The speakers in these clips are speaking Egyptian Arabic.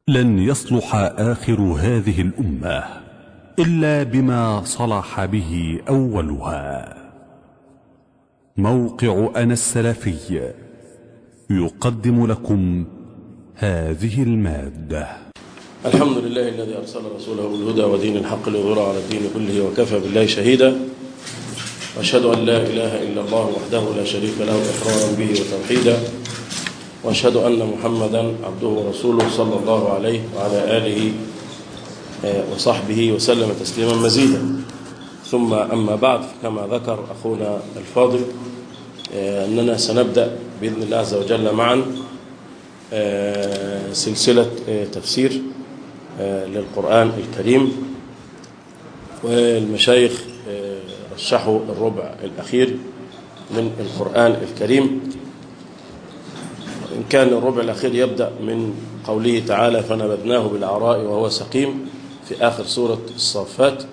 لن يصلح آخر هذه الأمة إلا بما صلح به أولها موقع أنا السلفي يقدم لكم هذه المادة الحمد لله الذي أرسل رسوله بالهدى ودين الحق ليظهره على الدين كله وكفى بالله شهيدا وأشهد أن لا إله إلا الله وحده لا شريك له إقرارا به وتوحيدا وأشهد أن محمدا عبده ورسوله صلى الله عليه وعلى آله وصحبه وسلم تسليما مزيدا ثم أما بعد كما ذكر أخونا الفاضل أننا سنبدأ بإذن الله عز وجل معا سلسلة تفسير للقرآن الكريم والمشايخ رشحوا الربع الأخير من القرآن الكريم إن كان الربع الأخير يبدأ من قوله تعالى فنبذناه بالعراء وهو سقيم في آخر سورة الصافات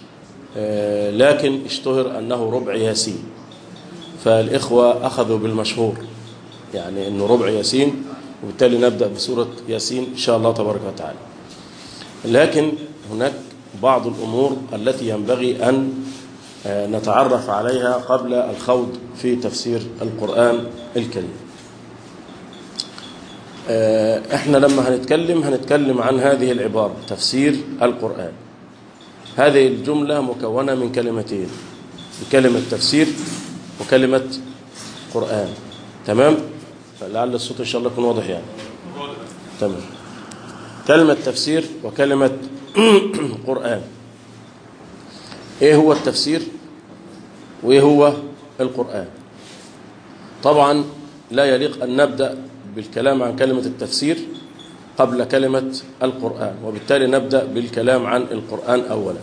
لكن اشتهر أنه ربع ياسين فالإخوة أخذوا بالمشهور يعني أنه ربع ياسين وبالتالي نبدأ بسورة ياسين إن شاء الله تبارك وتعالى لكن هناك بعض الأمور التي ينبغي أن نتعرف عليها قبل الخوض في تفسير القرآن الكريم احنا لما هنتكلم هنتكلم عن هذه العبارة تفسير القرآن هذه الجملة مكونة من كلمتين كلمة تفسير وكلمة قرآن تمام لعل الصوت إن شاء الله يكون واضح يعني تمام كلمة تفسير وكلمة قرآن ايه هو التفسير وايه هو القرآن طبعا لا يليق أن نبدأ بالكلام عن كلمة التفسير قبل كلمة القرآن وبالتالي نبدأ بالكلام عن القرآن أولا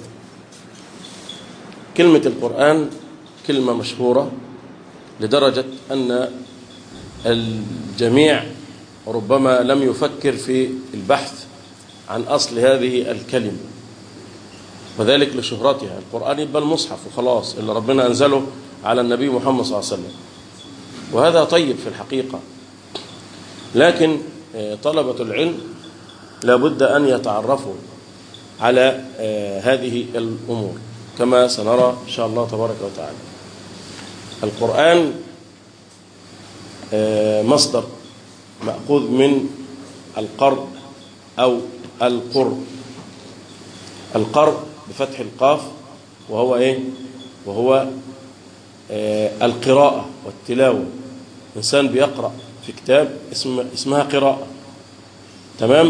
كلمة القرآن كلمة مشهورة لدرجة أن الجميع ربما لم يفكر في البحث عن أصل هذه الكلمة وذلك لشهرتها القرآن يبقى المصحف وخلاص اللي ربنا أنزله على النبي محمد صلى الله عليه وسلم وهذا طيب في الحقيقة لكن طلبة العلم لابد أن يتعرفوا على هذه الأمور كما سنرى إن شاء الله تبارك وتعالى القرآن مصدر مأخوذ من القرء أو القر القرء بفتح القاف وهو إيه وهو القراءة والتلاوة إنسان بيقرأ في كتاب اسم اسمها قراءة تمام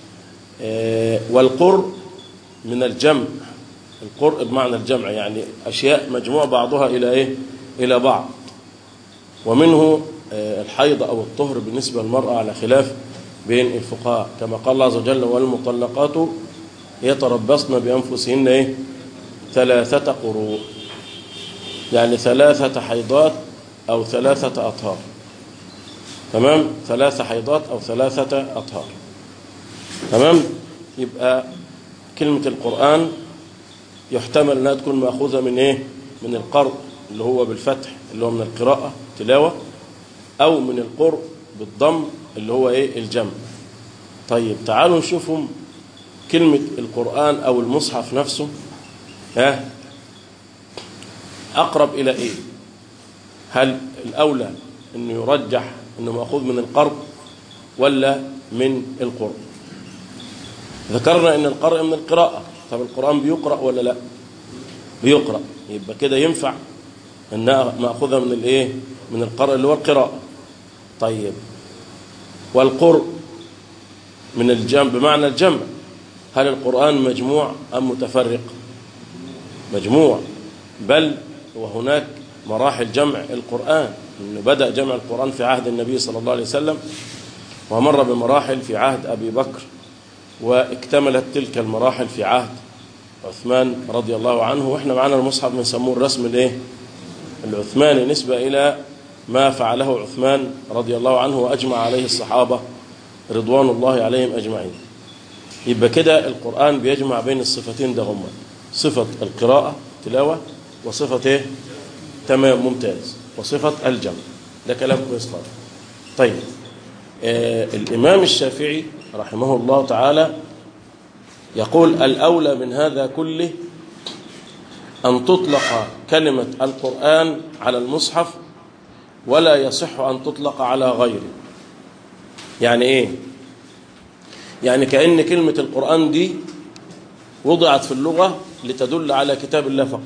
والقر من الجمع القرء بمعنى الجمع يعني أشياء مجموع بعضها إلى إيه إلى بعض ومنه الحيض أو الطهر بالنسبة للمرأة على خلاف بين الفقهاء كما قال الله عز وجل والمطلقات يتربصن بأنفسهن إيه ثلاثة قروء يعني ثلاثة حيضات أو ثلاثة أطهار تمام ثلاثة حيضات أو ثلاثة أطهار تمام يبقى كلمة القرآن يحتمل أنها تكون مأخوذة من إيه من القرء اللي هو بالفتح اللي هو من القراءة تلاوة أو من القرء بالضم اللي هو إيه الجمع طيب تعالوا نشوفهم كلمة القرآن أو المصحف نفسه ها أقرب إلى إيه هل الأولى أنه يرجح أنه مأخوذ من القرب ولا من القرب ذكرنا أن القرء من القراءة طب القرآن بيقرأ ولا لا بيقرأ يبقى كده ينفع أنها مأخوذة من الإيه من القرء اللي هو القراءة طيب والقرء من الجمع بمعنى الجمع هل القرآن مجموع أم متفرق مجموع بل وهناك مراحل جمع القرآن انه بدأ جمع القرآن في عهد النبي صلى الله عليه وسلم ومر بمراحل في عهد أبي بكر واكتملت تلك المراحل في عهد عثمان رضي الله عنه واحنا معنا المصحف بنسموه الرسم الايه العثماني نسبة إلى ما فعله عثمان رضي الله عنه وأجمع عليه الصحابة رضوان الله عليهم أجمعين يبقى كده القرآن بيجمع بين الصفتين ده هما صفة القراءة تلاوة وصفة ايه تمام ممتاز وصفة الجمع ده كلام كويس خالص طيب آه الإمام الشافعي رحمه الله تعالى يقول الأولى من هذا كله أن تطلق كلمة القرآن على المصحف ولا يصح أن تطلق على غيره يعني إيه يعني كأن كلمة القرآن دي وضعت في اللغة لتدل على كتاب الله فقط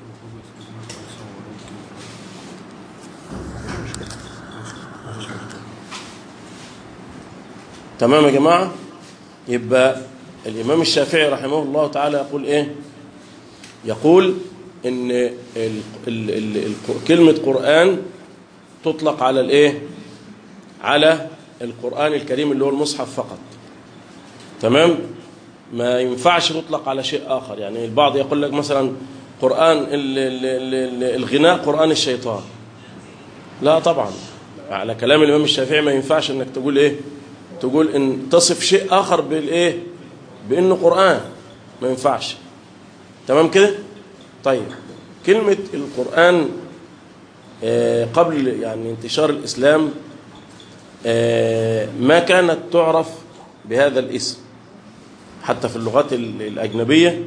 تمام يا جماعة يبقى الإمام الشافعي رحمه الله تعالى يقول إيه يقول إن ال ال ال ال كلمة قرآن تطلق على الإيه على القرآن الكريم اللي هو المصحف فقط تمام ما ينفعش تطلق على شيء آخر يعني البعض يقول لك مثلا قرآن ال ال ال الغناء قرآن الشيطان لا طبعا على كلام الإمام الشافعي ما ينفعش انك تقول ايه تقول ان تصف شيء آخر بالايه بانه قرآن ما ينفعش تمام كده طيب كلمة القرآن آه قبل يعني انتشار الإسلام آه ما كانت تعرف بهذا الاسم حتى في اللغات الأجنبية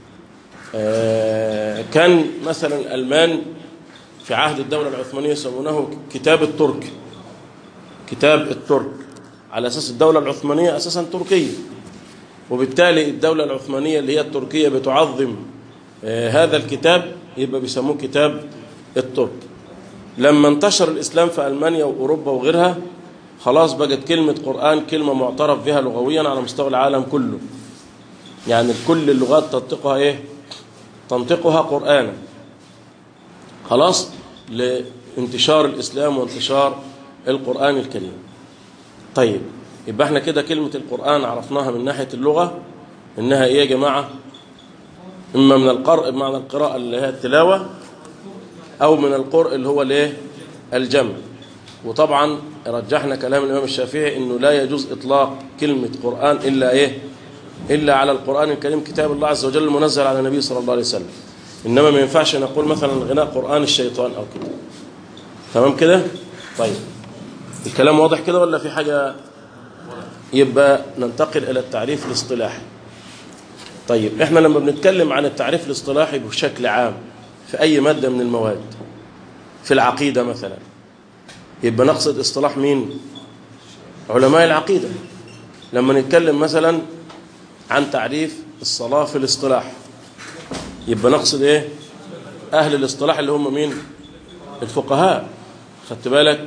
آه كان مثلا الألمان في عهد الدولة العثمانية يسمونه كتاب الترك كتاب الترك على أساس الدولة العثمانية أساسا تركية وبالتالي الدولة العثمانية اللي هي التركية بتعظم هذا الكتاب يبقى بيسموه كتاب الترك لما انتشر الإسلام في ألمانيا وأوروبا وغيرها خلاص بقت كلمة قرآن كلمة معترف بها لغويا على مستوى العالم كله يعني كل اللغات تنطقها إيه تنطقها قرآنا خلاص لانتشار الإسلام وانتشار القرآن الكريم طيب يبقى احنا كده كلمة القرآن عرفناها من ناحية اللغة إنها إيه يا جماعة إما من القرء بمعنى القراءة اللي هي التلاوة أو من القرء اللي هو الايه الجمع وطبعا رجحنا كلام الإمام الشافعي إنه لا يجوز إطلاق كلمة قرآن إلا إيه إلا على القرآن الكريم كتاب الله عز وجل المنزل على النبي صلى الله عليه وسلم إنما ما ينفعش نقول مثلا غناء قرآن الشيطان أو كده تمام كده طيب الكلام واضح كده ولا في حاجة يبقى ننتقل إلى التعريف الاصطلاحي طيب احنا لما بنتكلم عن التعريف الاصطلاحي بشكل عام في أي مادة من المواد في العقيدة مثلا يبقى نقصد اصطلاح مين علماء العقيدة لما نتكلم مثلا عن تعريف الصلاة في الاصطلاح يبقى نقصد ايه اهل الاصطلاح اللي هم مين الفقهاء خدت بالك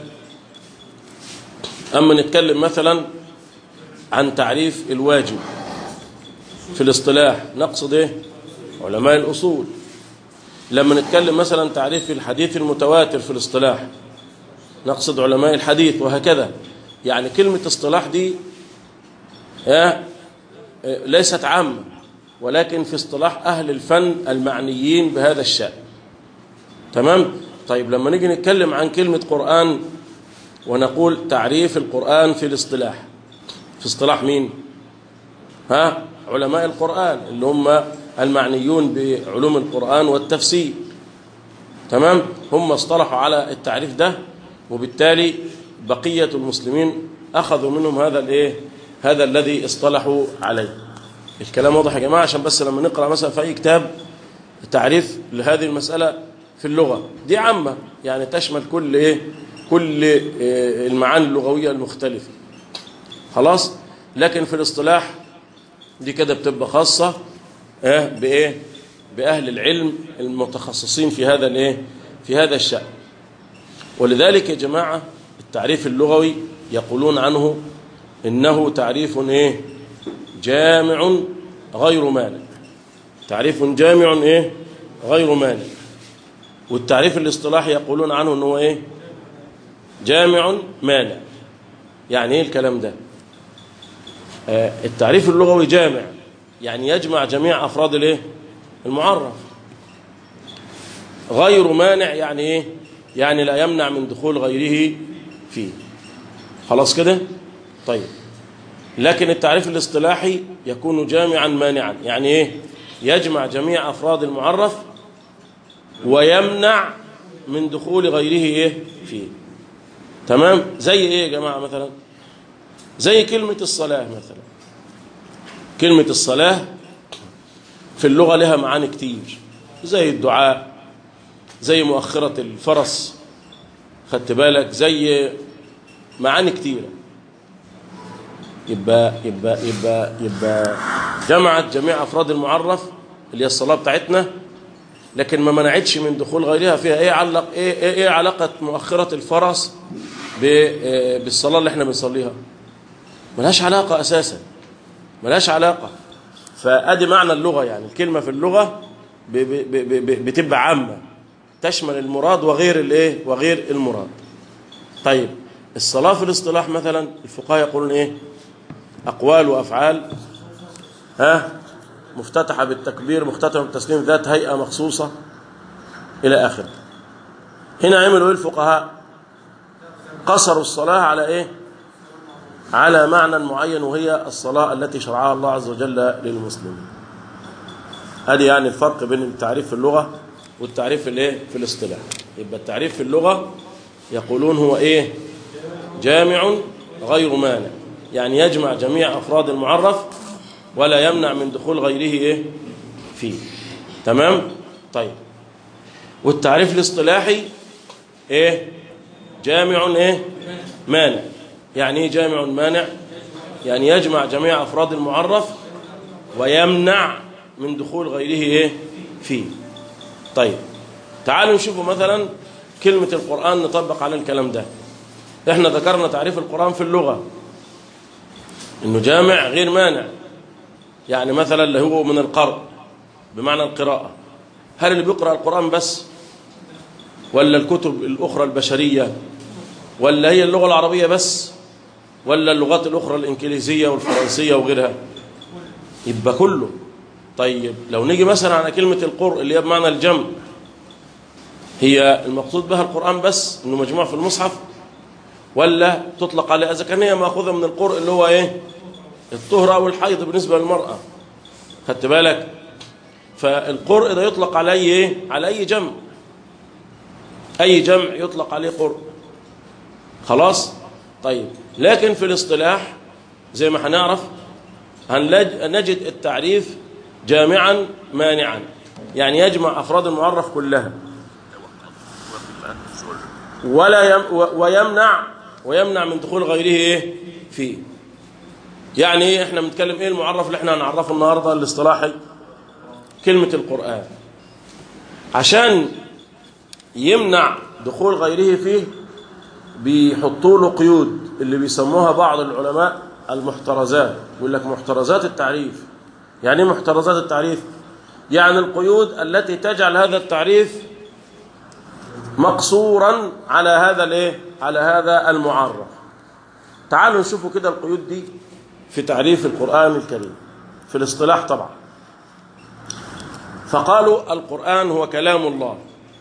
اما نتكلم مثلا عن تعريف الواجب في الاصطلاح نقصد ايه علماء الاصول لما نتكلم مثلا تعريف الحديث المتواتر في الاصطلاح نقصد علماء الحديث وهكذا يعني كلمة اصطلاح دي ليست عامة ولكن في اصطلاح أهل الفن المعنيين بهذا الشأن تمام طيب لما نيجي نتكلم عن كلمة قرآن ونقول تعريف القرآن في الاصطلاح في اصطلاح مين ها علماء القرآن اللي هم المعنيون بعلوم القرآن والتفسير تمام هم اصطلحوا على التعريف ده وبالتالي بقية المسلمين أخذوا منهم هذا الايه هذا الذي اصطلحوا عليه الكلام واضح يا جماعة عشان بس لما نقرأ مثلا في أي كتاب تعريف لهذه المسألة في اللغة دي عامة يعني تشمل كل إيه كل إيه المعاني اللغوية المختلفة خلاص لكن في الاصطلاح دي كده بتبقى خاصة إيه بإيه بأهل العلم المتخصصين في هذا الإيه في هذا الشأن ولذلك يا جماعة التعريف اللغوي يقولون عنه إنه تعريف إيه جامع غير مانع تعريف جامع إيه غير مانع والتعريف الاصطلاحي يقولون عنه أنه إيه جامع مانع يعني إيه الكلام ده آه التعريف اللغوي جامع يعني يجمع جميع أفراد الإيه المعرف غير مانع يعني إيه يعني لا يمنع من دخول غيره فيه خلاص كده طيب لكن التعريف الاصطلاحي يكون جامعا مانعا يعني ايه يجمع جميع افراد المعرف ويمنع من دخول غيره ايه فيه تمام زي ايه يا جماعه مثلا زي كلمه الصلاه مثلا كلمة الصلاة في اللغة لها معاني كتير زي الدعاء زي مؤخرة الفرس خدت بالك زي معاني كتيرة يبقى يبقى يبقى يبقى جمعت جميع افراد المعرف اللي هي الصلاه بتاعتنا لكن ما منعتش من دخول غيرها فيها ايه علق ايه ايه, إيه علاقه مؤخره الفرس بالصلاه اللي احنا بنصليها ملهاش علاقه اساسا ملهاش علاقه فادي معنى اللغه يعني الكلمه في اللغه ب ب ب بتبقى عامه تشمل المراد وغير الايه وغير المراد طيب الصلاه في الاصطلاح مثلا الفقهاء يقولون ايه أقوال وأفعال ها مفتتحة بالتكبير مختتمة بالتسليم ذات هيئة مخصوصة إلى آخره هنا عملوا إيه الفقهاء قصروا الصلاة على إيه على معنى معين وهي الصلاة التي شرعها الله عز وجل للمسلمين هذه يعني الفرق بين التعريف في اللغة والتعريف الايه في الاصطلاح يبقى التعريف في اللغة يقولون هو ايه جامع غير مانع يعني يجمع جميع أفراد المعرف ولا يمنع من دخول غيره إيه فيه تمام طيب والتعريف الاصطلاحي إيه جامع إيه مانع يعني إيه جامع مانع يعني يجمع جميع أفراد المعرف ويمنع من دخول غيره إيه فيه طيب تعالوا نشوفوا مثلا كلمة القرآن نطبق على الكلام ده احنا ذكرنا تعريف القرآن في اللغة انه جامع غير مانع يعني مثلا اللي هو من القرء بمعنى القراءة هل اللي بيقرأ القرآن بس ولا الكتب الأخرى البشرية ولا هي اللغة العربية بس ولا اللغات الأخرى الإنجليزية والفرنسية وغيرها يبقى كله طيب لو نيجي مثلا على كلمة القرء اللي هي بمعنى الجمع هي المقصود بها القرآن بس انه مجموع في المصحف ولا تطلق على اذا كان هي ماخوذه من القرء اللي هو ايه الطهر او الحيض بالنسبه للمراه خدت بالك فالقرء ده يطلق على اي ايه على اي جمع اي جمع يطلق عليه قرء خلاص طيب لكن في الاصطلاح زي ما هنعرف هنجد التعريف جامعا مانعا يعني يجمع افراد المعرف كلها ولا يم ويمنع ويمنع من دخول غيره ايه فيه يعني ايه احنا بنتكلم ايه المعرف اللي احنا هنعرفه النهارده الاصطلاحي كلمة القرآن عشان يمنع دخول غيره فيه بيحطوا له قيود اللي بيسموها بعض العلماء المحترزات يقول لك محترزات التعريف يعني ايه محترزات التعريف يعني القيود التي تجعل هذا التعريف مقصورا على هذا الايه على هذا المعرف تعالوا نشوفوا كده القيود دي في تعريف القرآن الكريم في الاصطلاح طبعا فقالوا القرآن هو كلام الله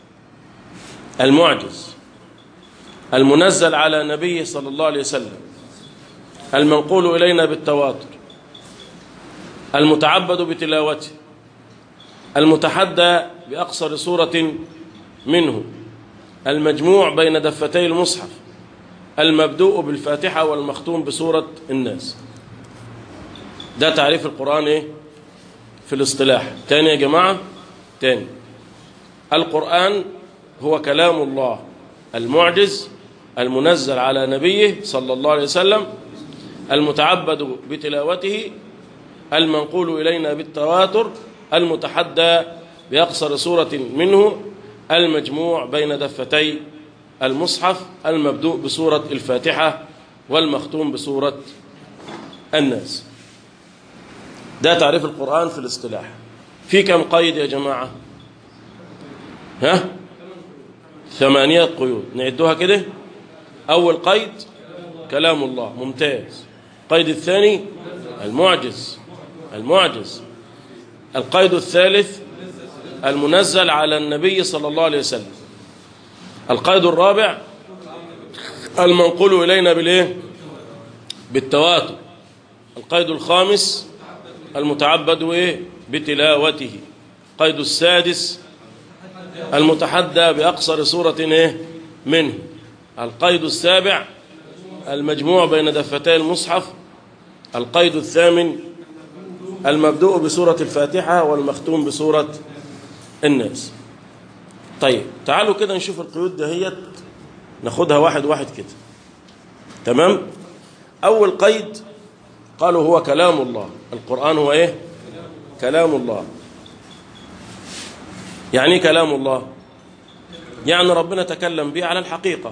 المعجز المنزل على نبيه صلى الله عليه وسلم المنقول إلينا بالتواتر المتعبد بتلاوته المتحدى بأقصر صورة منه المجموع بين دفتي المصحف المبدوء بالفاتحة والمختوم بسورة الناس ده تعريف القرآن ايه في الاصطلاح تاني يا جماعة تاني القرآن هو كلام الله المعجز المنزل على نبيه صلى الله عليه وسلم المتعبد بتلاوته المنقول إلينا بالتواتر المتحدى بأقصر سورة منه المجموع بين دفتي المصحف المبدوء بسورة الفاتحة والمختوم بسورة الناس ده تعريف القرآن في الاصطلاح في كم قيد يا جماعة ها ثمانية قيود نعدوها كده أول قيد كلام الله ممتاز القيد الثاني المعجز المعجز القيد الثالث المنزل على النبي صلى الله عليه وسلم القيد الرابع المنقول إلينا بالإيه بالتواتر القيد الخامس المتعبد إيه بتلاوته القيد السادس المتحدى بأقصر سورة إيه منه القيد السابع المجموع بين دفتي المصحف القيد الثامن المبدوء بسورة الفاتحة والمختوم بسورة الناس طيب تعالوا كده نشوف القيود دهيت ناخدها واحد واحد كده تمام أول قيد قالوا هو كلام الله القرآن هو إيه كلام الله يعني كلام الله يعني ربنا تكلم به على الحقيقة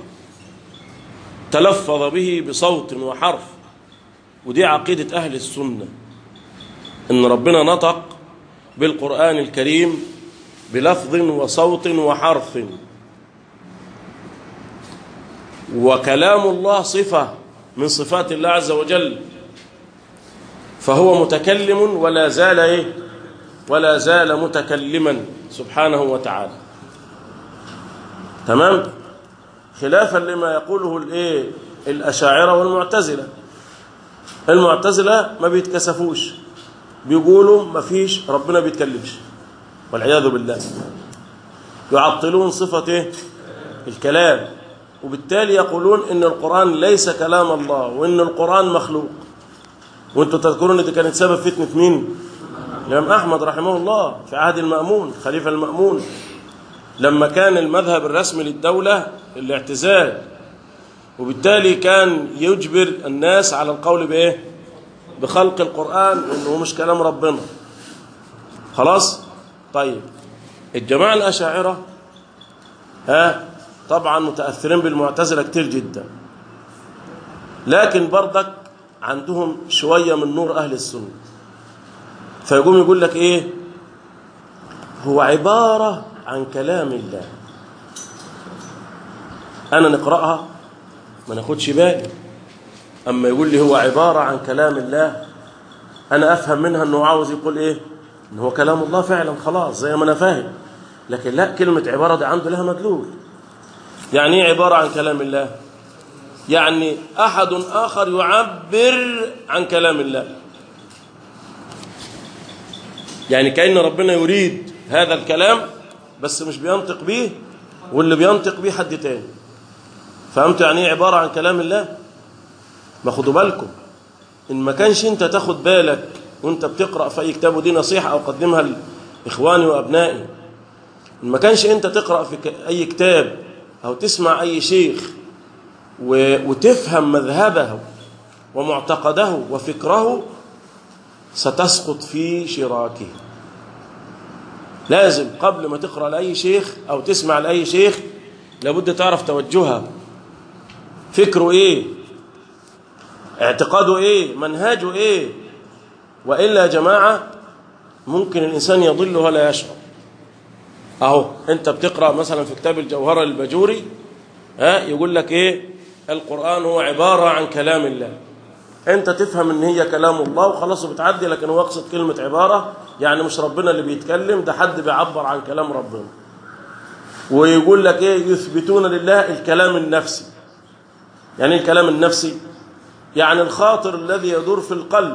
تلفظ به بصوت وحرف ودي عقيدة أهل السنة إن ربنا نطق بالقرآن الكريم بلفظ وصوت وحرف وكلام الله صفة من صفات الله عز وجل فهو متكلم ولا زال إيه ولا زال متكلما سبحانه وتعالى تمام خلافا لما يقوله الايه الاشاعره والمعتزله المعتزله ما بيتكسفوش بيقولوا ما فيش ربنا بيتكلمش والعياذ بالله يعطلون صفه ايه الكلام وبالتالي يقولون ان القران ليس كلام الله وان القران مخلوق وانتم تذكرون ان دي كانت سبب فتنه مين الامام احمد رحمه الله في عهد المامون خليفه المامون لما كان المذهب الرسمي للدولة الاعتزال وبالتالي كان يجبر الناس على القول بإيه بخلق القرآن إنه مش كلام ربنا خلاص طيب الجماعة الأشاعرة ها طبعا متأثرين بالمعتزلة كتير جدا لكن برضك عندهم شوية من نور أهل السنة فيقوم يقول لك إيه هو عبارة عن كلام الله أنا نقرأها ما ناخدش بالي أما يقول لي هو عبارة عن كلام الله أنا أفهم منها أنه عاوز يقول إيه إن هو كلام الله فعلا خلاص زي ما أنا فاهم لكن لا كلمة عبارة دي عنده لها مدلول يعني إيه عبارة عن كلام الله يعني أحد آخر يعبر عن كلام الله يعني كأن ربنا يريد هذا الكلام بس مش بينطق بيه واللي بينطق بيه حد تاني فهمت يعني ايه عبارة عن كلام الله ما خدوا بالكم ان ما كانش انت تاخد بالك وانت بتقرأ في اي كتاب ودي نصيحة او قدمها لاخواني وابنائي ان ما كانش انت تقرأ في اي كتاب او تسمع اي شيخ وتفهم مذهبه ومعتقده وفكره ستسقط في شراكه لازم قبل ما تقرأ لأي شيخ أو تسمع لأي شيخ لابد تعرف توجهه فكره إيه اعتقاده إيه منهاجه إيه وإلا يا جماعة ممكن الإنسان يضل ولا يشعر أهو أنت بتقرأ مثلا في كتاب الجوهرة البجوري ها يقول لك إيه القرآن هو عبارة عن كلام الله أنت تفهم إن هي كلام الله وخلاص بتعدي لكن هو يقصد كلمة عبارة يعني مش ربنا اللي بيتكلم ده حد بيعبر عن كلام ربنا ويقول لك ايه يثبتون لله الكلام النفسي يعني الكلام النفسي يعني الخاطر الذي يدور في القلب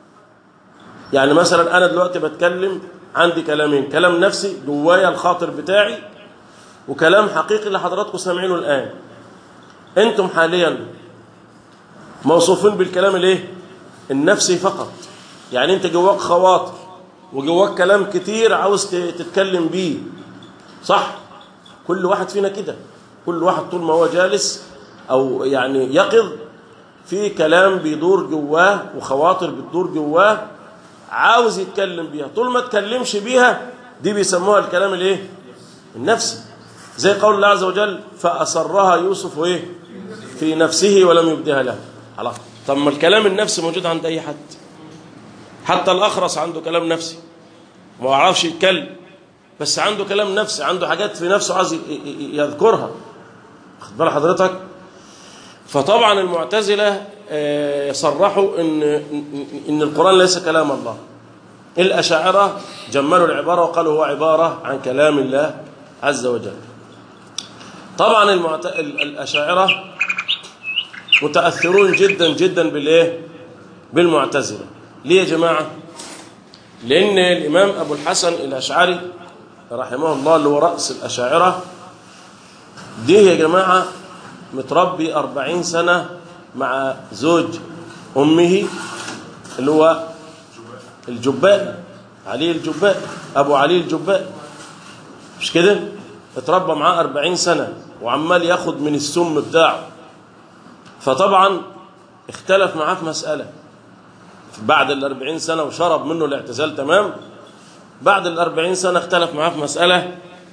يعني مثلا انا دلوقتي بتكلم عندي كلامين كلام نفسي جوايا الخاطر بتاعي وكلام حقيقي اللي حضراتكم سامعينه الان انتم حاليا موصوفين بالكلام الايه النفسي فقط يعني انت جواك خواطر وجواك كلام كتير عاوز تتكلم بيه صح كل واحد فينا كده كل واحد طول ما هو جالس او يعني يقظ في كلام بيدور جواه وخواطر بتدور جواه عاوز يتكلم بيها طول ما تكلمش بيها دي بيسموها الكلام الايه النفسي زي قول الله عز وجل فأسرها يوسف ايه في نفسه ولم يبدها له خلاص طب ما الكلام النفسي موجود عند اي حد حتى الاخرس عنده كلام نفسي ما يعرفش يتكلم بس عنده كلام نفسي عنده حاجات في نفسه عايز يذكرها خد بال حضرتك فطبعا المعتزله صرحوا ان ان القران ليس كلام الله الاشاعره جملوا العباره وقالوا هو عباره عن كلام الله عز وجل طبعا المعت... الاشاعره متاثرون جدا جدا بالايه بالمعتزله ليه يا جماعه لان الامام ابو الحسن الاشعري رحمه الله اللي هو راس الاشاعره دي يا جماعه متربي أربعين سنة مع زوج أمه اللي هو الجبائي علي الجبائي أبو علي الجبائي مش كده اتربى معاه أربعين سنة وعمال ياخد من السم بتاعه فطبعا اختلف معاه في مسألة بعد الأربعين سنة وشرب منه الاعتزال تمام بعد الأربعين سنة اختلف معاه في مسألة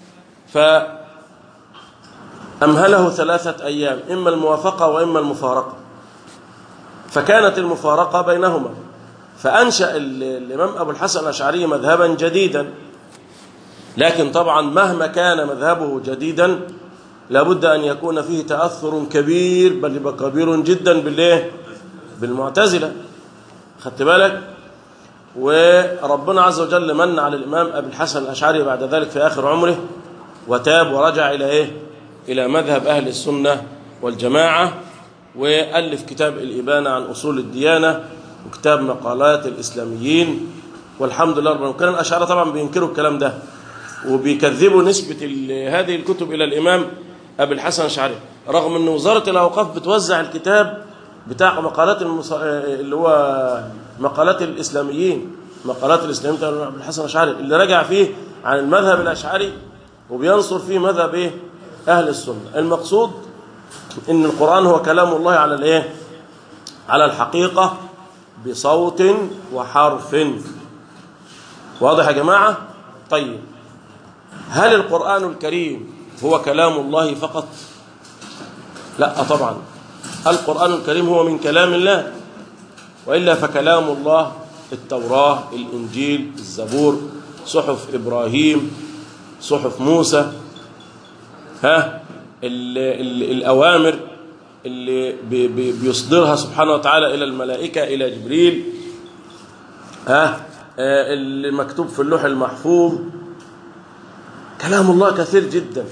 فأمهله ثلاثة أيام إما الموافقة وإما المفارقة فكانت المفارقة بينهما فأنشأ الإمام أبو الحسن الأشعري مذهبا جديدا لكن طبعا مهما كان مذهبه جديدا لابد أن يكون فيه تأثر كبير بل يبقى كبير جدا بالإيه؟ بالمعتزلة خدت بالك وربنا عز وجل من على الإمام أبي الحسن الأشعري بعد ذلك في آخر عمره وتاب ورجع إلى إيه؟ إلى مذهب أهل السنة والجماعة وألف كتاب الإبانة عن أصول الديانة وكتاب مقالات الإسلاميين والحمد لله رب كان الأشعار طبعا بينكروا الكلام ده وبيكذبوا نسبة هذه الكتب إلى الإمام أبي الحسن الأشعري رغم أن وزارة الأوقاف بتوزع الكتاب بتاع مقالات المص... اللي هو مقالات الإسلاميين مقالات الإسلاميين بتاع أبي الحسن الأشعري اللي رجع فيه عن المذهب الأشعري وبينصر فيه مذهب إيه؟ أهل السنة المقصود ان القرآن هو كلام الله على الايه على الحقيقة بصوت وحرف واضح يا جماعة طيب هل القرآن الكريم هو كلام الله فقط لا طبعا القرآن الكريم هو من كلام الله وإلا فكلام الله التوراة الإنجيل الزبور صحف إبراهيم صحف موسى ها ال ال الأوامر اللي بي بي بيصدرها سبحانه وتعالى إلى الملائكة إلى جبريل ها اللي مكتوب في اللوح المحفوظ كلام الله كثير جدا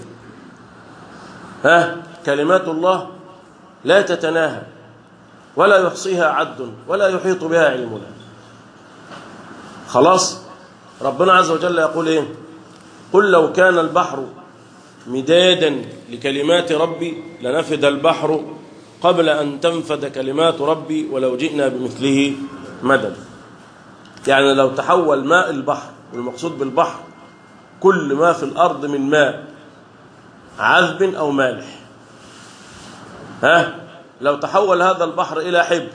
ها كلمات الله لا تتناهى ولا يحصيها عد ولا يحيط بها علمنا خلاص ربنا عز وجل يقول ايه قل لو كان البحر مدادا لكلمات ربي لنفد البحر قبل أن تنفد كلمات ربي ولو جئنا بمثله مدد يعني لو تحول ماء البحر والمقصود بالبحر كل ما في الأرض من ماء عذب أو مالح ها لو تحول هذا البحر إلى حبر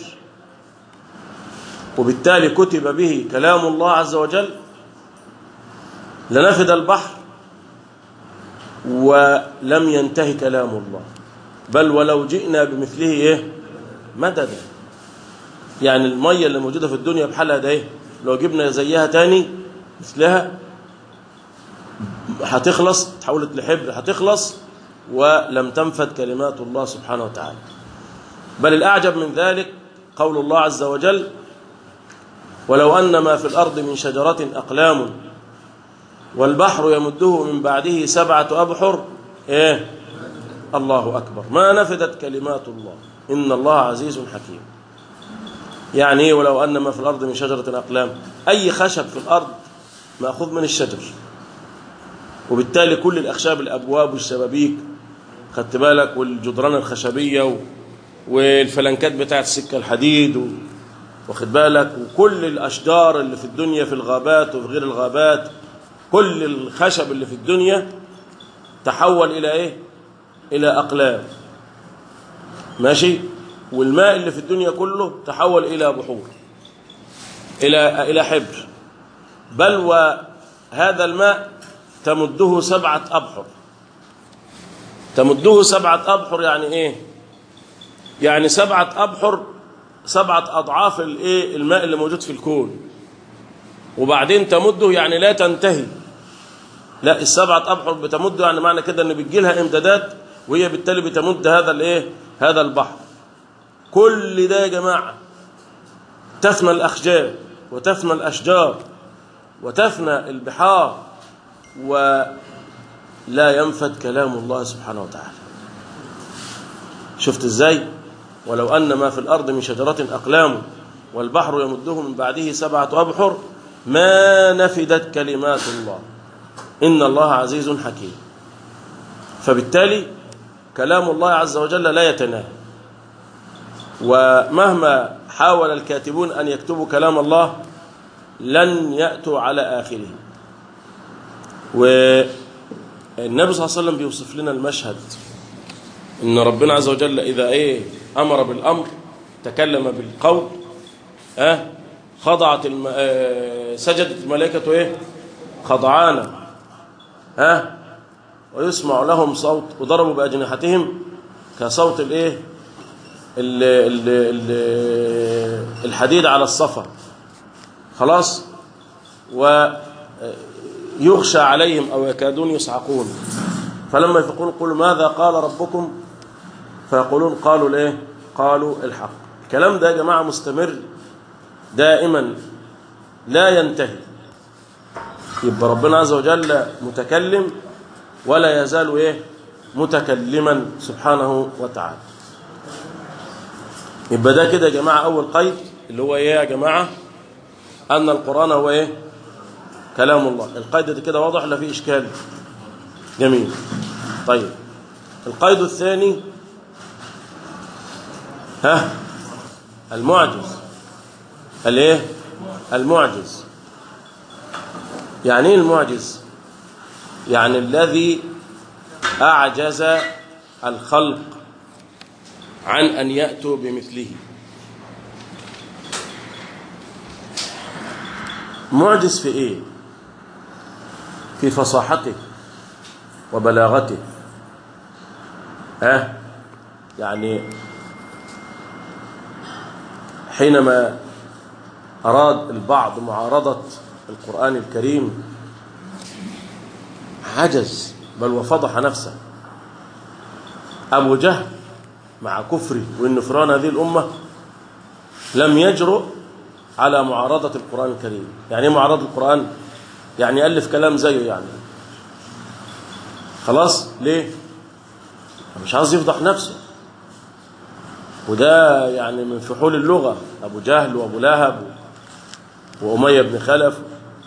وبالتالي كتب به كلام الله عز وجل لنفد البحر ولم ينتهي كلام الله بل ولو جئنا بمثله ايه مددا يعني المية اللي موجودة في الدنيا بحالها ده ايه لو جبنا زيها تاني مثلها هتخلص تحولت لحبر هتخلص ولم تنفد كلمات الله سبحانه وتعالى بل الأعجب من ذلك قول الله عز وجل ولو أن ما في الأرض من شجرة أقلام والبحر يمده من بعده سبعة أبحر إيه الله أكبر ما نفدت كلمات الله إن الله عزيز حكيم يعني إيه ولو أن ما في الأرض من شجرة أقلام أي خشب في الأرض مأخوذ من الشجر وبالتالي كل الأخشاب الأبواب والشبابيك خدت بالك والجدران الخشبية والفلنكات بتاعت السكة الحديد و... واخد بالك وكل الأشجار اللي في الدنيا في الغابات وفي غير الغابات كل الخشب اللي في الدنيا تحول إلى إيه إلى أقلام ماشي والماء اللي في الدنيا كله تحول إلى بحور إلى إلى حبر بل وهذا الماء تمده سبعة أبحر تمده سبعة أبحر يعني إيه يعني سبعة أبحر سبعة أضعاف الإيه الماء اللي موجود في الكون وبعدين تمده يعني لا تنتهي لا السبعة أبحر بتمده يعني معنى كده أن بتجي لها إمدادات وهي بالتالي بتمد هذا الإيه هذا البحر كل ده يا جماعة تفنى الأخجاب وتفنى الأشجار وتفنى البحار ولا ينفد كلام الله سبحانه وتعالى شفت ازاي ولو أن ما في الأرض من شجرة أقلام والبحر يمده من بعده سبعة أبحر ما نفدت كلمات الله إن الله عزيز حكيم فبالتالي كلام الله عز وجل لا يتناهى ومهما حاول الكاتبون أن يكتبوا كلام الله لن يأتوا على آخره والنبي صلى الله عليه وسلم بيوصف لنا المشهد إن ربنا عز وجل إذا إيه أمر بالأمر تكلم بالقول أه خضعت الم... آه سجدت الملائكة إيه خضعانا ها ويسمع لهم صوت وضربوا بأجنحتهم كصوت الايه ال ال ال الحديد على الصفا خلاص ويغشى عليهم أو يكادون يصعقون فلما يفقون قولوا ماذا قال ربكم فيقولون قالوا الايه قالوا الحق الكلام ده يا جماعة مستمر دائما لا ينتهي يبقى ربنا عز وجل متكلم ولا يزال ايه متكلما سبحانه وتعالى يبقى ده كده يا جماعة أول قيد اللي هو إيه يا جماعة أن القرآن هو إيه كلام الله القيد ده كده واضح ولا فيه إشكال جميل طيب القيد الثاني ها المعجز الايه المعجز يعني ايه المعجز يعني الذي أعجز الخلق عن أن يأتوا بمثله معجز في إيه في فصاحته وبلاغته ها يعني حينما أراد البعض معارضة القرآن الكريم عجز بل وفضح نفسه أبو جهل مع كفره والنفران هذه الأمة لم يجرؤ على معارضة القرآن الكريم يعني ايه معارضة القرآن يعني يألف كلام زيه يعني خلاص ليه مش عاوز يفضح نفسه وده يعني من فحول اللغة أبو جهل وأبو لهب وأمية بن خلف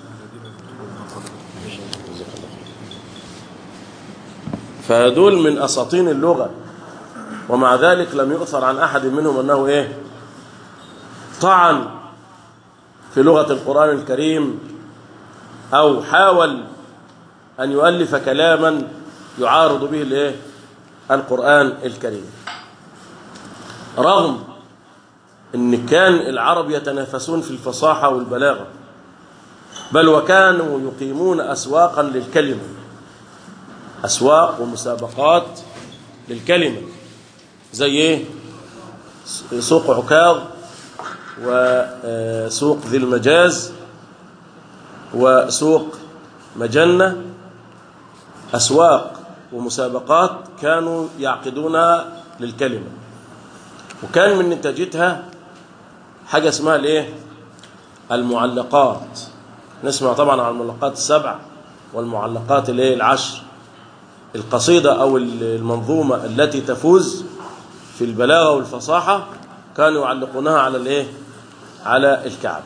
فدول من أساطين اللغة ومع ذلك لم يؤثر عن أحد منهم أنه إيه طعن في لغة القرآن الكريم أو حاول أن يؤلف كلاما يعارض به الإيه القرآن الكريم رغم أن كان العرب يتنافسون في الفصاحة والبلاغة بل وكانوا يقيمون أسواقا للكلمة أسواق ومسابقات للكلمة زي إيه سوق عكاظ وسوق ذي المجاز وسوق مجنة أسواق ومسابقات كانوا يعقدونها للكلمة وكان من نتاجتها حاجة اسمها الايه المعلقات نسمع طبعا عن المعلقات السبع والمعلقات الايه العشر القصيدة أو المنظومة التي تفوز في البلاغة والفصاحة كانوا يعلقونها على الايه على الكعب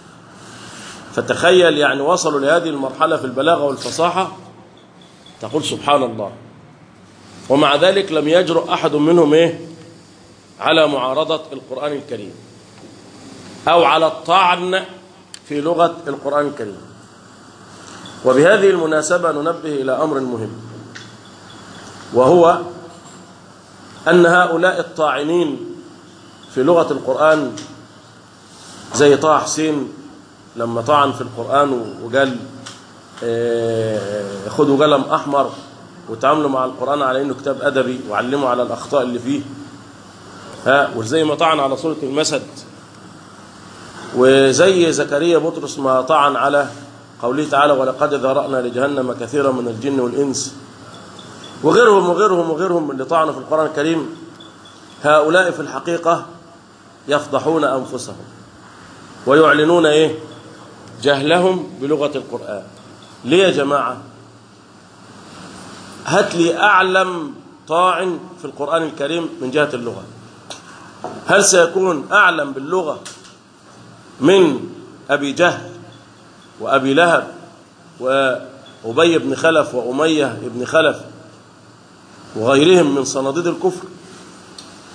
فتخيل يعني وصلوا لهذه المرحلة في البلاغة والفصاحة تقول سبحان الله ومع ذلك لم يجرؤ أحد منهم إيه على معارضة القرآن الكريم أو على الطعن في لغة القرآن الكريم وبهذه المناسبة ننبه إلى أمر مهم وهو أن هؤلاء الطاعنين في لغة القرآن زي طه حسين لما طعن في القرآن وقال خدوا قلم أحمر وتعاملوا مع القرآن على إنه كتاب أدبي وعلموا على الأخطاء اللي فيه ها وزي ما طعن على سورة المسد وزي زكريا بطرس ما طعن على قوله تعالى ولقد ذرأنا لجهنم كثيرا من الجن والإنس وغيرهم وغيرهم وغيرهم اللي طعنوا في القرآن الكريم هؤلاء في الحقيقة يفضحون أنفسهم ويعلنون إيه جهلهم بلغة القرآن ليه يا جماعة هات لي أعلم طاعن في القرآن الكريم من جهة اللغة هل سيكون أعلم باللغة من أبي جهل وأبي لهب وأبي بن خلف وأمية بن خلف وغيرهم من صناديد الكفر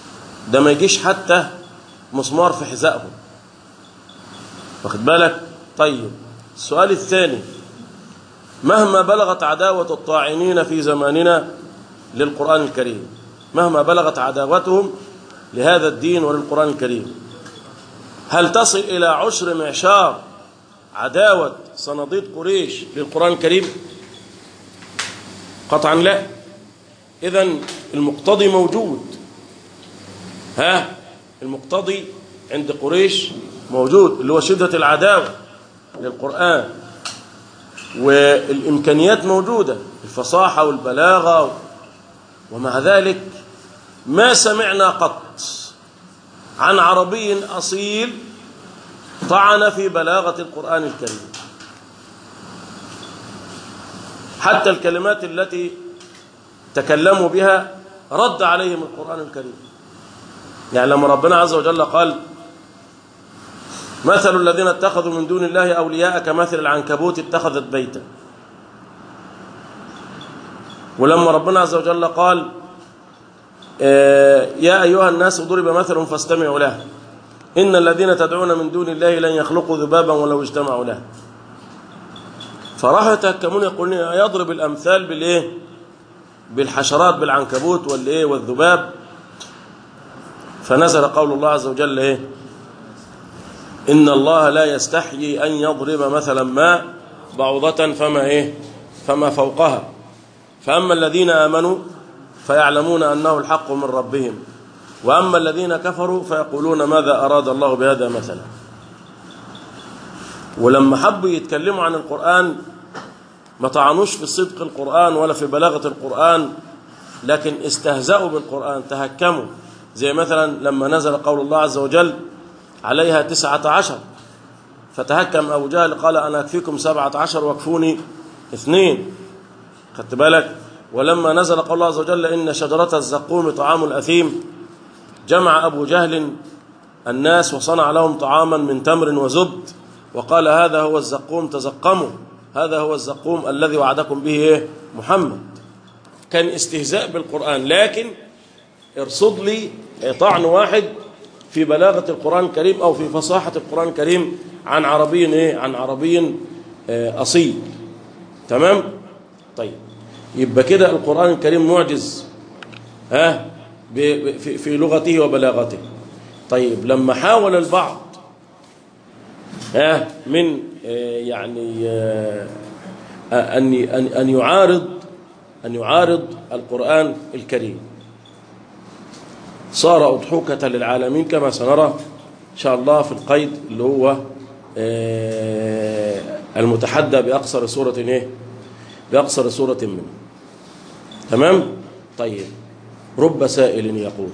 ده ما يجيش حتى مسمار في حذائهم واخد بالك طيب السؤال الثاني مهما بلغت عداوة الطاعنين في زماننا للقرآن الكريم مهما بلغت عداوتهم لهذا الدين وللقرآن الكريم هل تصل إلى عشر معشار عداوة صناديد قريش للقرآن الكريم قطعا لا إذا المقتضي موجود ها المقتضي عند قريش موجود اللي هو شدة العداوة للقرآن والإمكانيات موجودة الفصاحة والبلاغة ومع ذلك ما سمعنا قط عن عربي أصيل طعن في بلاغة القرآن الكريم حتى الكلمات التي تكلموا بها رد عليهم القرآن الكريم يعني لما ربنا عز وجل قال مثل الذين اتخذوا من دون الله أولياء كمثل العنكبوت اتخذت بيتا ولما ربنا عز وجل قال يا أيها الناس ضرب مثل فاستمعوا له إن الذين تدعون من دون الله لن يخلقوا ذبابا ولو اجتمعوا له فراحوا يتهكمون يقولون يضرب الأمثال بالإيه بالحشرات بالعنكبوت والإيه والذباب فنزل قول الله عز وجل إيه إن الله لا يستحيي أن يضرب مثلا ما بعوضة فما إيه فما فوقها فأما الذين آمنوا فيعلمون أنه الحق من ربهم وأما الذين كفروا فيقولون ماذا أراد الله بهذا مثلا ولما حبوا يتكلموا عن القرآن ما طعنوش في صدق القرآن ولا في بلاغة القرآن لكن استهزأوا بالقرآن تهكموا زي مثلا لما نزل قول الله عز وجل عليها تسعة عشر فتهكم أبو جهل قال أنا أكفيكم سبعة عشر واكفوني اثنين خدت بالك ولما نزل قول الله عز وجل إن شجرة الزقوم طعام الأثيم جمع أبو جهل الناس وصنع لهم طعاما من تمر وزبد وقال هذا هو الزقوم تزقموا هذا هو الزقوم الذي وعدكم به إيه؟ محمد كان استهزاء بالقرآن لكن ارصد لي طعن واحد في بلاغة القرآن الكريم أو في فصاحة القرآن الكريم عن عربي إيه؟ عن عربي أصيل تمام طيب يبقى كده القرآن الكريم معجز ها في, في لغته وبلاغته طيب لما حاول البعض ها من يعني أن أن يعارض أن يعارض القرآن الكريم صار أضحوكة للعالمين كما سنرى إن شاء الله في القيد اللي هو المتحدى بأقصر سورة إيه بأقصر سورة منه تمام طيب رب سائل يقول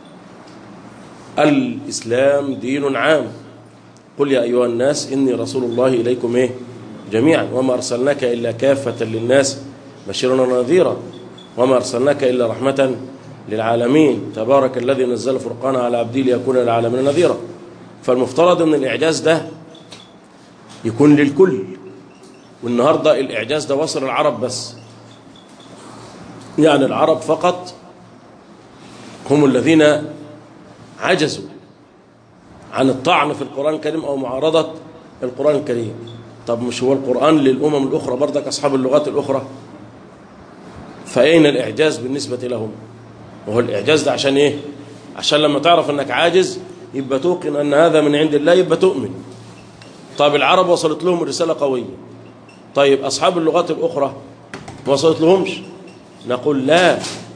الإسلام دين عام قل يا أيها الناس إني رسول الله إليكم إيه جميعا وما أرسلناك إلا كافة للناس بشيرا ونذيرا وما أرسلناك إلا رحمة للعالمين تبارك الذي نزل فرقانا على عبده ليكون للعالمين نذيرا فالمفترض أن الإعجاز ده يكون للكل والنهاردة الإعجاز ده وصل العرب بس يعني العرب فقط هم الذين عجزوا عن الطعن في القرآن الكريم أو معارضة القرآن الكريم طب مش هو القرآن للأمم الأخرى بردك أصحاب اللغات الأخرى فأين الإعجاز بالنسبة لهم وهو الإعجاز ده عشان إيه عشان لما تعرف أنك عاجز يبقى توقن أن هذا من عند الله يبقى تؤمن طيب العرب وصلت لهم رسالة قوية طيب أصحاب اللغات الأخرى ما وصلت لهمش نقول لا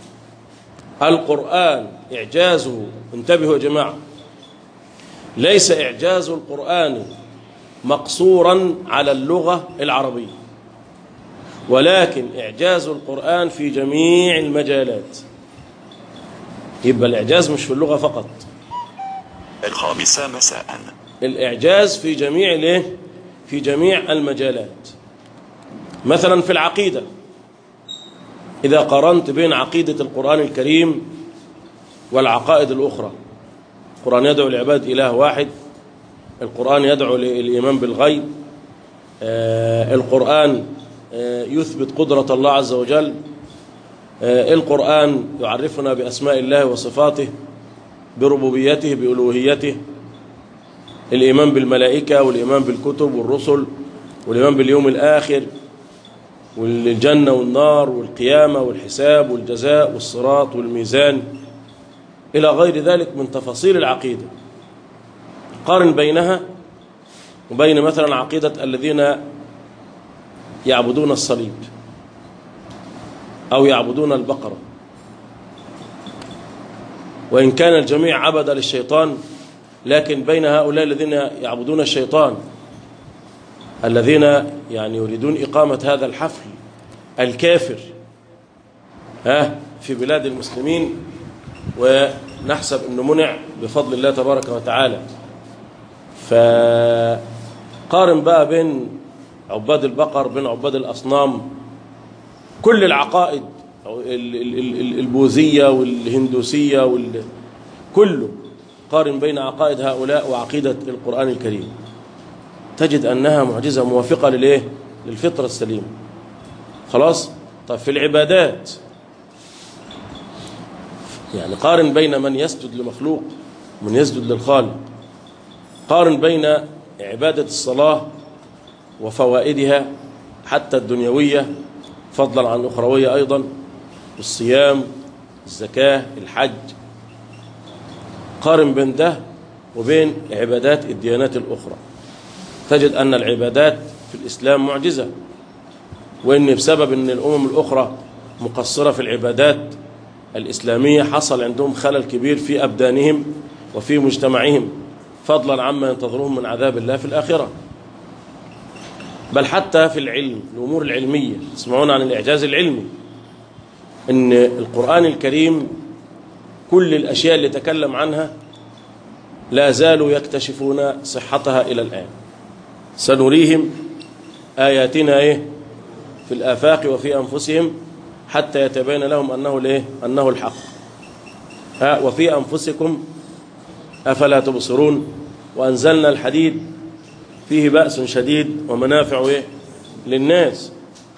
القرآن إعجازه انتبهوا يا جماعة ليس إعجاز القرآن مقصورا على اللغة العربية ولكن إعجاز القرآن في جميع المجالات يبقى الإعجاز مش في اللغة فقط الخامسة مساء الإعجاز في جميع الايه في جميع المجالات مثلا في العقيدة إذا قارنت بين عقيدة القرآن الكريم والعقائد الأخرى القرآن يدعو العباد إله واحد القرآن يدعو للإيمان بالغيب آه القرآن آه يثبت قدرة الله عز وجل آه القرآن يعرفنا بأسماء الله وصفاته بربوبيته بألوهيته الإيمان بالملائكة والإيمان بالكتب والرسل والإيمان باليوم الآخر والجنة والنار والقيامة والحساب والجزاء والصراط والميزان إلى غير ذلك من تفاصيل العقيدة قارن بينها وبين مثلا عقيدة الذين يعبدون الصليب أو يعبدون البقرة وإن كان الجميع عبد للشيطان لكن بين هؤلاء الذين يعبدون الشيطان الذين يعني يريدون إقامة هذا الحفل الكافر ها في بلاد المسلمين ونحسب أنه منع بفضل الله تبارك وتعالى فقارن بقى بين عباد البقر بين عباد الأصنام كل العقائد البوذية والهندوسية وال... كله قارن بين عقائد هؤلاء وعقيدة القرآن الكريم تجد أنها معجزة موافقة للإيه؟ للفطرة السليمة خلاص طيب في العبادات يعني قارن بين من يسجد لمخلوق ومن يسجد للخالق قارن بين عبادة الصلاة وفوائدها حتى الدنيوية فضلا عن أخروية أيضا الصيام الزكاة الحج قارن بين ده وبين عبادات الديانات الأخرى تجد أن العبادات في الإسلام معجزة وإن بسبب أن الأمم الأخرى مقصرة في العبادات الإسلامية حصل عندهم خلل كبير في أبدانهم وفي مجتمعهم فضلا عما ينتظرون من عذاب الله في الآخرة بل حتى في العلم الأمور العلمية تسمعون عن الإعجاز العلمي أن القرآن الكريم كل الأشياء اللي تكلم عنها لا زالوا يكتشفون صحتها إلى الآن سنريهم آياتنا إيه في الآفاق وفي أنفسهم حتى يتبين لهم أنه الإيه أنه الحق ها وفي أنفسكم أفلا تبصرون وأنزلنا الحديد فيه بأس شديد ومنافع إيه للناس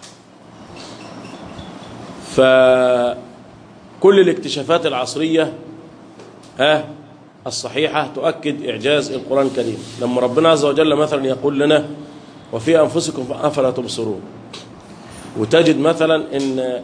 فكل الاكتشافات العصرية ها الصحيحة تؤكد إعجاز القرآن الكريم لما ربنا عز وجل مثلا يقول لنا وفي أنفسكم أفلا تبصرون وتجد مثلا إن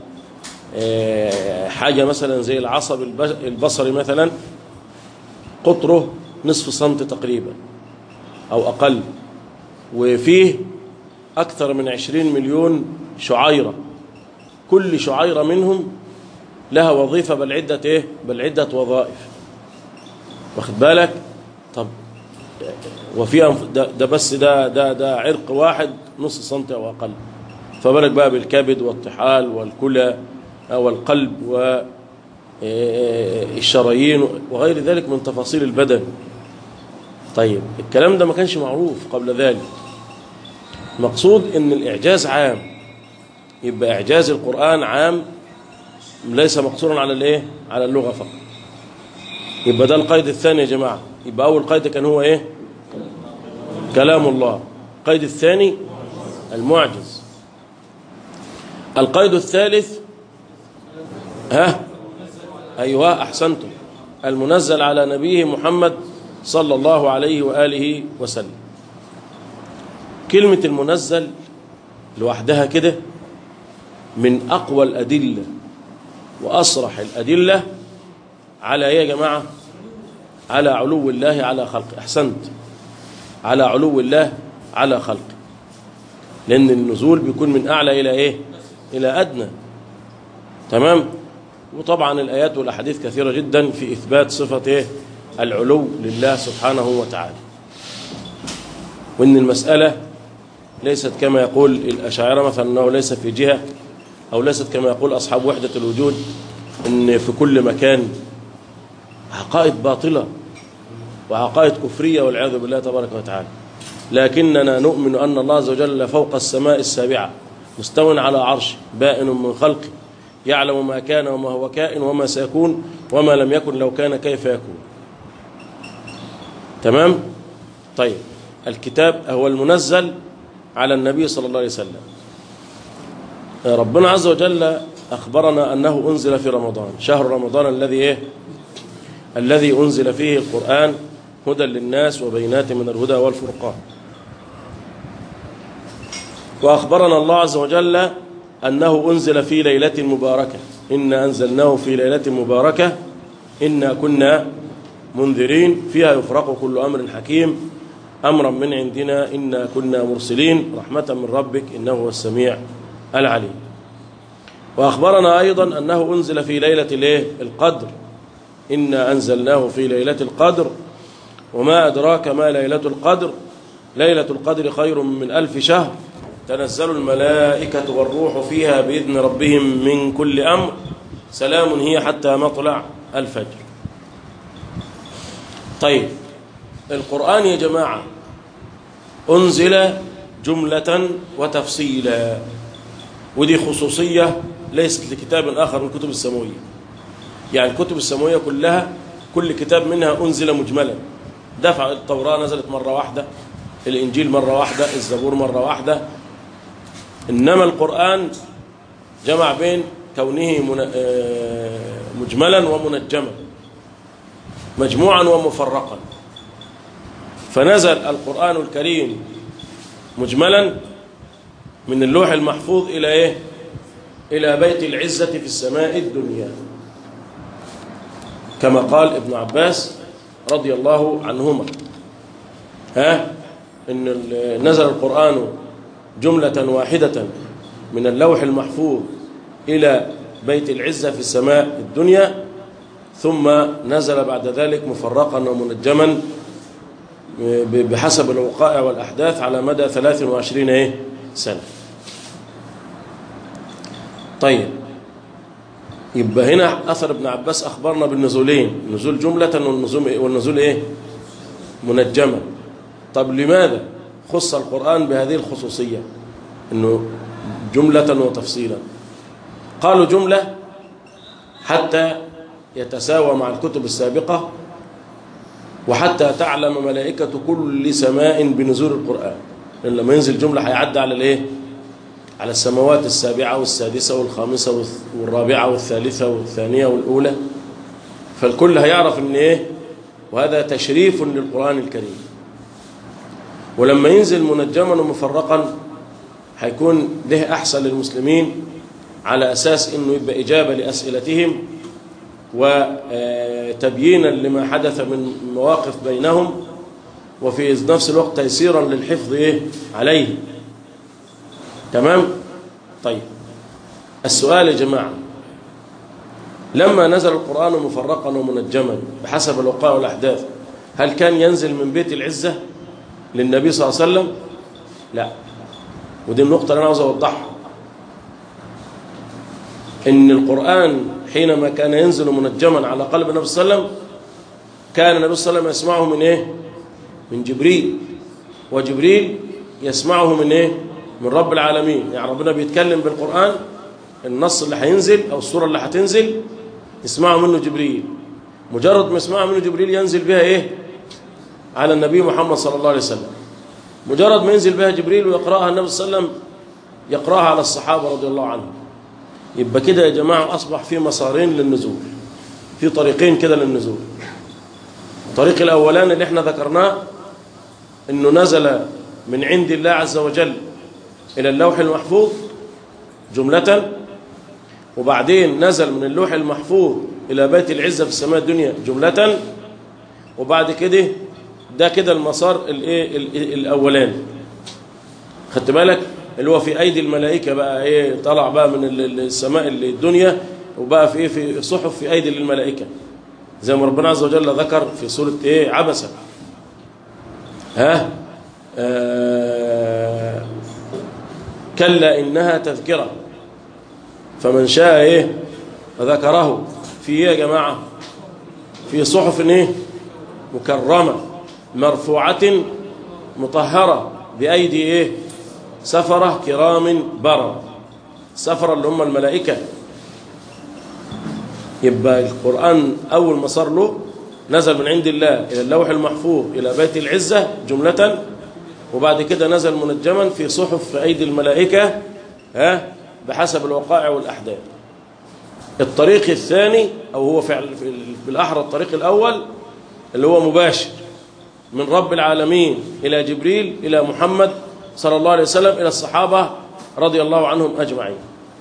حاجة مثلا زي العصب البصري مثلا قطره نصف سنت تقريبا أو أقل وفيه أكثر من عشرين مليون شعيرة كل شعيرة منهم لها وظيفة بل عدة إيه؟ بل عدة وظائف واخد بالك طب وفي أنف... ده, ده بس ده ده ده عرق واحد نص سنتي أو أقل فبالك بقى بالكبد والطحال والكلى والقلب والشرايين وغير ذلك من تفاصيل البدن طيب الكلام ده ما كانش معروف قبل ذلك مقصود ان الإعجاز عام يبقى إعجاز القرآن عام ليس مقصورا على الايه على اللغة فقط يبقى ده القيد الثاني يا جماعة يبقى أول قيد كان هو إيه كلام الله القيد الثاني المعجز القيد الثالث ها أيها أحسنتم المنزل على نبيه محمد صلى الله عليه وآله وسلم كلمة المنزل لوحدها كده من أقوى الأدلة وأصرح الأدلة على ايه يا جماعة على علو الله على خلقه أحسنت على علو الله على خلقه لأن النزول بيكون من أعلى إلى إيه إلى أدنى تمام وطبعا الآيات والأحاديث كثيرة جدا في إثبات صفة إيه العلو لله سبحانه وتعالى وإن المسألة ليست كما يقول الأشاعرة مثلا أنه ليس في جهة أو ليست كما يقول أصحاب وحدة الوجود أن في كل مكان عقائد باطلة وعقائد كفرية والعياذ بالله تبارك وتعالى لكننا نؤمن أن الله عز وجل فوق السماء السابعة مستو على عرش بائن من خلقه يعلم ما كان وما هو كائن وما سيكون وما لم يكن لو كان كيف يكون تمام طيب الكتاب هو المنزل على النبي صلى الله عليه وسلم ربنا عز وجل أخبرنا أنه أنزل في رمضان شهر رمضان الذي إيه الذي أنزل فيه القرآن هدى للناس وبينات من الهدى والفرقان وأخبرنا الله عز وجل أنه أنزل في ليلة مباركة إنا أنزلناه في ليلة مباركة إنا كنا منذرين فيها يفرق كل أمر حكيم أمرا من عندنا إنا كنا مرسلين رحمة من ربك إنه هو السميع العليم وأخبرنا أيضا أنه أنزل في ليلة الايه القدر إنا أنزلناه في ليلة القدر وما أدراك ما ليلة القدر ليلة القدر خير من ألف شهر تنزل الملائكة والروح فيها بإذن ربهم من كل أمر سلام هي حتى مطلع الفجر طيب القرآن يا جماعة أنزل جملة وتفصيلا ودي خصوصية ليست لكتاب آخر من الكتب السماوية يعني الكتب السماوية كلها كل كتاب منها أنزل مجملا دفع التوراة نزلت مرة واحدة الإنجيل مرة واحدة الزبور مرة واحدة إنما القرآن جمع بين كونه من- آه، مجملا ومنجما مجموعا ومفرقا فنزل القرآن الكريم مجملا من اللوح المحفوظ إلى إيه؟ إلى بيت العزة في السماء الدنيا كما قال ابن عباس رضي الله عنهما ها إن ال- نزل القرآن جملة واحدة من اللوح المحفوظ إلى بيت العزة في السماء الدنيا ثم نزل بعد ذلك مفرقا ومنجما ب- بحسب الوقائع والأحداث على مدى 23 إيه؟ سنة طيب يبقى هنا أثر ابن عباس أخبرنا بالنزولين نزول جملة والنزول, والنزول إيه منجما طب لماذا خص القرآن بهذه الخصوصية أنه جملة وتفصيلا قالوا جملة حتى يتساوى مع الكتب السابقة وحتى تعلم ملائكة كل سماء بنزول القرآن لأن لما ينزل جملة هيعدي على الإيه؟ على السماوات السابعة والسادسة والخامسة والرابعة والثالثة والثانية والأولى فالكل هيعرف إن إيه وهذا تشريف للقرآن الكريم ولما ينزل منجما ومفرقا هيكون له أحسن للمسلمين على أساس إنه يبقى إجابة لأسئلتهم وتبيينا لما حدث من مواقف بينهم وفي نفس الوقت تيسيرا للحفظ إيه عليه تمام طيب السؤال يا جماعة لما نزل القرآن مفرقا ومنجما بحسب الوقائع والأحداث هل كان ينزل من بيت العزة للنبي صلى الله عليه وسلم لا ودي النقطة اللي أنا عاوز أوضحها إن القرآن حينما كان ينزل منجما على قلب النبي صلى الله عليه وسلم كان النبي صلى الله عليه وسلم يسمعه من إيه من جبريل وجبريل يسمعه من إيه من رب العالمين يعني ربنا بيتكلم بالقرآن النص اللي هينزل أو السورة اللي هتنزل يسمعه منه جبريل مجرد ما يسمعه منه جبريل ينزل بها إيه على النبي محمد صلى الله عليه وسلم مجرد ما ينزل بها جبريل ويقرأها النبي صلى الله عليه وسلم يقرأها على الصحابة رضي الله عنهم يبقى كده يا جماعة أصبح في مسارين للنزول في طريقين كده للنزول الطريق الأولاني اللي احنا ذكرناه انه نزل من عند الله عز وجل إلى اللوح المحفوظ جملة وبعدين نزل من اللوح المحفوظ إلى بيت العزة في السماء الدنيا جملة وبعد كده ده كده المسار الايه الاولاني خدت بالك اللي هو في ايدي الملائكه بقى ايه طلع بقى من السماء الدنيا وبقى في ايه في صحف في ايدي الملائكه زي ما ربنا عز وجل ذكر في سوره ايه عبسه ها آه كلا انها تذكره فمن شاء ايه ذكره في ايه يا جماعه في صحف ايه مكرمه مرفوعه مطهره بايدي ايه سفرة كرام برر سفرة اللي هم الملائكة يبقى القرآن أول ما صار له نزل من عند الله إلى اللوح المحفوظ إلى بيت العزة جملة وبعد كده نزل منجما في صحف في أيدي الملائكة ها بحسب الوقائع والأحداث الطريق الثاني أو هو فعل بالأحرى الطريق الأول اللي هو مباشر من رب العالمين إلى جبريل إلى محمد صلى الله عليه وسلم إلى الصحابة رضي الله عنهم أجمعين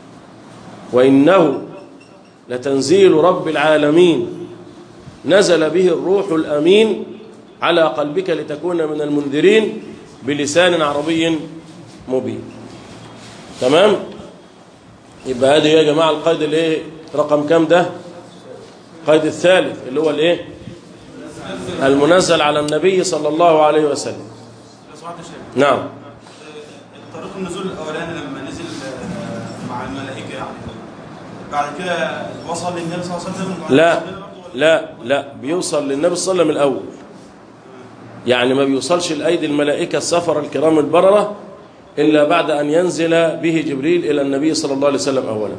وإنه لتنزيل رب العالمين نزل به الروح الأمين على قلبك لتكون من المنذرين بلسان عربي مبين تمام يبقى هذه يا جماعة القيد الايه رقم كام ده القيد الثالث اللي هو الايه المنزل على النبي صلى الله عليه وسلم لو سمحت يا شيخ نعم طريق النزول الاولاني لما نزل آه، مع الملائكه يعني بعد كده وصل للنبي صلى الله عليه وسلم لا لا لا بيوصل للنبي صلى الله عليه وسلم الأول يعني ما بيوصلش لأيدي الملائكة السفر الكرام البررة إلا بعد أن ينزل به جبريل إلى النبي صلى الله عليه وسلم أولا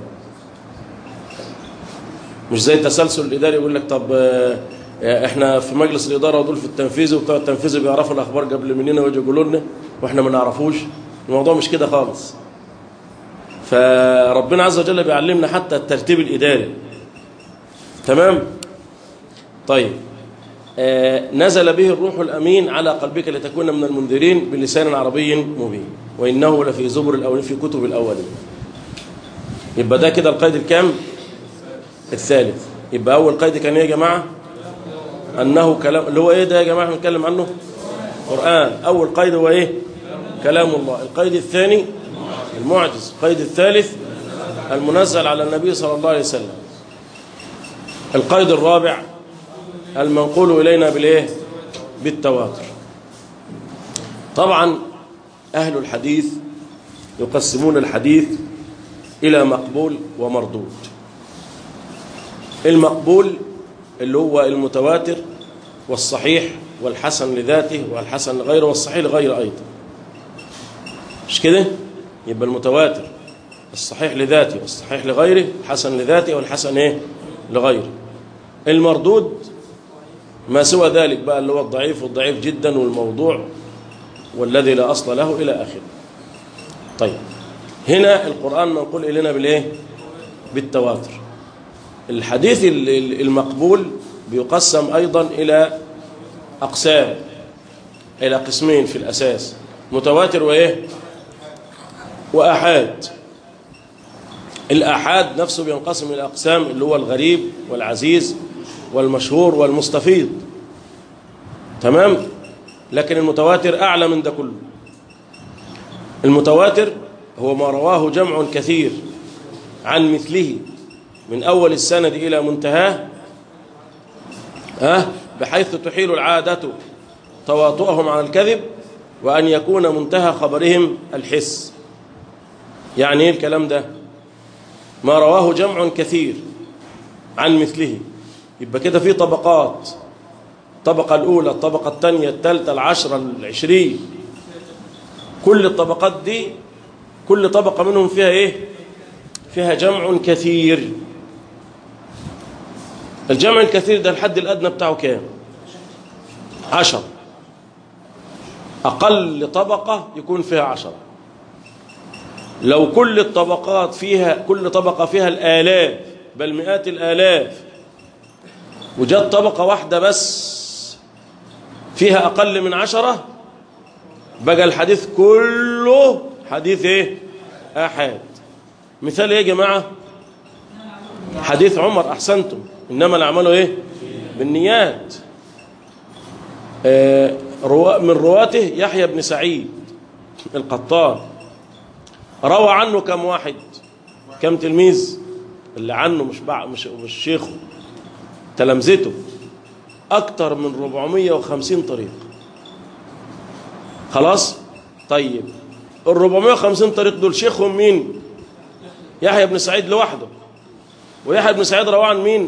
مش زي التسلسل الإداري يقول لك طب آه، احنا في مجلس الإدارة ودول في التنفيذ وبتوع التنفيذ بيعرفوا الأخبار قبل مننا ويجوا يقولوا لنا واحنا ما نعرفوش الموضوع مش كده خالص فربنا عز وجل بيعلمنا حتى الترتيب الإداري تمام طيب آه نزل به الروح الأمين على قلبك لتكون من المنذرين بلسان عربي مبين وإنه لفي زبر الأولين في كتب الأولين يبقى ده كده القيد الكام الثالث يبقى أول قيد كان إيه يا جماعة أنه كلام اللي هو إيه ده يا جماعة بنتكلم عنه قرآن أول قيد هو إيه كلام الله القيد الثاني المعجز القيد الثالث المنزل على النبي صلى الله عليه وسلم القيد الرابع المنقول إلينا بالإيه بالتواتر طبعا أهل الحديث يقسمون الحديث إلى مقبول ومردود المقبول اللي هو المتواتر والصحيح والحسن لذاته والحسن لغيره والصحيح لغيره أيضا مش كده يبقى المتواتر الصحيح لذاته والصحيح لغيره الحسن لذاته والحسن ايه لغيره المردود ما سوى ذلك بقى اللي هو الضعيف والضعيف جدا والموضوع والذي لا أصل له إلى آخره طيب هنا القرآن منقول إلينا بالإيه بالتواتر الحديث ال- ال- المقبول بيقسم أيضا إلى أقسام إلى قسمين في الأساس متواتر وإيه وأحاد الأحاد نفسه بينقسم إلى أقسام اللي هو الغريب والعزيز والمشهور والمستفيض تمام لكن المتواتر أعلى من ده كله المتواتر هو ما رواه جمع كثير عن مثله من أول السند إلى منتهاه ها بحيث تحيل العادة تواطؤهم عن الكذب وأن يكون منتهى خبرهم الحس يعني ايه الكلام ده ما رواه جمع كثير عن مثله يبقى كده في طبقات الطبقة الأولى الطبقة الثانية الثالثة العشرة العشرين كل الطبقات دي كل طبقة منهم فيها ايه فيها جمع كثير الجمع الكثير ده الحد الأدنى بتاعه كام عشر أقل طبقة يكون فيها عشرة لو كل الطبقات فيها كل طبقة فيها الآلاف بل مئات الآلاف وجد طبقة واحدة بس فيها أقل من عشرة بقى الحديث كله حديث إيه أحد مثال إيه يا جماعة حديث عمر أحسنتم إنما الأعمال إيه بالنيات آه روا من رواته يحيى بن سعيد القطان روى عنه كم واحد كم تلميذ اللي عنه مش بع... مش مش شيخه تلامذته اكتر من 450 طريق خلاص طيب ال 450 طريق دول شيخهم مين يحيى بن سعيد لوحده ويحيى بن سعيد رواه عن مين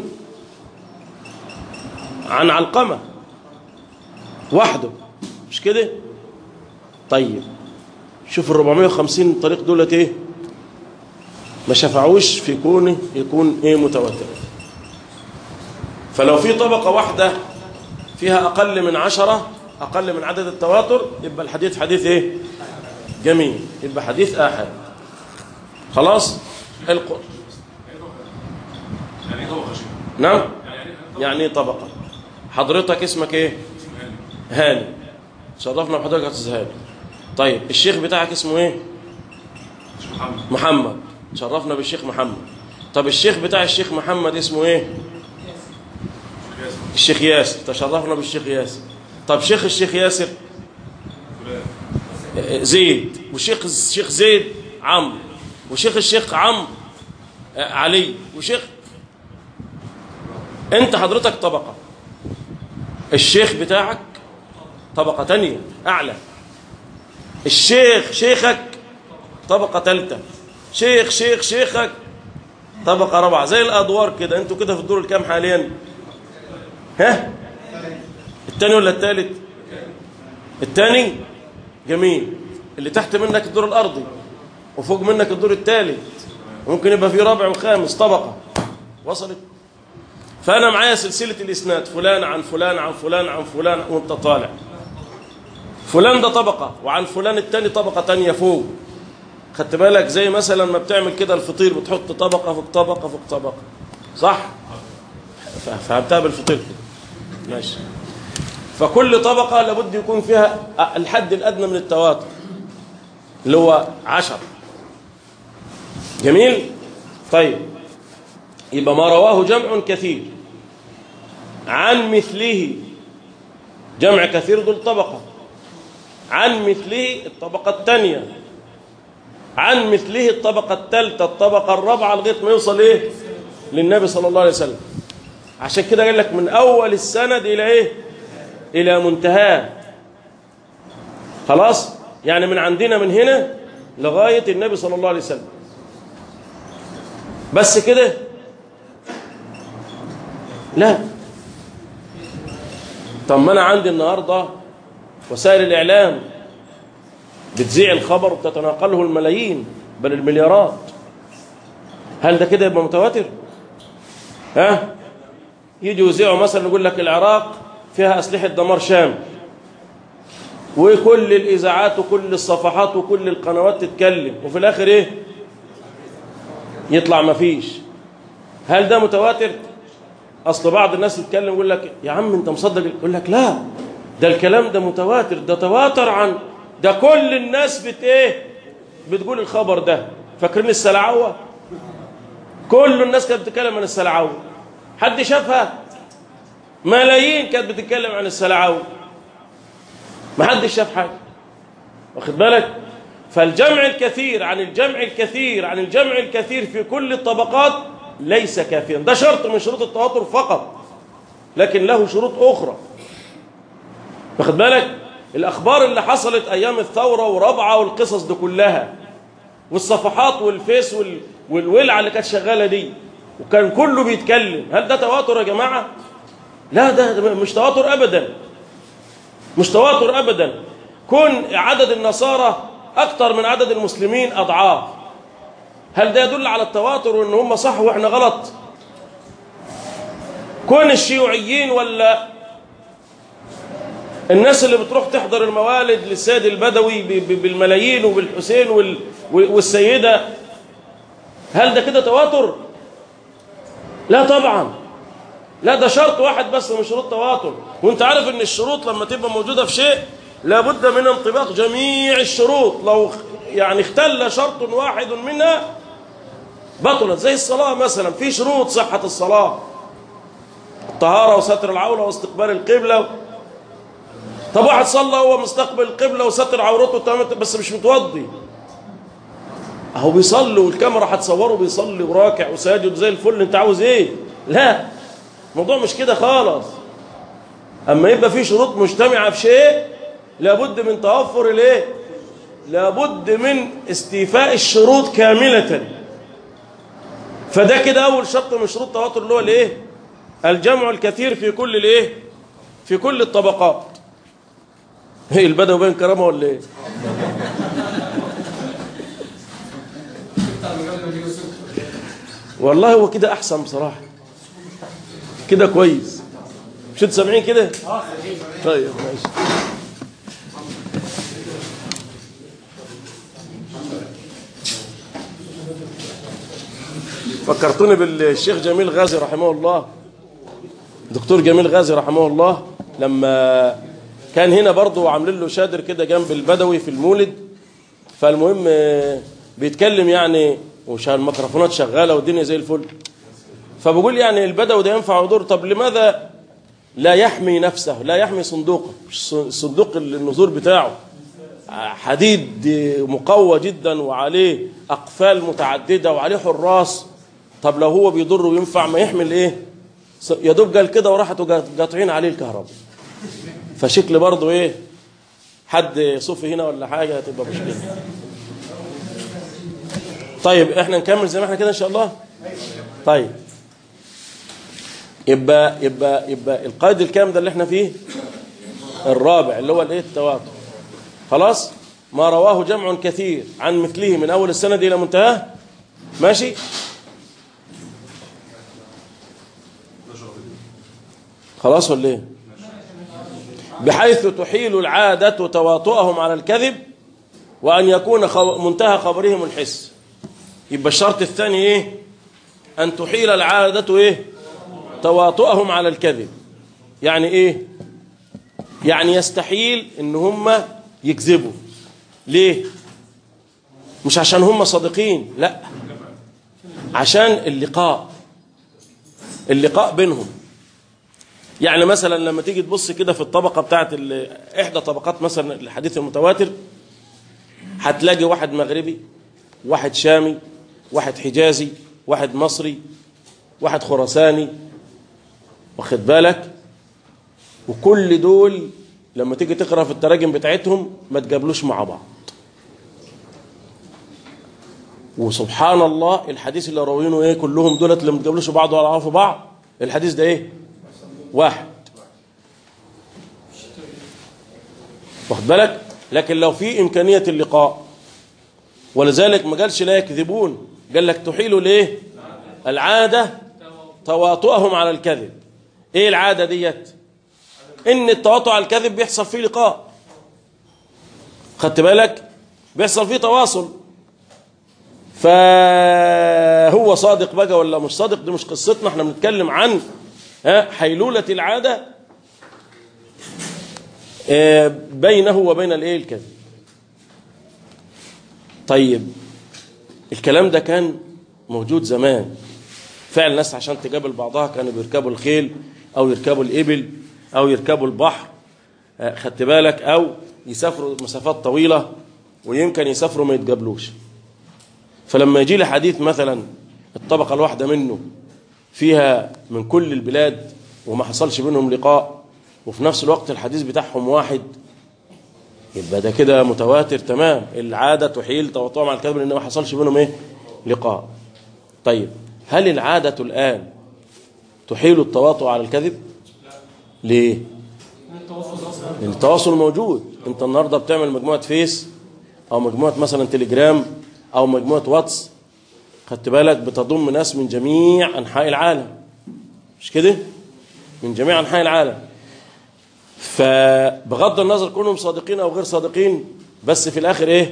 عن علقمه وحده مش كده طيب شوف ال 450 طريق دولت ايه ما شفعوش في كونه يكون ايه متواتر فلو في طبقة واحدة فيها أقل من عشرة أقل من عدد التواتر يبقى الحديث حديث ايه جميل يبقى حديث آحد خلاص الق... يعني هو خشب نعم يعني يعني ايه طبقة حضرتك اسمك ايه هاني شرفنا بحضرتك يا استاذ هاني طيب الشيخ بتاعك اسمه ايه محمد محمد شرفنا بالشيخ محمد طب الشيخ بتاع الشيخ محمد اسمه ايه الشيخ ياسر تشرفنا بالشيخ ياسر طب شيخ الشيخ ياسر زيد وشيخ الشيخ زيد عمرو وشيخ الشيخ عمرو آه، علي وشيخ انت حضرتك طبقة الشيخ بتاعك طبقة تانية اعلى الشيخ شيخك طبقة تالتة شيخ شيخ شيخك طبقة رابعة زي الأدوار كده انتوا كده في الدور الكام حاليا ها التاني ولا التالت التاني جميل اللي تحت منك الدور الأرضي وفوق منك الدور التالت ممكن يبقى في رابع وخامس طبقة وصلت فأنا معايا سلسلة الإسناد فلان عن فلان عن فلان عن فلان وانت طالع فلان ده طبقة وعن فلان التاني طبقة تانية فوق خدت بالك زي مثلا ما بتعمل كده الفطير بتحط طبقة فوق طبقة فوق طبقة صح ف- فهمتها بالفطير كده ماشي فكل طبقة لابد يكون فيها الحد الأدنى من التواتر اللي هو عشر جميل طيب يبقى ما رواه جمع كثير عن مثله جمع كثير دول طبقة عن مثله الطبقة الثانية عن مثله الطبقة الثالثة الطبقة الرابعة لغاية ما يوصل إيه للنبي صلى الله عليه وسلم عشان كده قال لك من أول السند إلى إيه إلى منتهاه خلاص يعني من عندنا من هنا لغاية النبي صلى الله عليه وسلم بس كده لا طب ما أنا عندي النهاردة وسائل الإعلام بتذيع الخبر وتتناقله الملايين بل المليارات هل ده كده يبقى متواتر ها يجي يذيعوا مثلا يقول لك العراق فيها أسلحة دمار شام وكل الإذاعات وكل الصفحات وكل القنوات تتكلم وفي الآخر إيه يطلع ما فيش هل ده متواتر أصل بعض الناس يتكلم يقول لك يا عم أنت مصدق يقول لك لا ده الكلام ده متواتر ده تواتر عن ده كل الناس بت ايه بتقول الخبر ده فاكرين السلعوه كل الناس كانت بتتكلم عن السلعوه حد شافها ملايين كانت بتتكلم عن السلعوه ما حدش شاف حاجه واخد بالك فالجمع الكثير عن الجمع الكثير عن الجمع الكثير في كل الطبقات ليس كافيا ده شرط من شروط التواتر فقط لكن له شروط اخرى واخد بالك الأخبار اللي حصلت أيام الثورة ورابعة والقصص دي كلها والصفحات والفيس وال... والولعة اللي كانت شغالة دي وكان كله بيتكلم هل ده تواتر يا جماعة؟ لا ده ده مش تواتر أبدا مش تواتر أبدا كون عدد النصارى أكثر من عدد المسلمين أضعاف هل ده يدل على التواتر وإن هم صح وإحنا غلط؟ كون الشيوعيين ولا الناس اللي بتروح تحضر الموالد للسيد البدوي ب- ب- بالملايين وبالحسين وال- والسيدة هل ده كده تواتر؟ لا طبعا لا ده شرط واحد بس من شروط تواتر وانت عارف ان الشروط لما تبقى موجودة في شيء لابد من انطباق جميع الشروط لو يعني اختل شرط واحد منها بطلت زي الصلاة مثلا في شروط صحة الصلاة الطهارة وستر العورة واستقبال القبلة طب واحد صلى هو مستقبل القبلة وستر عورته تمام بس مش متوضي اهو بيصلي والكاميرا هتصوره بيصلي وراكع وساجد زي الفل انت عاوز ايه لا الموضوع مش كده خالص اما يبقى في شروط مجتمعة في شيء لابد من توفر الايه لابد من استيفاء الشروط كاملة فده كده اول شرط من شروط التواتر اللي هو الايه الجمع الكثير في كل الايه في كل الطبقات هي البدو بين كرامه ولا ايه والله هو كده احسن بصراحه كده كويس مش انتوا سامعين كده طيب ماشي فكرتوني بالشيخ جميل غازي رحمه الله دكتور جميل غازي رحمه الله لما كان هنا برضه عاملين له شادر كده جنب البدوي في المولد فالمهم آه، بيتكلم يعني وش الميكروفونات شغاله والدنيا زي الفل فبقول يعني البدوي ده ينفع يضر طب لماذا لا يحمي نفسه لا يحمي صندوقه مش صندوق النزور بتاعه حديد مقوى جدا وعليه اقفال متعدده وعليه حراس طب لو هو بيضر وينفع ما يحمل ايه يا دوب قال كده وراحوا قاطعين عليه الكهرباء فشكل برضه ايه حد صوفي هنا ولا حاجه هتبقى مشكله طيب احنا نكمل زي ما احنا كده ان شاء الله طيب يبقى يبقى يبقى القيد الكام ده اللي احنا فيه الرابع اللي هو الايه التواتر خلاص ما رواه جمع كثير عن مثله من اول السند الى منتهاه ماشي خلاص ولا ايه بحيث تحيل العادة تواطؤهم على الكذب وأن يكون خو- منتهى خبرهم الحس يبقى الشرط الثاني ايه أن تحيل العادة ايه تواطؤهم على الكذب يعني ايه يعني يستحيل ان هم يكذبوا ليه مش عشان هم صادقين لا عشان اللقاء اللقاء بينهم يعني مثلا لما تيجي تبص كده في الطبقة بتاعت ال- إحدى طبقات مثلا الحديث المتواتر هتلاقي واحد مغربي واحد شامي واحد حجازي واحد مصري واحد خراساني واخد بالك وكل دول لما تيجي تقرا في التراجم بتاعتهم ما تقابلوش مع بعض وسبحان الله الحديث اللي راوينه ايه كلهم دولت اللي ما تقابلوش بعض ولا يعرفوا بعض الحديث ده ايه واحد واخد بالك لكن لو في إمكانية اللقاء ولذلك ما قالش لا يكذبون قال لك تحيل ليه العادة تواطؤهم على الكذب ايه العادة ديت ان التواطؤ على الكذب بيحصل فيه لقاء خدت بالك بيحصل فيه تواصل فهو صادق بقى ولا مش صادق دي مش قصتنا احنا بنتكلم عن ها حيلولة العادة آه، بينه وبين الايه الكذب طيب الكلام ده كان موجود زمان فعلا الناس عشان تقابل بعضها كانوا بيركبوا الخيل او يركبوا الابل او يركبوا البحر آه، خدت بالك او يسافروا مسافات طويلة ويمكن يسافروا ما يتقابلوش فلما يجي لي حديث مثلا الطبقة الواحدة منه فيها من كل البلاد وما حصلش بينهم لقاء وفي نفس الوقت الحديث بتاعهم واحد يبقى ده كده متواتر تمام العادة تحيل تواطؤهم على الكذب لأن ما حصلش بينهم ايه لقاء طيب هل العادة الآن تحيل التواطؤ على الكذب ليه لأن التواصل موجود انت النهاردة بتعمل مجموعة فيس او مجموعة مثلا تليجرام او مجموعة واتس خدت بالك بتضم ناس من جميع انحاء العالم مش كده من جميع انحاء العالم فبغض النظر كونهم صادقين او غير صادقين بس في الاخر ايه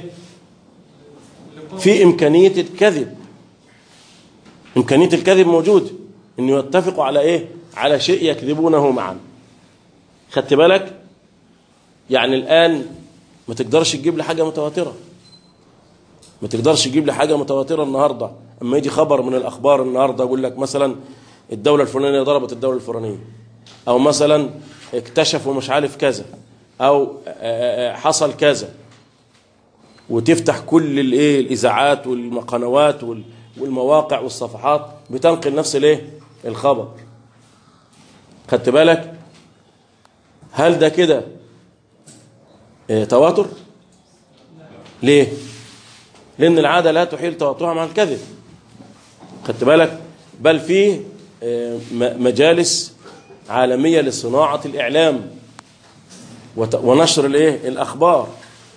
في امكانيه الكذب امكانيه الكذب موجود ان يتفقوا على ايه على شيء يكذبونه معا خدت بالك يعني الان ما تقدرش تجيب لي حاجه متواتره ما تقدرش تجيب لي حاجه متواتره النهارده اما يجي خبر من الاخبار النهارده اقول لك مثلا الدوله الفلانيه ضربت الدوله الفلانيه او مثلا اكتشفوا مش عارف كذا او آه، آه، حصل كذا وتفتح كل الايه الاذاعات والقنوات وال- والمواقع والصفحات بتنقل نفس الايه الخبر خدت بالك هل ده كده آه، تواتر ليه لان العاده لا تحيل تواترها مع الكذب خدت بالك بل فيه آه، م- مجالس عالمية لصناعة الإعلام وت- ونشر الايه الأخبار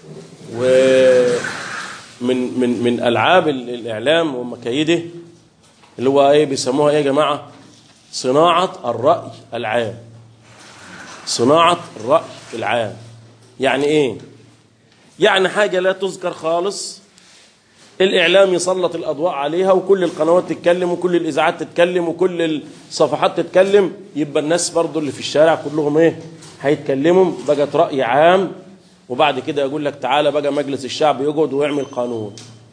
ومن من من ألعاب ال- الإعلام ومكايده اللي هو ايه بيسموها ايه يا جماعة صناعة الرأي العام صناعة الرأي العام يعني ايه يعني حاجة لا تذكر خالص الإعلام يسلط الأضواء عليها وكل القنوات تتكلم وكل الإذاعات تتكلم وكل الصفحات تتكلم يبقى الناس برضو اللي في الشارع كلهم إيه هيتكلموا بقت رأي عام وبعد كده يقول لك تعالى بقى مجلس الشعب يقعد ويعمل قانون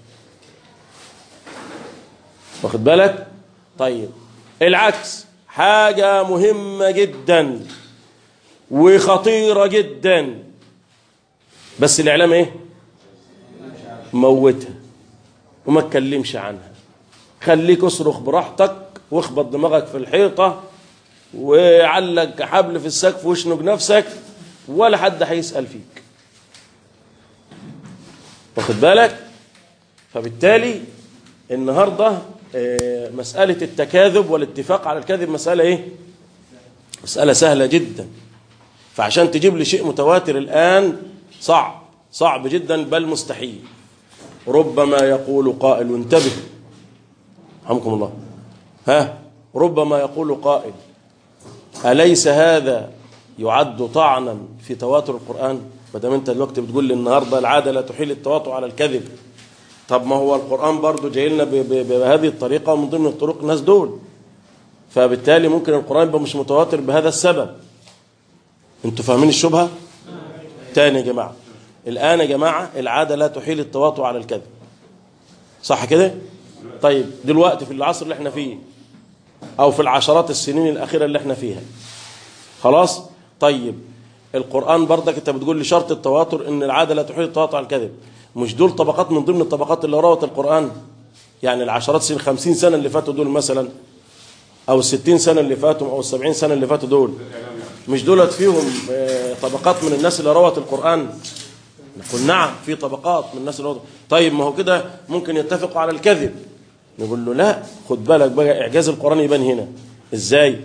واخد بالك طيب العكس حاجة مهمة جدا وخطيرة جدا بس الإعلام إيه موتها وما تكلمش عنها خليك اصرخ براحتك واخبط دماغك في الحيطة وعلق حبل في السقف واشنق نفسك ولا حد هيسأل فيك واخد بالك فبالتالي النهاردة آه، مسألة التكاذب والاتفاق على الكذب مسألة ايه مسألة سهلة جدا فعشان تجيب لي شيء متواتر الآن صعب صعب جدا بل مستحيل ربما يقول قائل انتبه رحمكم الله ها ربما يقول قائل أليس هذا يعد طعنا في تواتر القرآن ما دام انت دلوقتي بتقول لي النهارده العاده لا تحيل التواطؤ على الكذب طب ما هو القرآن برضه جاي لنا ب- ب- بهذه الطريقة ومن ضمن الطرق الناس دول فبالتالي ممكن القرآن يبقى مش متواتر بهذا السبب انتوا فاهمين الشبهة تاني يا جماعة الآن يا جماعة العادة لا تحيل التواطؤ على الكذب صح كده طيب دلوقتي في العصر اللي احنا فيه أو في العشرات السنين الأخيرة اللي احنا فيها خلاص طيب القرآن برضك انت بتقول لي شرط التواتر ان العادة لا تحيل التواطؤ على الكذب مش دول طبقات من ضمن الطبقات اللي روت القرآن يعني العشرات سنين خمسين سنة اللي فاتوا دول مثلا او الستين سنة اللي فاتوا او السبعين سنة اللي فاتوا دول مش دولت فيهم آه، طبقات من الناس اللي روت القرآن نقول نعم في طبقات من الناس اللي روت طيب ما هو كده ممكن يتفقوا على الكذب نقول له لا خد بالك بقى اعجاز القرآن يبان هنا ازاي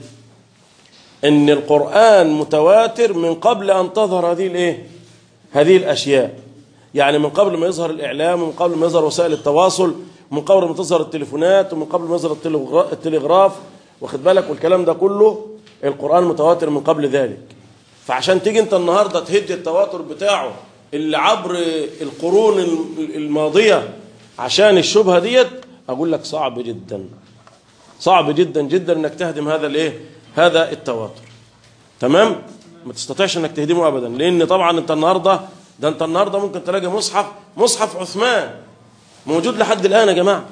ان القرآن متواتر من قبل ان تظهر هذه الايه هذه الاشياء يعني من قبل ما يظهر الاعلام ومن قبل ما يظهر وسائل التواصل ومن قبل ما تظهر التليفونات ومن قبل ما يظهر التلغرا- التلغراف واخد بالك والكلام ده كله القرآن متواتر من قبل ذلك فعشان تيجي انت النهارده تهد التواتر بتاعه اللي عبر القرون الم- الماضية عشان الشبهة ديت اقول لك صعب جدا صعب جدا جدا انك تهدم هذا الايه هذا التواتر تمام ما تستطيعش انك تهدمه ابدا لان طبعا انت النهارده ده انت النهارده ممكن تلاقي مصحف مصحف عثمان موجود لحد الان يا جماعه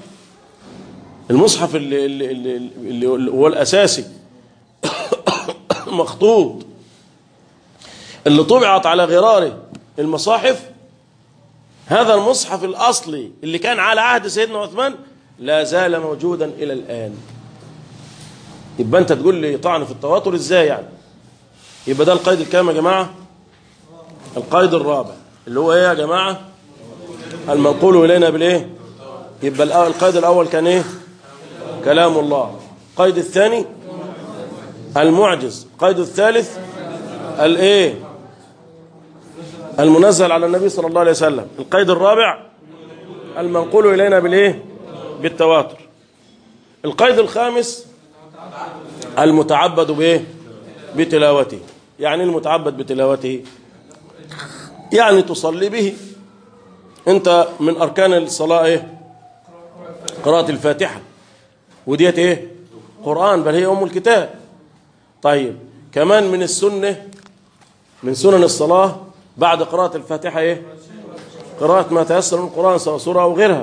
المصحف اللي, اللي, اللي, اللي هو الاساسي مخطوط اللي طبعت على غراره المصاحف هذا المصحف الاصلي اللي كان على عهد سيدنا عثمان لا زال موجودا الى الان يبقى انت تقول لي طعن في التواتر ازاي يعني يبقى ده القيد الكام يا جماعه القيد الرابع اللي هو ايه يا جماعه المنقول الينا بالايه يبقى الأول- القيد الاول كان ايه كلام الله القيد الثاني المعجز القيد الثالث الايه المنزل على النبي صلى الله عليه وسلم القيد الرابع المنقول الينا بالايه بالتواتر القيد الخامس المتعبد بايه بتلاوته يعني المتعبد بتلاوته يعني تصلي به انت من اركان الصلاه ايه قراءه الفاتحه وديت ايه قران بل هي ام الكتاب طيب كمان من السنه من سنن الصلاه بعد قراءه الفاتحه ايه قراءه ما تيسر من القران سواء سوره او غيرها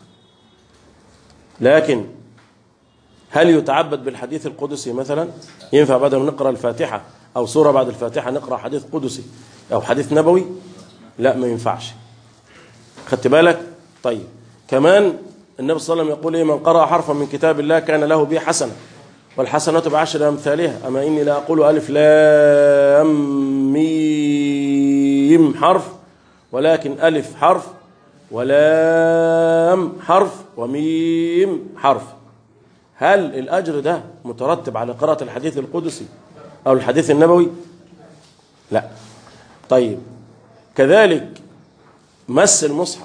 لكن هل يتعبد بالحديث القدسي مثلا ينفع بعد ما نقرا الفاتحه او سوره بعد الفاتحه نقرا حديث قدسي او حديث نبوي لا ما ينفعش خدت بالك طيب كمان النبي صلى الله عليه وسلم يقول ايه من قرأ حرفا من كتاب الله كان له به حسنه والحسنة بعشر أمثالها أما إني لا أقول ألف لام ميم حرف ولكن ألف حرف ولام حرف وميم حرف هل الأجر ده مترتب على قراءة الحديث القدسي أو الحديث النبوي لا طيب كذلك مس المصحف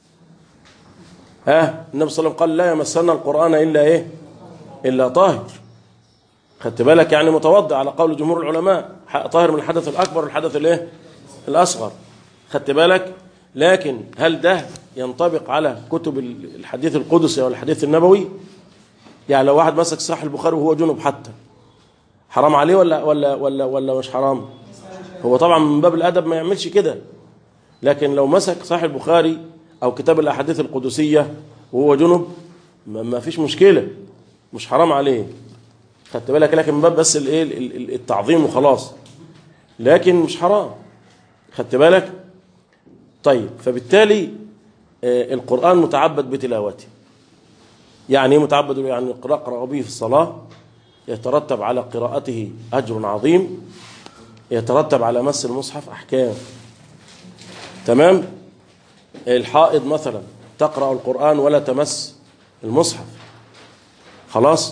ها النبي صلى الله عليه وسلم قال لا يمسنا القرآن إلا إيه إلا طاهر خدت بالك يعني متوضع على قول جمهور العلماء طاهر من الحدث الأكبر والحدث الإيه الأصغر خدت بالك لكن هل ده ينطبق على كتب الحديث القدسي أو الحديث النبوي يعني لو واحد مسك صحيح البخاري وهو جنب حتى حرام عليه ولا ولا ولا ولا مش حرام هو طبعا من باب الادب ما يعملش كده لكن لو مسك صحيح البخاري او كتاب الاحاديث القدسيه وهو جنب ما ما فيش مشكله مش حرام عليه خدت بالك لكن من باب بس الايه ال- ال- التعظيم وخلاص لكن مش حرام خدت بالك طيب فبالتالي آه، القرآن متعبد بتلاوته يعني ايه متعبد يعني اقرأ اقرأ به في الصلاة يترتب على قراءته أجر عظيم يترتب على مس المصحف أحكام تمام الحائض مثلا تقرأ القرآن ولا تمس المصحف خلاص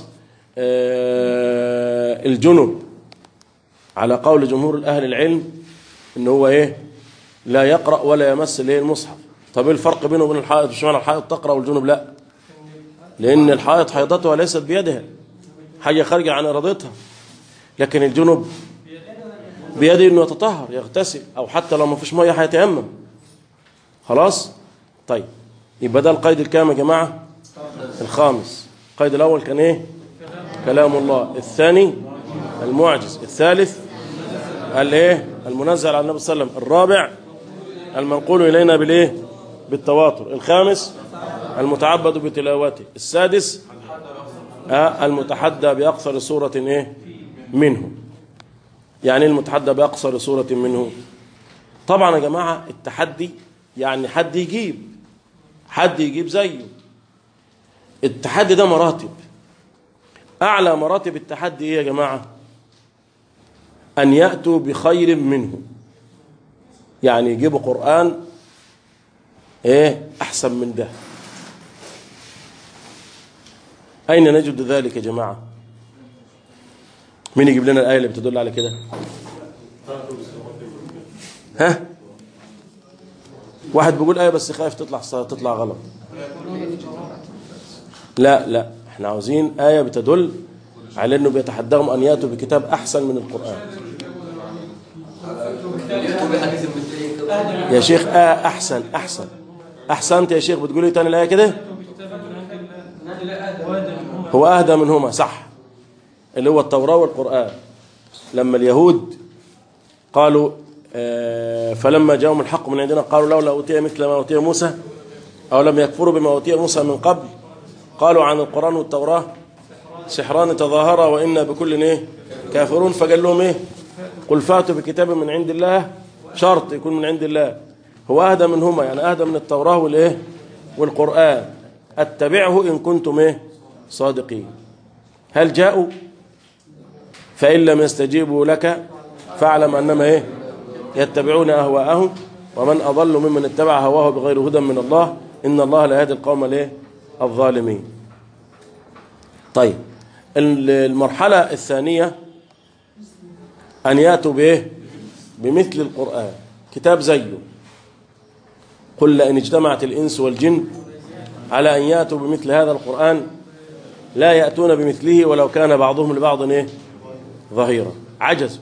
آه، الجنب على قول جمهور أهل العلم ان هو ايه لا يقرأ ولا يمس الايه المصحف طب ايه الفرق بينه وبين الحائض مش معنى الحائض تقرأ والجنب لا لان الحائض حيضتها ليست بيدها حاجة خارجة عن ارادتها لكن الجنب بيده انه يتطهر يغتسل او حتى لو ما فيش ميه هيتيمم خلاص طيب يبقى ده القيد الكام يا جماعه الخامس القيد الاول كان ايه كلام الله الثاني المعجز الثالث الايه المنزل على النبي صلى الله عليه وسلم الرابع المنقول الينا بالايه بالتواتر الخامس المتعبد بتلاوته السادس آه المتحدى باقصر سوره ايه منه يعني إيه المتحدى باقصر سوره منه طبعا يا جماعه التحدي يعني حد يجيب حد يجيب زيه التحدي ده مراتب اعلى مراتب التحدي ايه يا جماعه أن يأتوا بخير منه يعني يجيبوا قرآن إيه أحسن من ده أين نجد ذلك يا جماعة مين يجيب لنا الآية اللي بتدل على كده ها واحد بيقول آية بس خايف تطلع تطلع غلط لا لا احنا عاوزين آية بتدل على انه بيتحداهم ان ياتوا بكتاب احسن من القران يا شيخ آه احسن احسن احسنت يا شيخ بتقولي تاني الايه كده هو اهدى منهما صح اللي هو التوراه والقران لما اليهود قالوا آه فلما جاءهم الحق من عندنا قالوا لولا اوتي مثل ما اوتي موسى او لم يكفروا بما اوتي موسى من قبل قالوا عن القران والتوراه سحران تظاهرا وإنا بكل ايه كافرون فقال لهم ايه قل فاتوا بكتاب من عند الله شرط يكون من عند الله هو أهدى منهما يعني أهدى من التوراة والإيه والقرآن اتبعه إن كنتم إيه صادقين هل جاءوا فإن لم يستجيبوا لك فاعلم أنما إيه يتبعون أهواءهم ومن أضل ممن اتبع هواه بغير هدى من الله إن الله لا يهدي القوم الإيه الظالمين طيب المرحلة الثانية أن يأتوا بإيه بمثل القرآن كتاب زيه قل لئن اجتمعت الإنس والجن على أن يأتوا بمثل هذا القرآن لا يأتون بمثله ولو كان بعضهم لبعض إيه ظهيرا عجزوا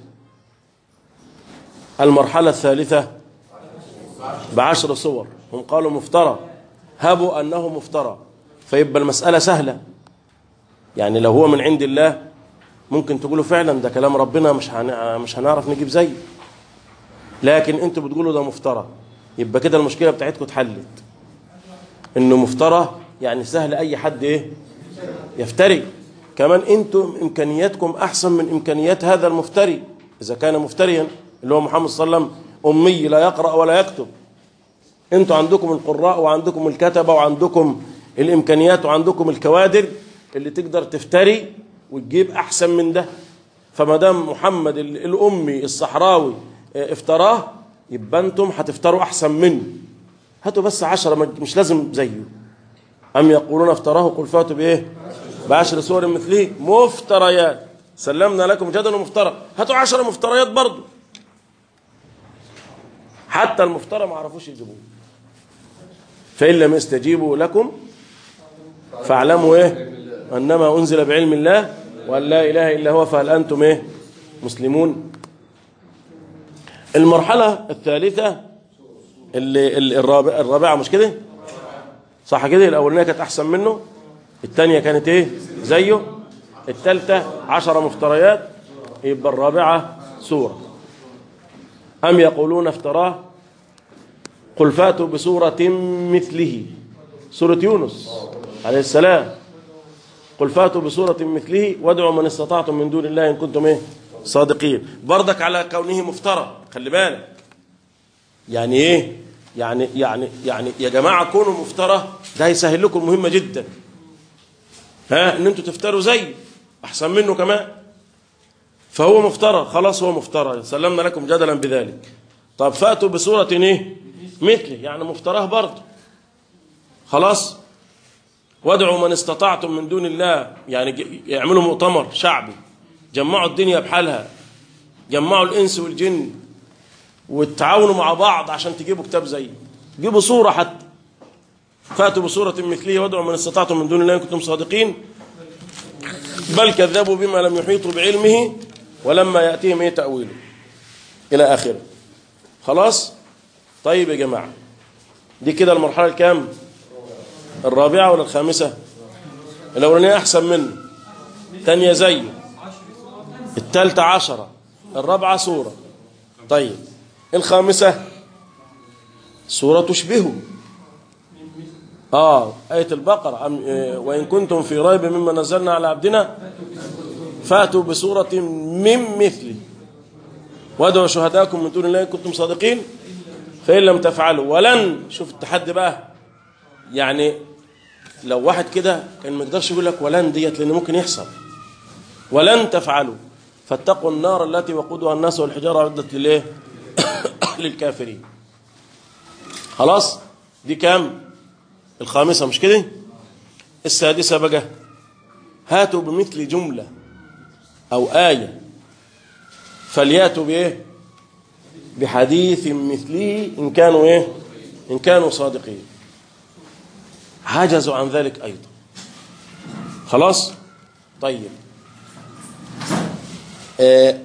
المرحلة الثالثة بعشر صور هم قالوا مفترى هبوا أنه مفترى فيبقى المسألة سهلة يعني لو هو من عند الله ممكن تقولوا فعلا ده كلام ربنا مش هن... مش هنعرف نجيب زيه لكن انتوا بتقولوا ده مفترى يبقى كده المشكله بتاعتكم اتحلت انه مفترى يعني سهل اي حد ايه يفتري كمان انتم امكانياتكم احسن من امكانيات هذا المفتري اذا كان مفتريا اللي هو محمد صلى الله عليه وسلم امي لا يقرا ولا يكتب انتوا عندكم القراء وعندكم الكتبه وعندكم الامكانيات وعندكم الكوادر اللي تقدر تفتري وتجيب احسن من ده فما دام محمد الامي الصحراوي افتراه يبقى انتم هتفتروا احسن منه هاتوا بس عشرة مش لازم زيه ام يقولون افتراه قل فاتوا بايه بعشر سور مثله مفتريات سلمنا لكم جدلا مفترى هاتوا عشرة مفتريات برضه حتى المفترى ما عرفوش يجيبوه فإن لم يستجيبوا لكم فاعلموا ايه انما انزل بعلم الله وان لا اله الا هو فهل انتم ايه مسلمون المرحله الثالثه اللي الرابعه الرابعه مش كده صح كده الاولانيه كانت احسن منه الثانيه كانت ايه زيه الثالثه عشر مفتريات يبقى الرابعه سوره أم يقولون افتراه قل فاتوا بسورة مثله سورة يونس عليه السلام قل فاتوا بسورة مثله وادعوا من استطعتم من دون الله إن كنتم إيه صادقين بردك على كونه مفترى خلي بالك يعني إيه يعني يعني يعني يا جماعة كونوا مفترى ده هيسهل لكم المهمة جدا ها ان انتوا تفتروا زي احسن منه كمان فهو مفترى خلاص هو مفترى سلمنا لكم جدلا بذلك طب فاتوا بسورة ايه مثله يعني مفتراه برضه خلاص وادعوا من استطعتم من دون الله يعني ج- يعملوا مؤتمر شعبي جمعوا الدنيا بحالها جمعوا الانس والجن وتعاونوا مع بعض عشان تجيبوا كتاب زيه جيبوا صورة حتى فاتوا بصورة مثلية وادعوا من استطعتم من دون الله إن كنتم صادقين بل كذبوا بما لم يحيطوا بعلمه ولما يأتيهم ايه تأويله إلى آخره خلاص طيب يا جماعة دي كده المرحلة الكام الرابعة ولا الخامسة الأولانية أحسن منه تانية زيه التالتة عشرة الرابعة سورة طيب الخامسة سورة تشبهه آه آية البقرة أم آه، وإن كنتم في ريب مما نزلنا على عبدنا فأتوا بسورة من مثله وادعوا شهداءكم من دون الله إن كنتم صادقين فإن لم تفعلوا ولن شوف التحدي بقى يعني لو واحد كده كان ما يقدرش يقول لك ولن ديت لأن ممكن يحصل ولن تفعلوا فاتقوا النار التي وقودها الناس والحجارة عدت للإيه للكافرين خلاص دي كام الخامسة مش كده السادسة بقى هاتوا بمثل جملة أو آية فلياتوا بإيه بحديث مثله إن كانوا إيه إن كانوا صادقين عجزوا عن ذلك أيضا خلاص طيب آه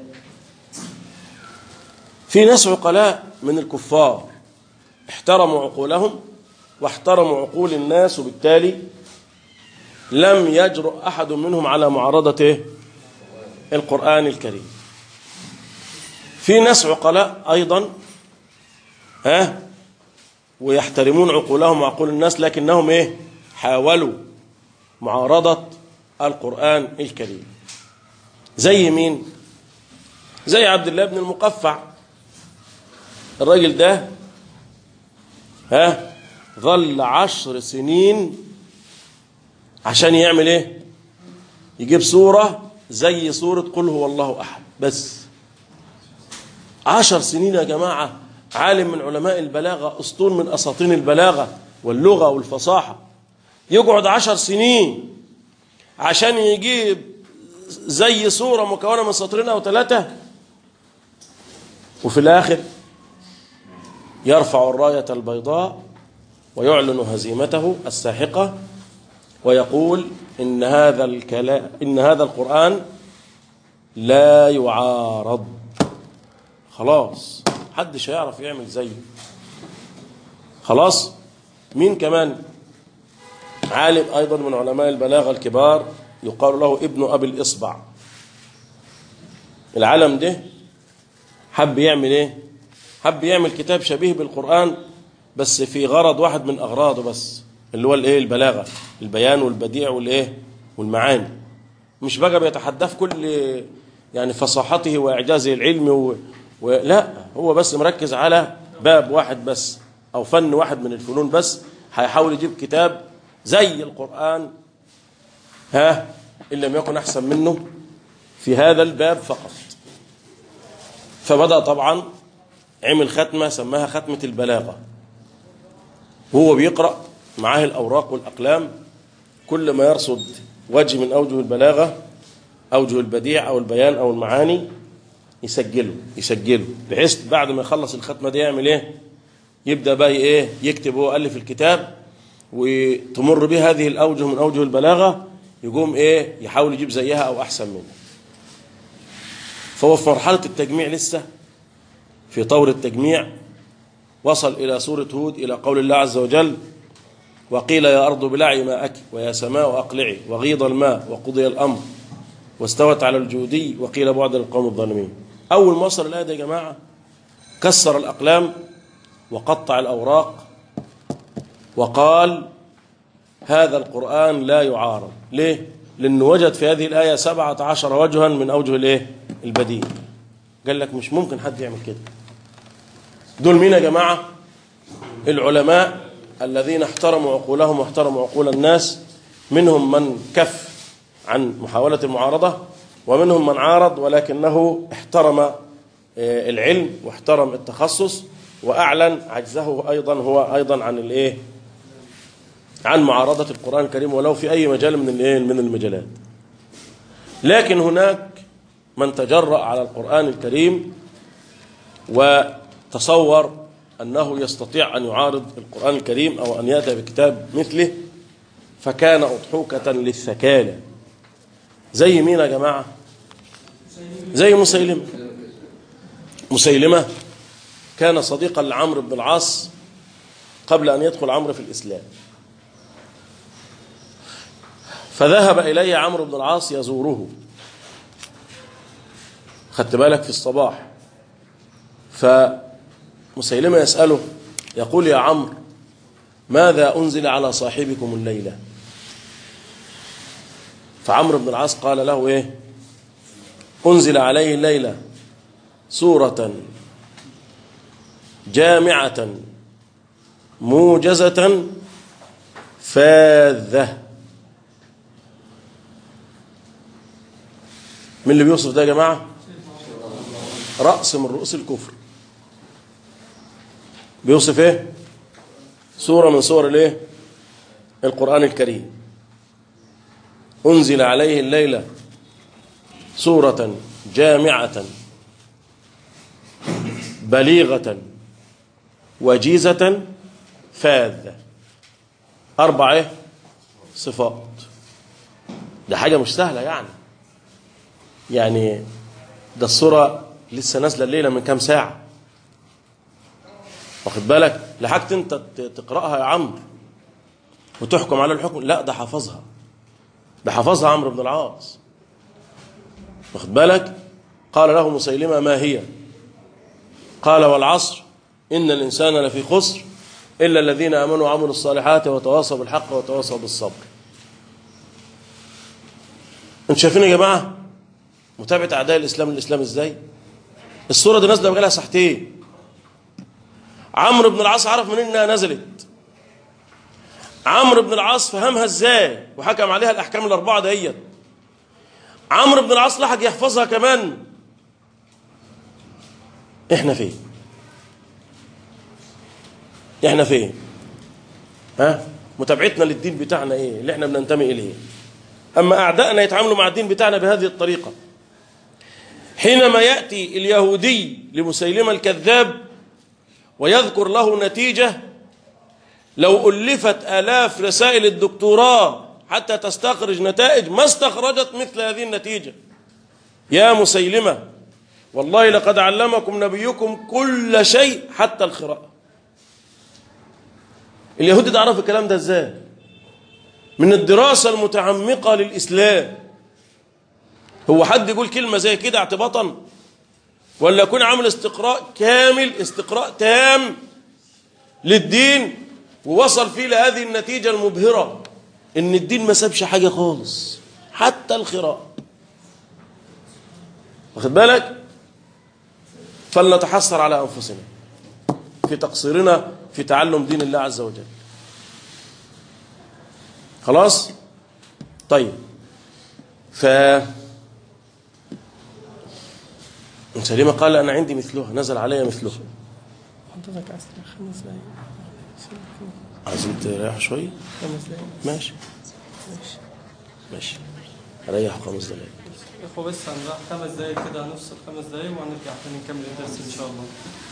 في ناس عقلاء من الكفار احترموا عقولهم واحترموا عقول الناس وبالتالي لم يجرؤ أحد منهم على معارضة إيه؟ القرآن الكريم في ناس عقلاء أيضا ها ويحترمون عقولهم وعقول الناس لكنهم إيه حاولوا معارضة القرآن الكريم زي مين زي عبد الله بن المقفع الراجل ده ها ظل عشر سنين عشان يعمل ايه يجيب صورة زي صورة قل هو الله أحد بس عشر سنين يا جماعة عالم من علماء البلاغة أسطول من أساطين البلاغة واللغة والفصاحة يقعد عشر سنين عشان يجيب زي صورة مكونة من سطرين أو ثلاثة وفي الآخر يرفع الراية البيضاء ويعلن هزيمته الساحقة ويقول إن هذا الكلام إن هذا القرآن لا يعارض خلاص محدش هيعرف يعمل زيه خلاص مين كمان عالم أيضا من علماء البلاغة الكبار يقال له ابن أبي الإصبع العالم ده حب يعمل ايه حب يعمل كتاب شبيه بالقرآن بس في غرض واحد من أغراضه بس اللي هو الايه البلاغة البيان والبديع والايه والمعاني مش بقى بيتحدى في كل يعني فصاحته وإعجازه العلمي و... ولا هو بس مركز على باب واحد بس أو فن واحد من الفنون بس هيحاول يجيب كتاب زي القرآن ها إن لم يكن أحسن منه في هذا الباب فقط فبدأ طبعا عمل ختمة سماها ختمة البلاغة وهو بيقرأ معاه الأوراق والأقلام كل ما يرصد وجه من أوجه البلاغة أوجه البديع أو البيان أو المعاني يسجله يسجله بحيث بعد ما يخلص الختمة دي يعمل إيه يبدأ بقى إيه يكتب هو ألف الكتاب وتمر به هذه الأوجه من أوجه البلاغة يقوم إيه يحاول يجيب زيها أو أحسن منها فهو في مرحلة التجميع لسه في طور التجميع وصل إلى سورة هود إلى قول الله عز وجل وقيل يا أرض بلعي ماءك ويا سماء أقلعي وغيض الماء وقضي الأمر واستوت على الجودي وقيل بعد القوم الظالمين أول ما وصل الآية دي يا جماعة كسر الأقلام وقطع الأوراق وقال هذا القرآن لا يعارض ليه؟ لأنه وجد في هذه الآية سبعة عشر وجها من أوجه الإيه؟ البديل قال لك مش ممكن حد يعمل كده دول مين يا جماعة العلماء الذين احترموا عقولهم واحترموا عقول الناس منهم من كف عن محاولة المعارضة ومنهم من عارض ولكنه احترم آه، العلم واحترم التخصص وأعلن عجزه أيضا هو أيضا عن الإيه عن معارضة القرآن الكريم ولو في أي مجال من الإيه من المجالات لكن هناك من تجرأ على القرآن الكريم وتصور أنه يستطيع أن يعارض القرآن الكريم أو أن يأتي بكتاب مثله فكان أضحوكة للثكالة زي مين يا جماعة زي مسيلمة مسيلمة كان صديقا لعمرو بن العاص قبل أن يدخل عمرو في الإسلام فذهب إليه عمرو بن العاص يزوره خدت بالك في الصباح فمسيلمة يسأله يقول يا عمرو ماذا أنزل على صاحبكم الليلة فعمرو بن العاص قال له إيه أنزل عليه الليلة سورة جامعة موجزة فاذة من اللي بيوصف ده يا جماعة رأس من رؤوس الكفر بيوصف ايه سورة من سور الايه القرآن الكريم أنزل عليه الليلة سورة جامعة بليغة وجيزة فاذة أربع إيه؟ صفات ده حاجة مش سهلة يعني يعني ده الصورة لسه نازلة الليلة من كام ساعة واخد بالك لحقت انت ت- تقرأها يا عمرو وتحكم على الحكم لا ده حفظها ده حفظها عمرو بن العاص واخد بالك قال له مسيلمة ما هي قال والعصر إن الإنسان لفي خسر إلا الذين آمنوا وعملوا الصالحات وتواصوا بالحق وتواصوا بالصبر انتوا شايفين يا جماعة متابعة أعداء الإسلام للإسلام إزاي الصورة دي نازلة بقالها ساعتين عمرو بن العاص عرف منين إنها نزلت عمرو بن العاص فهمها إزاي وحكم عليها الأحكام الأربعة دهيت عمرو بن العاص لحق يحفظها كمان احنا فين احنا فين ها متابعتنا للدين بتاعنا ايه اللي احنا بننتمي اليه اما اعدائنا يتعاملوا مع الدين بتاعنا بهذه الطريقه حينما ياتي اليهودي لمسيلمه الكذاب ويذكر له نتيجه لو الفت الاف رسائل الدكتوراه حتى تستخرج نتائج ما استخرجت مثل هذه النتيجه يا مسيلمه والله لقد علمكم نبيكم كل شيء حتى القراءة اليهود تعرف الكلام ده ازاي من الدراسة المتعمقة للإسلام هو حد يقول كلمة زي كده اعتباطا ولا يكون عامل استقراء كامل استقراء تام للدين ووصل فيه لهذه النتيجة المبهرة ان الدين ما سابش حاجة خالص حتى القراءة واخد بالك فلنتحسر على أنفسنا في تقصيرنا في تعلم دين الله عز وجل خلاص طيب ف سليمة قال أنا عندي مثلها نزل علي مثلها حضرتك عايز تريح خمس دقايق عايزين تريحوا شوية خمس دقايق ماشي ماشي ريحوا خمس دقايق يا اخو بس هنروح خمس دقايق كده هنفصل خمس دقايق وهنرجع تاني نكمل الدرس ان شاء الله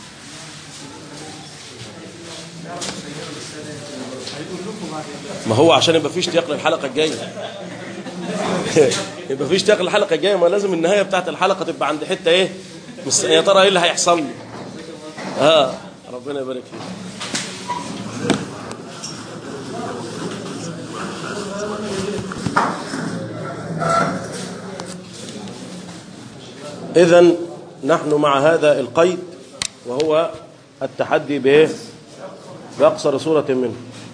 هيقول لكم بعد ما هو عشان يبقى فيش اشتياق للحلقة الجاية يبقى فيش اشتياق للحلقة الجاية ما لازم النهاية بتاعت الحلقة تبقى عند حتة ايه مس- يا ترى ايه اللي هيحصل لي اه ربنا يبارك فيك إذا نحن مع هذا القيد وهو التحدي بايه باقصر سوره منه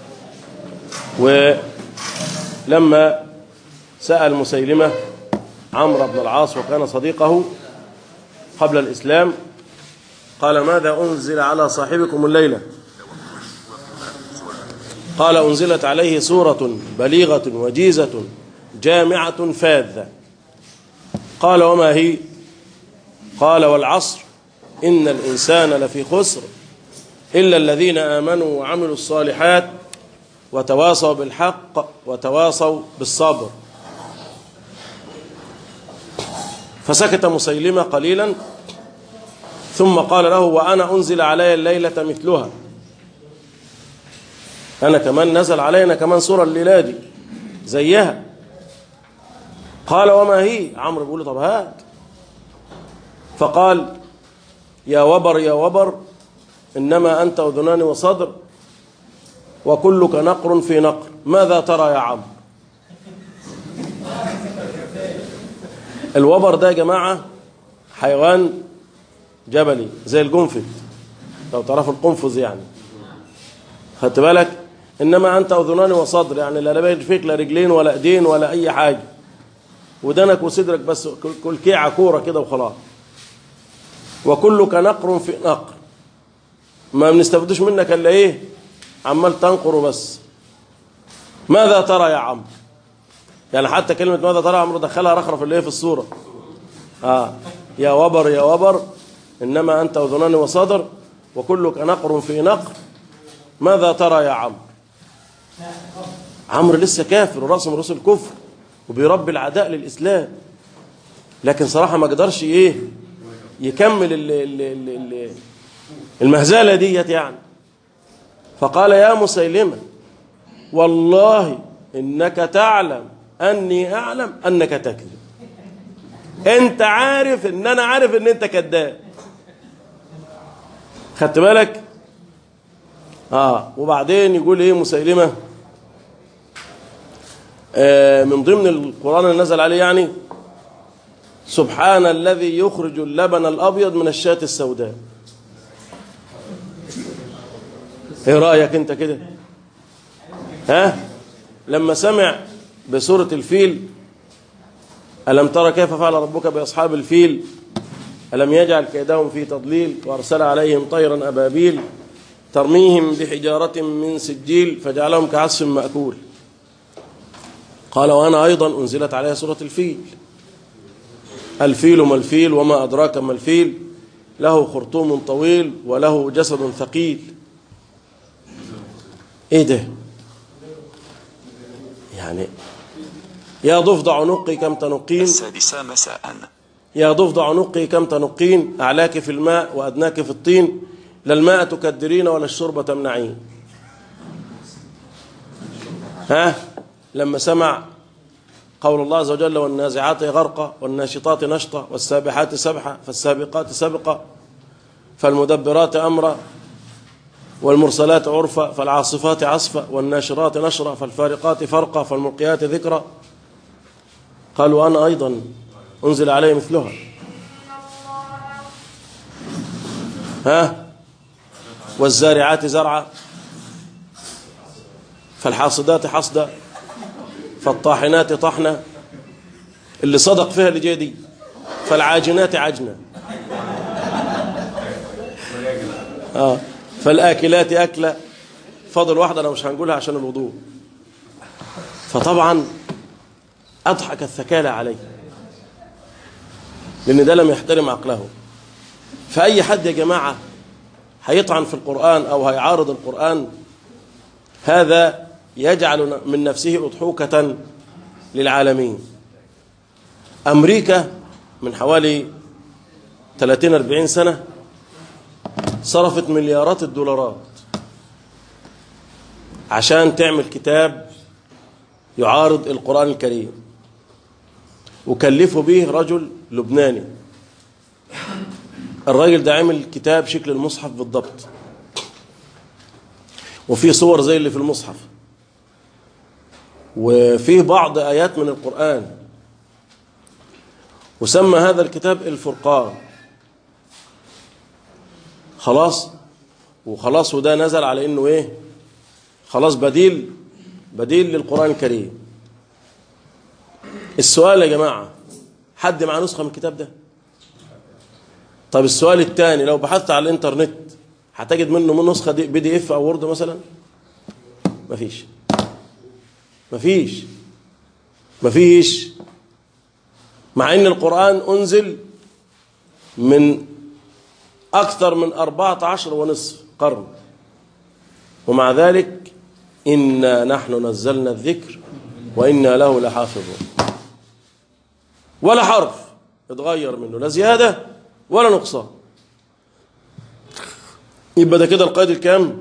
ولما سال مسيلمه عمرو بن العاص وكان صديقه قبل الاسلام قال ماذا انزل على صاحبكم الليله قال انزلت عليه سوره بليغه وجيزه جامعه فاذه قال وما هي قال والعصر إن الإنسان لفي خسر إلا الذين آمنوا وعملوا الصالحات وتواصوا بالحق وتواصوا بالصبر فسكت مسيلمة قليلا ثم قال له وأنا أنزل علي الليلة مثلها أنا كمان نزل علينا كمان سورة الليلة دي زيها قال وما هي عمرو بيقول له طب هات فقال يا وبر يا وبر إنما أنت أذنان وصدر وكلك نقر في نقر ماذا ترى يا عمرو الوبر ده يا جماعة حيوان جبلي زي القنفذ لو تعرفوا القنفذ يعني خدت بالك إنما أنت أذنان وصدر يعني لا باين فيك لا رجلين ولا ايدين ولا أي حاجة ودنك وصدرك بس كل كيعة كورة كده وخلاص وكلك نقر في نقر ما بنستفدوش منك الا ايه عمال تنقر بس ماذا ترى يا عم يعني حتى كلمة ماذا ترى يا عمرو دخلها رخرة في الايه في الصورة اه يا وبر يا وبر انما انت اذنان وصدر وكلك نقر في نقر ماذا ترى يا عم عمرو لسه كافر ورأس من رؤوس الكفر وبيربي العداء للإسلام لكن صراحة ما قدرش ايه يكمل ال ال ال ال المهزلة ديت يعني فقال يا مسيلمة والله إنك تعلم أني أعلم أنك تكذب أنت عارف إن أنا عارف إن أنت كذاب خدت بالك آه وبعدين يقول إيه مسيلمة آه من ضمن القرآن اللي نزل عليه يعني سبحان الذي يخرج اللبن الأبيض من الشاة السوداء ايه رأيك انت كده ها لما سمع بسورة الفيل ألم ترى كيف فعل ربك بأصحاب الفيل ألم يجعل كيدهم في تضليل وأرسل عليهم طيرا أبابيل ترميهم بحجارة من سجيل فجعلهم كعصف مأكول قال وأنا أيضا أنزلت عليها سورة الفيل الفيل ما الفيل وما أدراك ما الفيل له خرطوم طويل وله جسد ثقيل ايه ده يعني يا ضفدع عنقي كم تنقين السادسة مساء يا ضفدع عنقي كم تنقين أعلاك في الماء وأدناك في الطين لا الماء تكدرين ولا الشرب تمنعين ها لما سمع قول الله عز وجل والنازعات غرقا والناشطات نشطا والسابحات سبحا فالسابقات سبقا فالمدبرات أمرا والمرسلات عرفا فالعاصفات عصفا والناشرات نشرا فالفارقات فرقا فالملقيات ذكرا قال وأنا أيضا أنزل علي مثلها ها والزارعات زرعا فالحاصدات حصدا فالطاحنات طحنا اللي صدق فيها اللي جاي دي فالعاجنات عجنا اه فالآكلات أكلة فاضل واحدة أنا مش هنقولها عشان الوضوء فطبعا أضحك الثكالة عليه لأن ده لم يحترم عقله فأي حد يا جماعة هيطعن في القرآن أو هيعارض القرآن هذا يجعل من نفسه أضحوكة للعالمين أمريكا من حوالي 30-40 سنة صرفت مليارات الدولارات عشان تعمل كتاب يعارض القرآن الكريم وكلفوا به رجل لبناني الراجل ده عمل كتاب شكل المصحف بالضبط وفيه صور زي اللي في المصحف وفيه بعض آيات من القرآن وسمى هذا الكتاب الفرقان خلاص وخلاص وده نزل على انه ايه خلاص بديل بديل للقرآن الكريم السؤال يا جماعة حد معاه نسخة من الكتاب ده طب السؤال الثاني لو بحثت على الانترنت هتجد منه من نسخة دي بي دي اف او وورد مثلا مفيش مفيش مفيش مع ان القرآن انزل من اكثر من 14 ونصف قرن ومع ذلك إنا نحن نزلنا الذكر وإنا له لحافظون ولا حرف اتغير منه لا زيادة ولا نقصان يبقى ده كده القيد الكام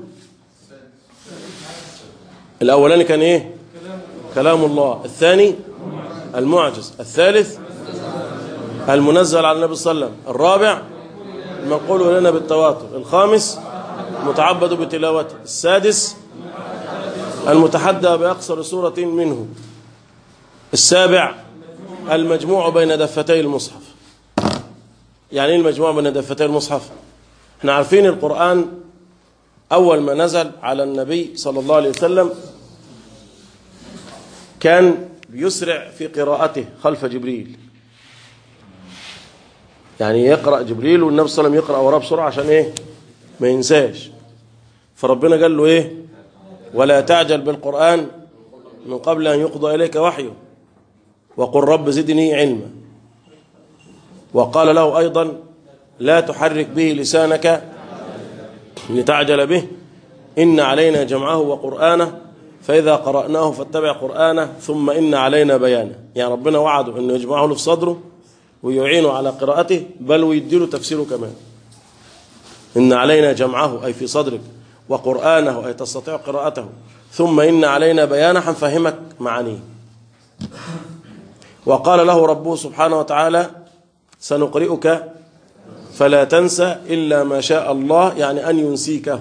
الأولاني كان إيه كلام الله الثاني المعجز الثالث المنزل على النبي صلى الله عليه وسلم الرابع المنقول لنا بالتواتر الخامس متعبد بتلاوته السادس المتحدى بأقصر سورة منه السابع المجموع بين دفتي المصحف يعني ايه المجموع بين دفتي المصحف احنا عارفين القرآن أول ما نزل على النبي صلى الله عليه وسلم كان بيسرع في قراءته خلف جبريل يعني يقرأ جبريل والنبي صلى الله عليه وسلم يقرأ وراه بسرعة عشان ايه ما ينساش فربنا قال له ايه ولا تعجل بالقرآن من قبل أن يقضى إليك وحيه وقل رب زدني علما وقال له أيضا لا تحرك به لسانك لتعجل به إن علينا جمعه وقرآنه فإذا قرأناه فاتبع قرآنه ثم إن علينا بيانه يعني ربنا وعده أنه يجمعه له في صدره ويعينه على قراءته بل ويديله تفسيره كمان إن علينا جمعه أي في صدرك وقرآنه أي تستطيع قراءته ثم إن علينا بيانه هنفهمك معانيه وقال له ربه سبحانه وتعالى سنقرئك فلا تنسى إلا ما شاء الله يعني أن ينسيكه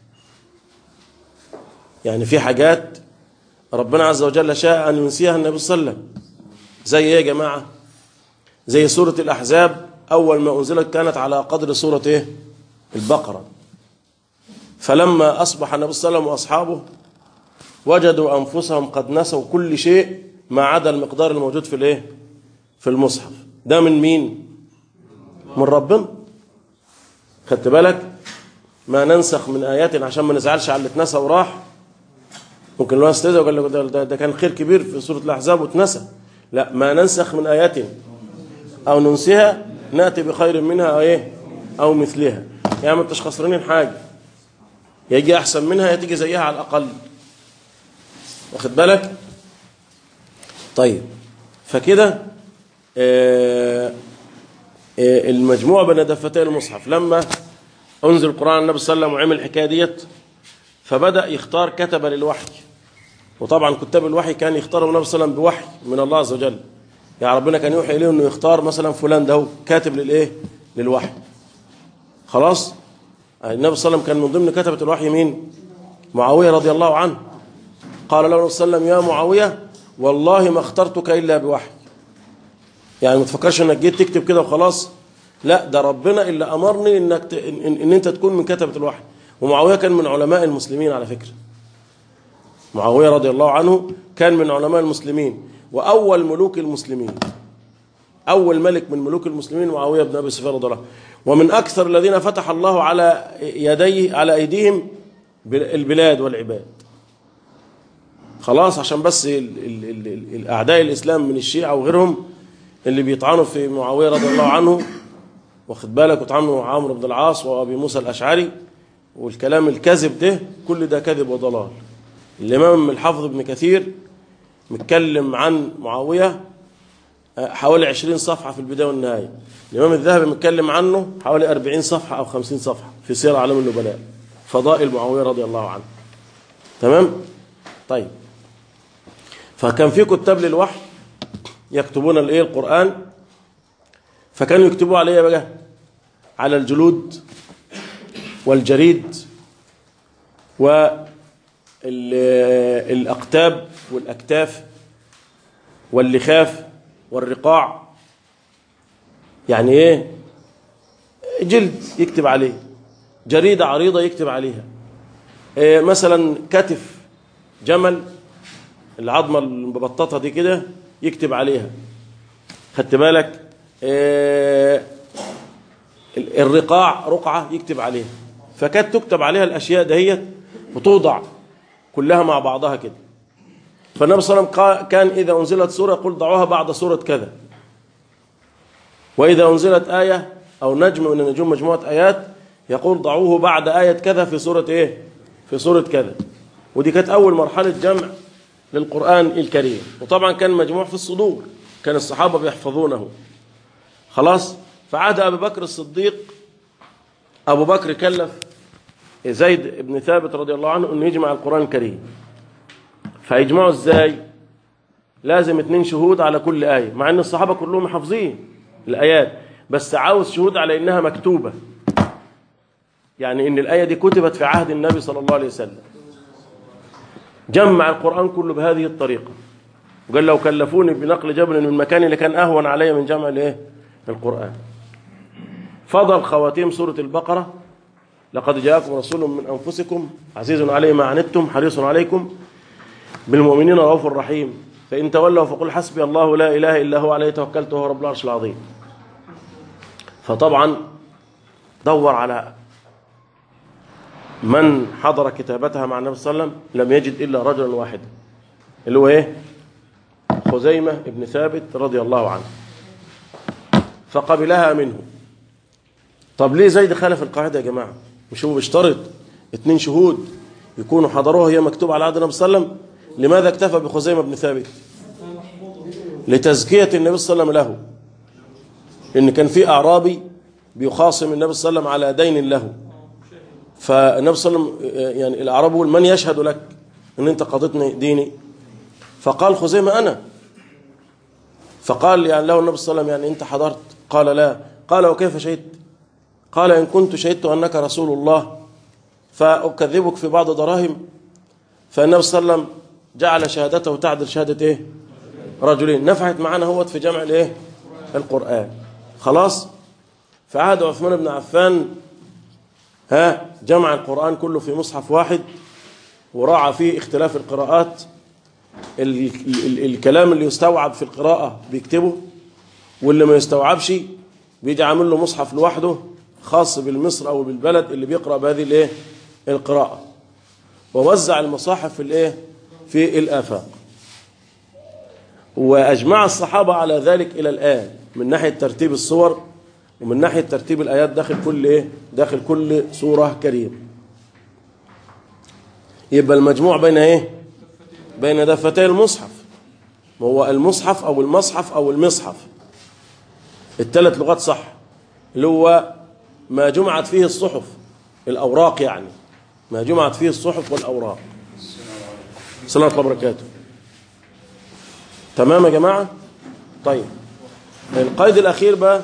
يعني في حاجات ربنا عز وجل شاء أن ينسيها النبي صلى الله عليه وسلم زي إيه يا جماعة زي سورة الأحزاب أول ما أنزلت كانت على قدر سورة إيه البقرة فلما أصبح النبي صلى الله عليه وسلم وأصحابه وجدوا أنفسهم قد نسوا كل شيء ما عدا المقدار الموجود في الإيه في المصحف ده من مين من ربنا خدت بالك ما ننسخ من آيات عشان ما نزعلش على اللي اتنسى وراح ممكن الواحد استدعى وقال لك ده, ده, ده كان خير كبير في سورة الأحزاب واتنسى لا ما ننسخ من آيات أو ننسيها نأتي بخير منها أو إيه أو مثلها يعني ما انتش خسرانين حاجة يجي أحسن منها يتيجي زيها على الأقل واخد بالك طيب فكده آه آه المجموع بين دفتي المصحف لما أنزل القرآن على النبي صلى الله عليه وسلم وعمل الحكاية ديت فبدأ يختار كتبة للوحي وطبعا كتاب الوحي كان يختاروا النبي صلى الله عليه وسلم بوحي من الله عز وجل يعني ربنا كان يوحي إليه أنه يختار مثلا فلان ده هو كاتب للإيه للوحي خلاص النبي صلى الله عليه وسلم كان من ضمن كتبة الوحي مين معاوية رضي الله عنه قال له النبي صلى الله عليه وسلم يا معاوية والله ما اخترتك إلا بوحي يعني ما تفكرش انك جيت تكتب كده وخلاص لا ده ربنا اللي امرني انك ت... إن... ان, ان انت تكون من كتبة الوحي ومعاوية كان من علماء المسلمين على فكرة معاوية رضي الله عنه كان من علماء المسلمين واول ملوك المسلمين اول ملك من ملوك المسلمين معاوية بن ابي سفيان رضي الله عنه ومن اكثر الذين فتح الله على يديه على ايديهم البلاد والعباد خلاص عشان بس ال ال ال ال الاعداء الاسلام من الشيعة وغيرهم اللي بيطعنوا في معاوية رضي الله عنه واخد بالك وطعنوا عمرو بن العاص وابي موسى الاشعري والكلام الكذب ده كل ده كذب وضلال الامام الحافظ ابن كثير متكلم عن معاوية حوالي 20 صفحة في البداية والنهاية الإمام الذهبي متكلم عنه حوالي 40 صفحة أو 50 صفحة في سير أعلام النبلاء فضائل معاوية رضي الله عنه تمام طيب فكان في كتاب للوحي يكتبون الايه القرآن فكانوا يكتبوا عليه بقى على الجلود والجريد والأقتاب والأكتاف واللخاف والرقاع يعني ايه جلد يكتب عليه جريدة عريضة يكتب عليها إيه مثلا كتف جمل العظمة المبططة دي كده يكتب عليها خدت بالك إيه الرقاع رقعة يكتب عليها فكانت تكتب عليها الأشياء دهيت وتوضع كلها مع بعضها كده فالنبي صلى الله عليه وسلم كان إذا أنزلت سورة يقول ضعوها بعد سورة كذا وإذا أنزلت آية أو نجم من النجوم مجموعة آيات يقول ضعوه بعد آية كذا في سورة إيه في سورة كذا ودي كانت أول مرحلة جمع للقرآن الكريم وطبعا كان مجموع في الصدور كان الصحابة بيحفظونه خلاص فعاد أبو بكر الصديق أبو بكر كلف زيد بن ثابت رضي الله عنه أنه يجمع القرآن الكريم فيجمعوا إزاي لازم اتنين شهود على كل آية مع أن الصحابة كلهم حافظين الآيات بس عاوز شهود على إنها مكتوبة يعني إن الآية دي كتبت في عهد النبي صلى الله عليه وسلم جمع القرآن كله بهذه الطريقة وقال لو كلفوني بنقل جبل من مكاني لكان أهون علي من جمع الايه القرآن فضل خواتيم سورة البقرة لقد جاءكم رسول من أنفسكم عزيز عليه ما عنتم حريص عليكم بالمؤمنين رؤوف رحيم فإن تولوا فقل حسبي الله لا إله إلا هو عليه توكلت وهو رب العرش العظيم فطبعا دور على من حضر كتابتها مع النبي صلى الله عليه وسلم لم يجد إلا رجلا واحدا اللي هو إيه خزيمة ابن ثابت رضي الله عنه فقبلها منه طب ليه زيد خالف القاعدة يا جماعة مش هو بيشترط اتنين شهود يكونوا حضروها هي مكتوب على عهد النبي صلى الله عليه وسلم لماذا اكتفى بخزيمة بن ثابت لتزكية النبي صلى الله عليه وسلم له إن كان في أعرابي بيخاصم النبي صلى الله عليه وسلم على دين له فالنبي صلى الله عليه وسلم يعني الأعراب يقول من يشهد لك أن أنت قضيتني ديني فقال خزيمة أنا فقال يعني له النبي صلى الله عليه وسلم يعني أنت حضرت قال لا قال وكيف شهدت قال إن كنت شهدت أنك رسول الله فأكذبك في بعض دراهم فالنبي صلى الله عليه وسلم جعل شهادته تعدل شهادة إيه رجلين نفعت معنا هوت في جمع الإيه القرآن خلاص في عهد عثمان بن عفان ها جمع القرآن كله في مصحف واحد وراعى فيه اختلاف القراءات ال ال ال الكلام اللي يستوعب في القراءة بيكتبه واللي ما يستوعبش بيجي عامل له مصحف لوحده خاص بالمصر أو بالبلد اللي بيقرأ بهذه الايه القراءة ووزع المصاحف في الايه في الآفاق وأجمع الصحابة على ذلك إلى الآن من ناحية ترتيب الصور ومن ناحية ترتيب الآيات داخل كل إيه؟ داخل كل سورة كريم يبقى المجموع بين إيه؟ بين دفتي المصحف هو المصحف أو المصحف أو المصحف الثلاث لغات صح اللي هو ما جمعت فيه الصحف الأوراق يعني ما جمعت فيه الصحف والأوراق صلى الله وبركاته تمام يا جماعة طيب القيد الأخير بقى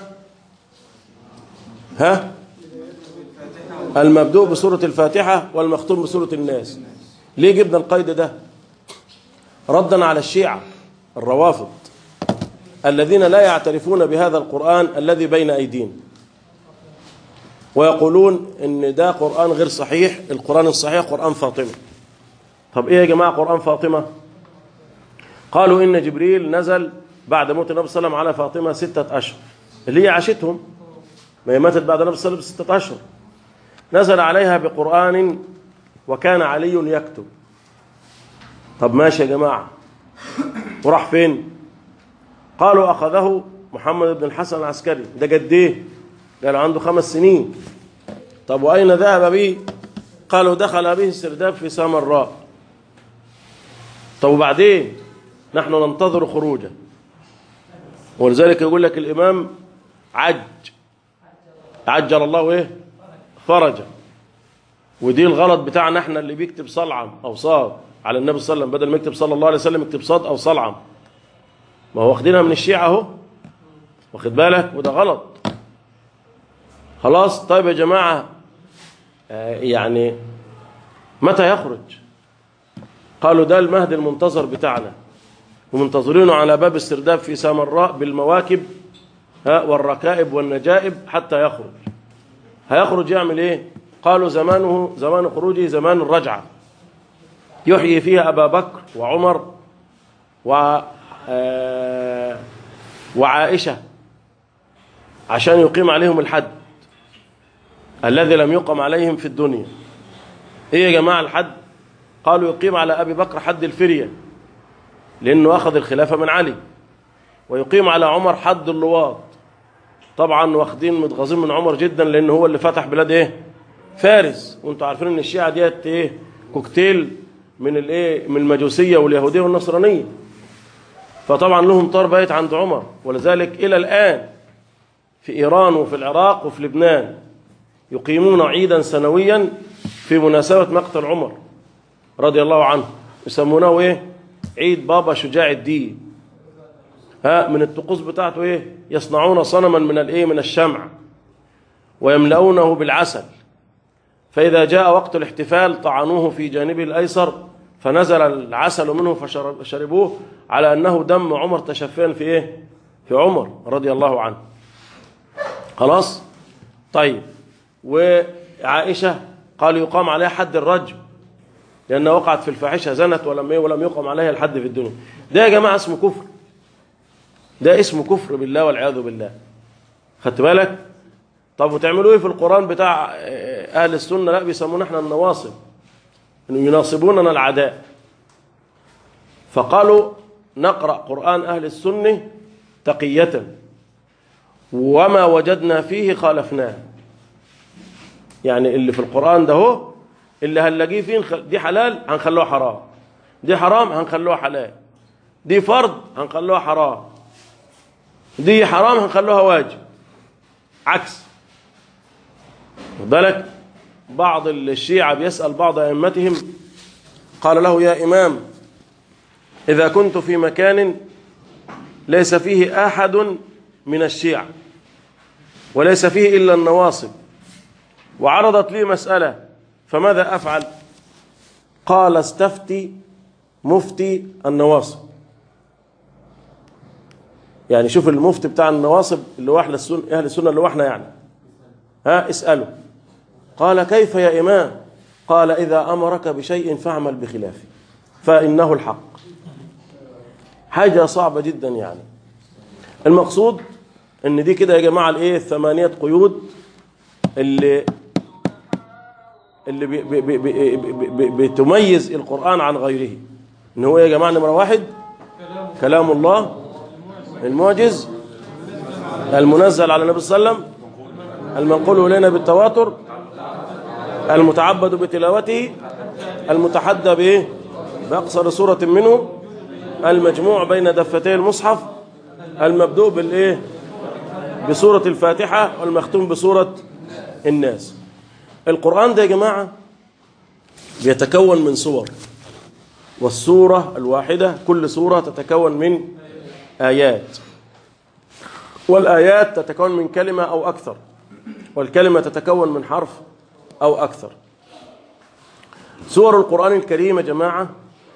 ها المبدوء بسورة الفاتحة والمختوم بسورة الناس ليه جبنا القيد ده ردا على الشيعة الروافض الذين لا يعترفون بهذا القرآن الذي بين أيدينا ويقولون ان ده قرآن غير صحيح القرآن الصحيح قرآن فاطمة طب ايه يا جماعة قرآن فاطمة قالوا ان جبريل نزل بعد موت النبي صلى الله عليه وسلم على فاطمة ستة أشهر اللي هي عاشتهم ما هي ماتت بعد النبي صلى الله عليه وسلم بستة أشهر نزل عليها بقرآن وكان علي يكتب طب ماشي يا جماعة وراح فين قالوا أخذه محمد بن الحسن العسكري ده قد ايه قالوا عنده خمس سنين طب وأين ذهب به قالوا دخل به السرداب في سامراء طب وبعدين نحن ننتظر خروجه ولذلك يقول لك الإمام عج عجل الله ايه فرجه ودي الغلط بتاعنا احنا اللي بيكتب صلعم او صاد على النبي صلى الله عليه وسلم بدل ما يكتب صلى الله عليه وسلم يكتب صاد او صلعم ما هو واخدينها من الشيعة اهو واخد بالك وده غلط خلاص طيب يا جماعة آه يعني متى يخرج قالوا ده المهد المنتظر بتاعنا ومنتظرينه على باب السرداب في سامراء بالمواكب ها والركائب والنجائب حتى يخرج هيخرج يعمل ايه قالوا زمانه زمان خروجه زمان الرجعة يحيي فيها أبا بكر وعمر و آه، وعائشة عشان يقيم عليهم الحد الذي لم يقم عليهم في الدنيا ايه يا جماعة الحد قالوا يقيم على أبي بكر حد الفرية لأنه أخذ الخلافة من علي ويقيم على عمر حد اللواط طبعا واخدين متغاظين من عمر جدا لأنه هو اللي فتح بلاد ايه فارس وانتوا عارفين ان الشيعة ديت ايه كوكتيل من الايه من المجوسية واليهودية والنصرانية فطبعا لهم طار بايت عند عمر ولذلك إلى الآن في إيران وفي العراق وفي لبنان يقيمون عيدا سنويا في مناسبة مقتل عمر رضي الله عنه يسمونه ايه عيد بابا شجاع الدين ها من الطقوس بتاعته ايه يصنعون صنما من الايه من الشمع ويملؤونه بالعسل فإذا جاء وقت الاحتفال طعنوه في جانبه الأيسر فنزل العسل منه فشربوه على أنه دم عمر تشفيا في إيه؟ في عمر رضي الله عنه خلاص طيب وعائشة قالوا يقام عليها حد الرجم لأنها وقعت في الفاحشة زنت ولم إيه ولم يقم عليها الحد في الدنيا ده يا جماعة اسمه كفر ده اسمه كفر بالله والعياذ بالله خدت بالك طب وتعملوا ايه في القرآن بتاع أهل السنة لا بيسمونا احنا النواصب انه يناصبوننا العداء فقالوا نقرأ قرآن أهل السنة تقية وما وجدنا فيه خالفناه يعني اللي في القرآن ده هو اللي هنلاقيه فين دي حلال هنخلوها حرام دي حرام هنخلوها حلال دي فرض هنخلوها حرام دي حرام هنخلوها واجب عكس خد بالك بعض الشيعة بيسأل بعض أئمتهم قال له يا إمام إذا كنت في مكان ليس فيه أحد من الشيعة وليس فيه إلا النواصب وعرضت لي مسألة فماذا أفعل قال استفتي مفتي النواصب يعني شوف المفتي بتاع النواصب اللي هو أهل السنة, أهل السنة اللي هو احنا يعني ها اسأله قال كيف يا إمام قال إذا أمرك بشيء فاعمل بخلافه فإنه الحق حاجة صعبة جدا يعني المقصود ان دي كده يا جماعة الايه الثمانية قيود اللي اللي بي بي بي بي بي بي بتميز القرآن عن غيره ان هو يا جماعة نمرة واحد كلام الله المعجز المنزل على النبي صلى الله عليه وسلم المنقول إلينا بالتواتر المتعبد بتلاوته المتحدى بإيه بأقصر سورة منه المجموع بين دفتي المصحف المبدوء بالإيه بسورة الفاتحة والمختوم بسورة الناس القرآن ده يا جماعة بيتكون من صور والسورة الواحدة كل سورة تتكون من آيات والآيات تتكون من كلمة أو أكثر والكلمة تتكون من حرف أو أكثر سور القرآن الكريم يا جماعة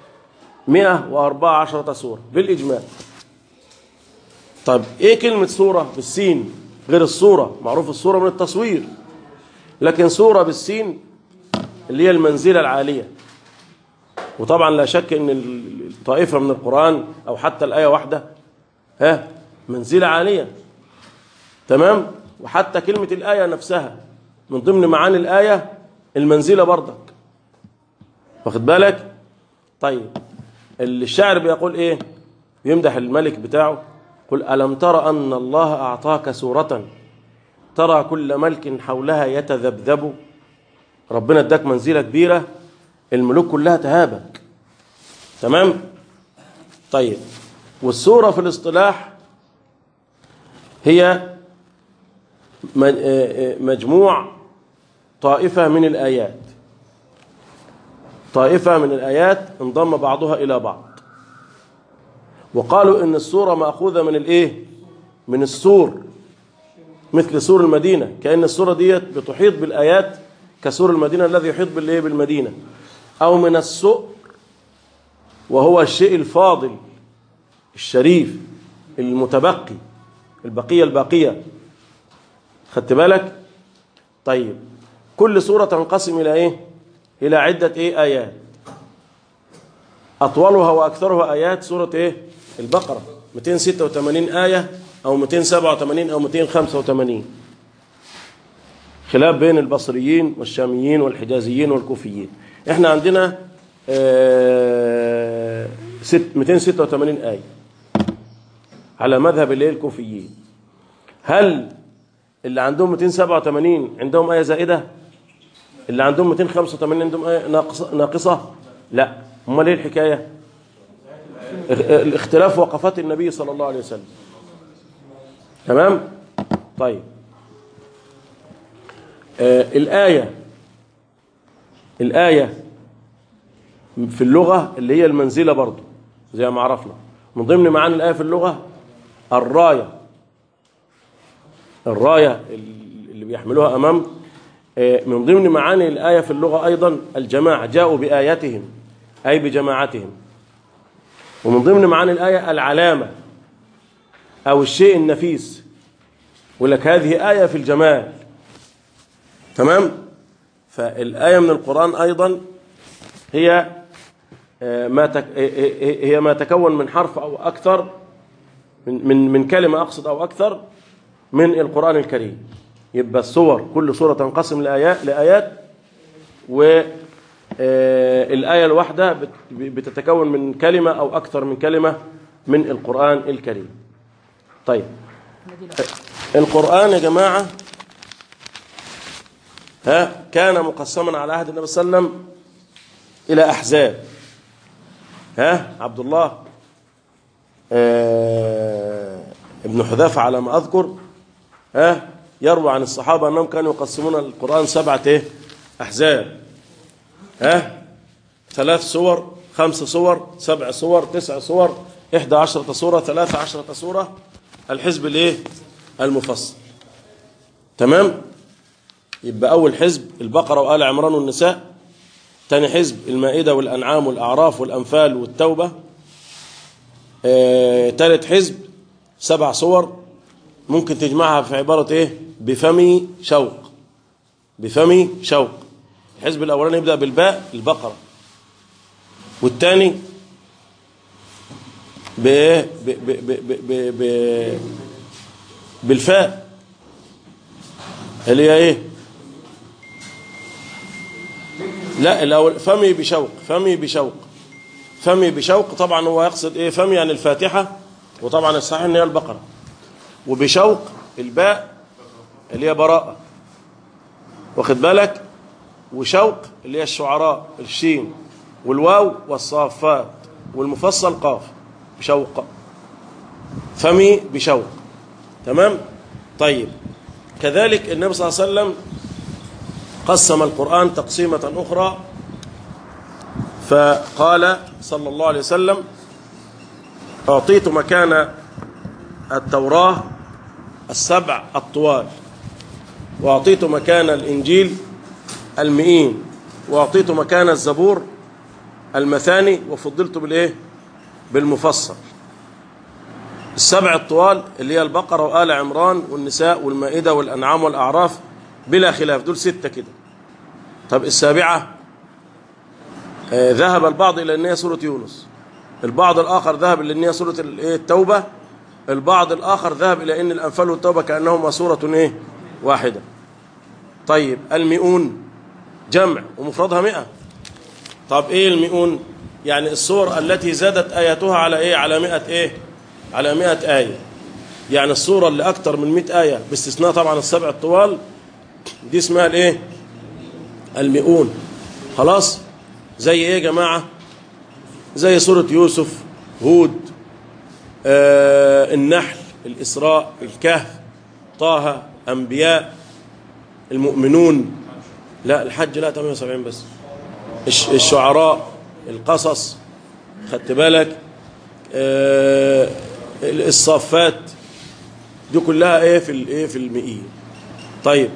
114 سورة بالإجمال طيب إيه كلمة سورة بالسين غير الصورة معروف الصورة من التصوير لكن سورة بالسين اللي هي المنزلة العالية وطبعا لا شك ان الطائفة من القرآن او حتى الآية واحدة ها منزلة عالية تمام وحتى كلمة الآية نفسها من ضمن معاني الآية المنزلة برضك واخد بالك طيب الشاعر بيقول ايه بيمدح الملك بتاعه قل ألم تر أن الله أعطاك سورة ترى كل ملك حولها يتذبذب ربنا اداك منزلة كبيرة الملوك كلها تهابك تمام طيب والسورة في الاصطلاح هي مجموع طائفة من الآيات طائفة من الآيات انضم بعضها إلى بعض وقالوا إن السورة مأخوذة من الإيه من السور مثل سور المدينة كأن السورة ديت بتحيط بالآيات كسور المدينة الذي يحيط بالإيه بالمدينة أو من السؤر وهو الشيء الفاضل الشريف المتبقي البقية الباقية خدت بالك طيب كل سورة تنقسم إلى إيه إلى عدة إيه آيات أطولها وأكثرها آيات سورة إيه البقرة 286 آية أو 287 أو 285 خلاف بين البصريين والشاميين والحجازيين والكوفيين احنا عندنا آه، ست 286 آية على مذهب الايه الكوفيين هل اللي عندهم 287 عندهم آية زائدة اللي عندهم 285 عندهم آية ناقصة, ناقصة لا امال ايه الحكاية الاختلاف وقفات النبي صلى الله عليه وسلم تمام طيب آه الآية الآية في اللغة اللي هي المنزلة برضو زي ما عرفنا من ضمن معاني الآية في اللغة الراية الراية اللي بيحملوها أمام آه من ضمن معاني الآية في اللغة أيضا الجماعة جاءوا بآياتهم أي بجماعتهم ومن ضمن معاني الآية العلامة أو الشيء النفيس يقول لك هذه آية في الجمال تمام فالآية من القرآن أيضا هي ما تك هي ما تكون من حرف أو أكثر من من من كلمة أقصد أو أكثر من القرآن الكريم يبقى الصور كل سورة تنقسم لآيات لآيات والآية الواحدة بتتكون من كلمة أو أكثر من كلمة من القرآن الكريم طيب القرآن يا جماعة ها كان مقسما على عهد النبي صلى الله عليه وسلم إلى أحزاب ها عبد الله آه ابن حذافة على ما أذكر ها يروى عن الصحابة أنهم كانوا يقسمون القرآن سبعة إيه؟ أحزاب ها ثلاث صور خمس صور سبع صور تسع صور إحدى عشرة صورة ثلاثة عشرة صورة الحزب الإيه المفصل تمام يبقى أول حزب البقرة وآل عمران والنساء تاني حزب المائدة والأنعام والأعراف والأنفال والتوبة آه، تالت حزب سبع صور ممكن تجمعها في عبارة إيه بفمي شوق بفمي شوق الحزب الأولاني يبدأ بالباء البقرة والثاني ب ب ب ب ب ب بالفاء اللي هي ايه لا الاول فمي بشوق فمي بشوق فمي بشوق طبعا هو يقصد ايه فمي يعني الفاتحه وطبعا الصحيح ان هي البقره وبشوق الباء اللي هي براءه واخد بالك وشوق اللي هي الشعراء الشين والواو والصافات والمفصل قاف بشوق فمي بشوق تمام طيب كذلك النبي صلى الله عليه وسلم قسم القرآن تقسيمة أخرى فقال صلى الله عليه وسلم أعطيت مكان التوراة السبع الطوال وأعطيت مكان الإنجيل المئين وأعطيت مكان الزبور المثاني وفضلت بالإيه بالمفصل السبع الطوال اللي هي البقرة وآل عمران والنساء والمائدة والأنعام والأعراف بلا خلاف دول ستة كده طب السابعة آه ذهب البعض إلى أن هي سورة يونس البعض الآخر ذهب إلى أن هي سورة التوبة البعض الآخر ذهب إلى أن الأنفال والتوبة كأنهما سورة إيه واحدة طيب المئون جمع ومفردها مئة طب إيه المئون يعني الصور التي زادت آياتها على إيه على مئة إيه على مئة آية يعني الصورة اللي أكتر من مئة آية باستثناء طبعا السبع الطوال دي اسمها الايه المئون خلاص زي ايه يا جماعة زي سورة يوسف هود آه النحل الإسراء الكهف طه أنبياء المؤمنون لا الحج لا 78 بس الشعراء القصص خدت بالك آه الصافات دي كلها ايه في الايه في المئين طيب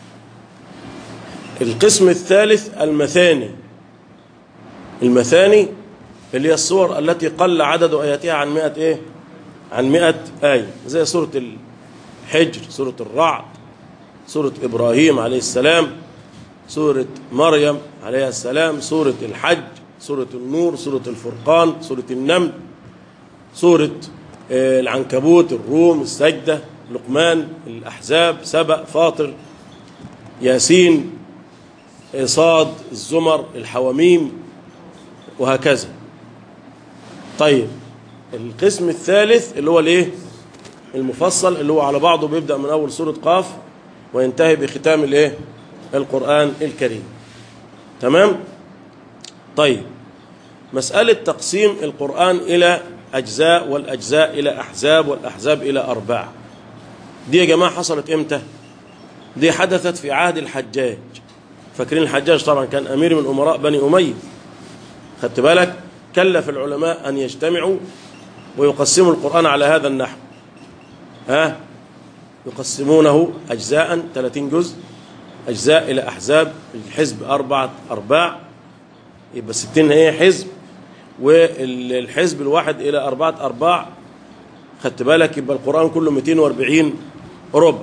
القسم الثالث المثاني المثاني اللي هي الصور التي قل عدد آياتها عن مئة إيه عن مئة آية زي سورة الحجر سورة الرعد سورة إبراهيم عليه السلام سورة مريم عليها السلام سورة الحج سورة النور سورة الفرقان سورة النمل سورة آه، العنكبوت الروم السجدة لقمان الأحزاب سبأ فاطر ياسين آه، صاد الزمر الحواميم وهكذا طيب القسم الثالث اللي هو الايه المفصل اللي هو على بعضه بيبدأ من أول سورة قاف وينتهي بختام الايه القرآن الكريم تمام طيب مسألة تقسيم القرآن إلى أجزاء والأجزاء إلى أحزاب والأحزاب إلى أرباع دي يا جماعة حصلت إمتى دي حدثت في عهد الحجاج فاكرين الحجاج طبعا كان أمير من أمراء بني أمية خدت بالك كلف العلماء أن يجتمعوا ويقسموا القرآن على هذا النحو ها يقسمونه أجزاء 30 جزء أجزاء إلى أحزاب الحزب أربعة أرباع يبقى 60 هي حزب والحزب الواحد إلى أربعة أرباع خدت بالك يبقى القرآن كله 240 ربع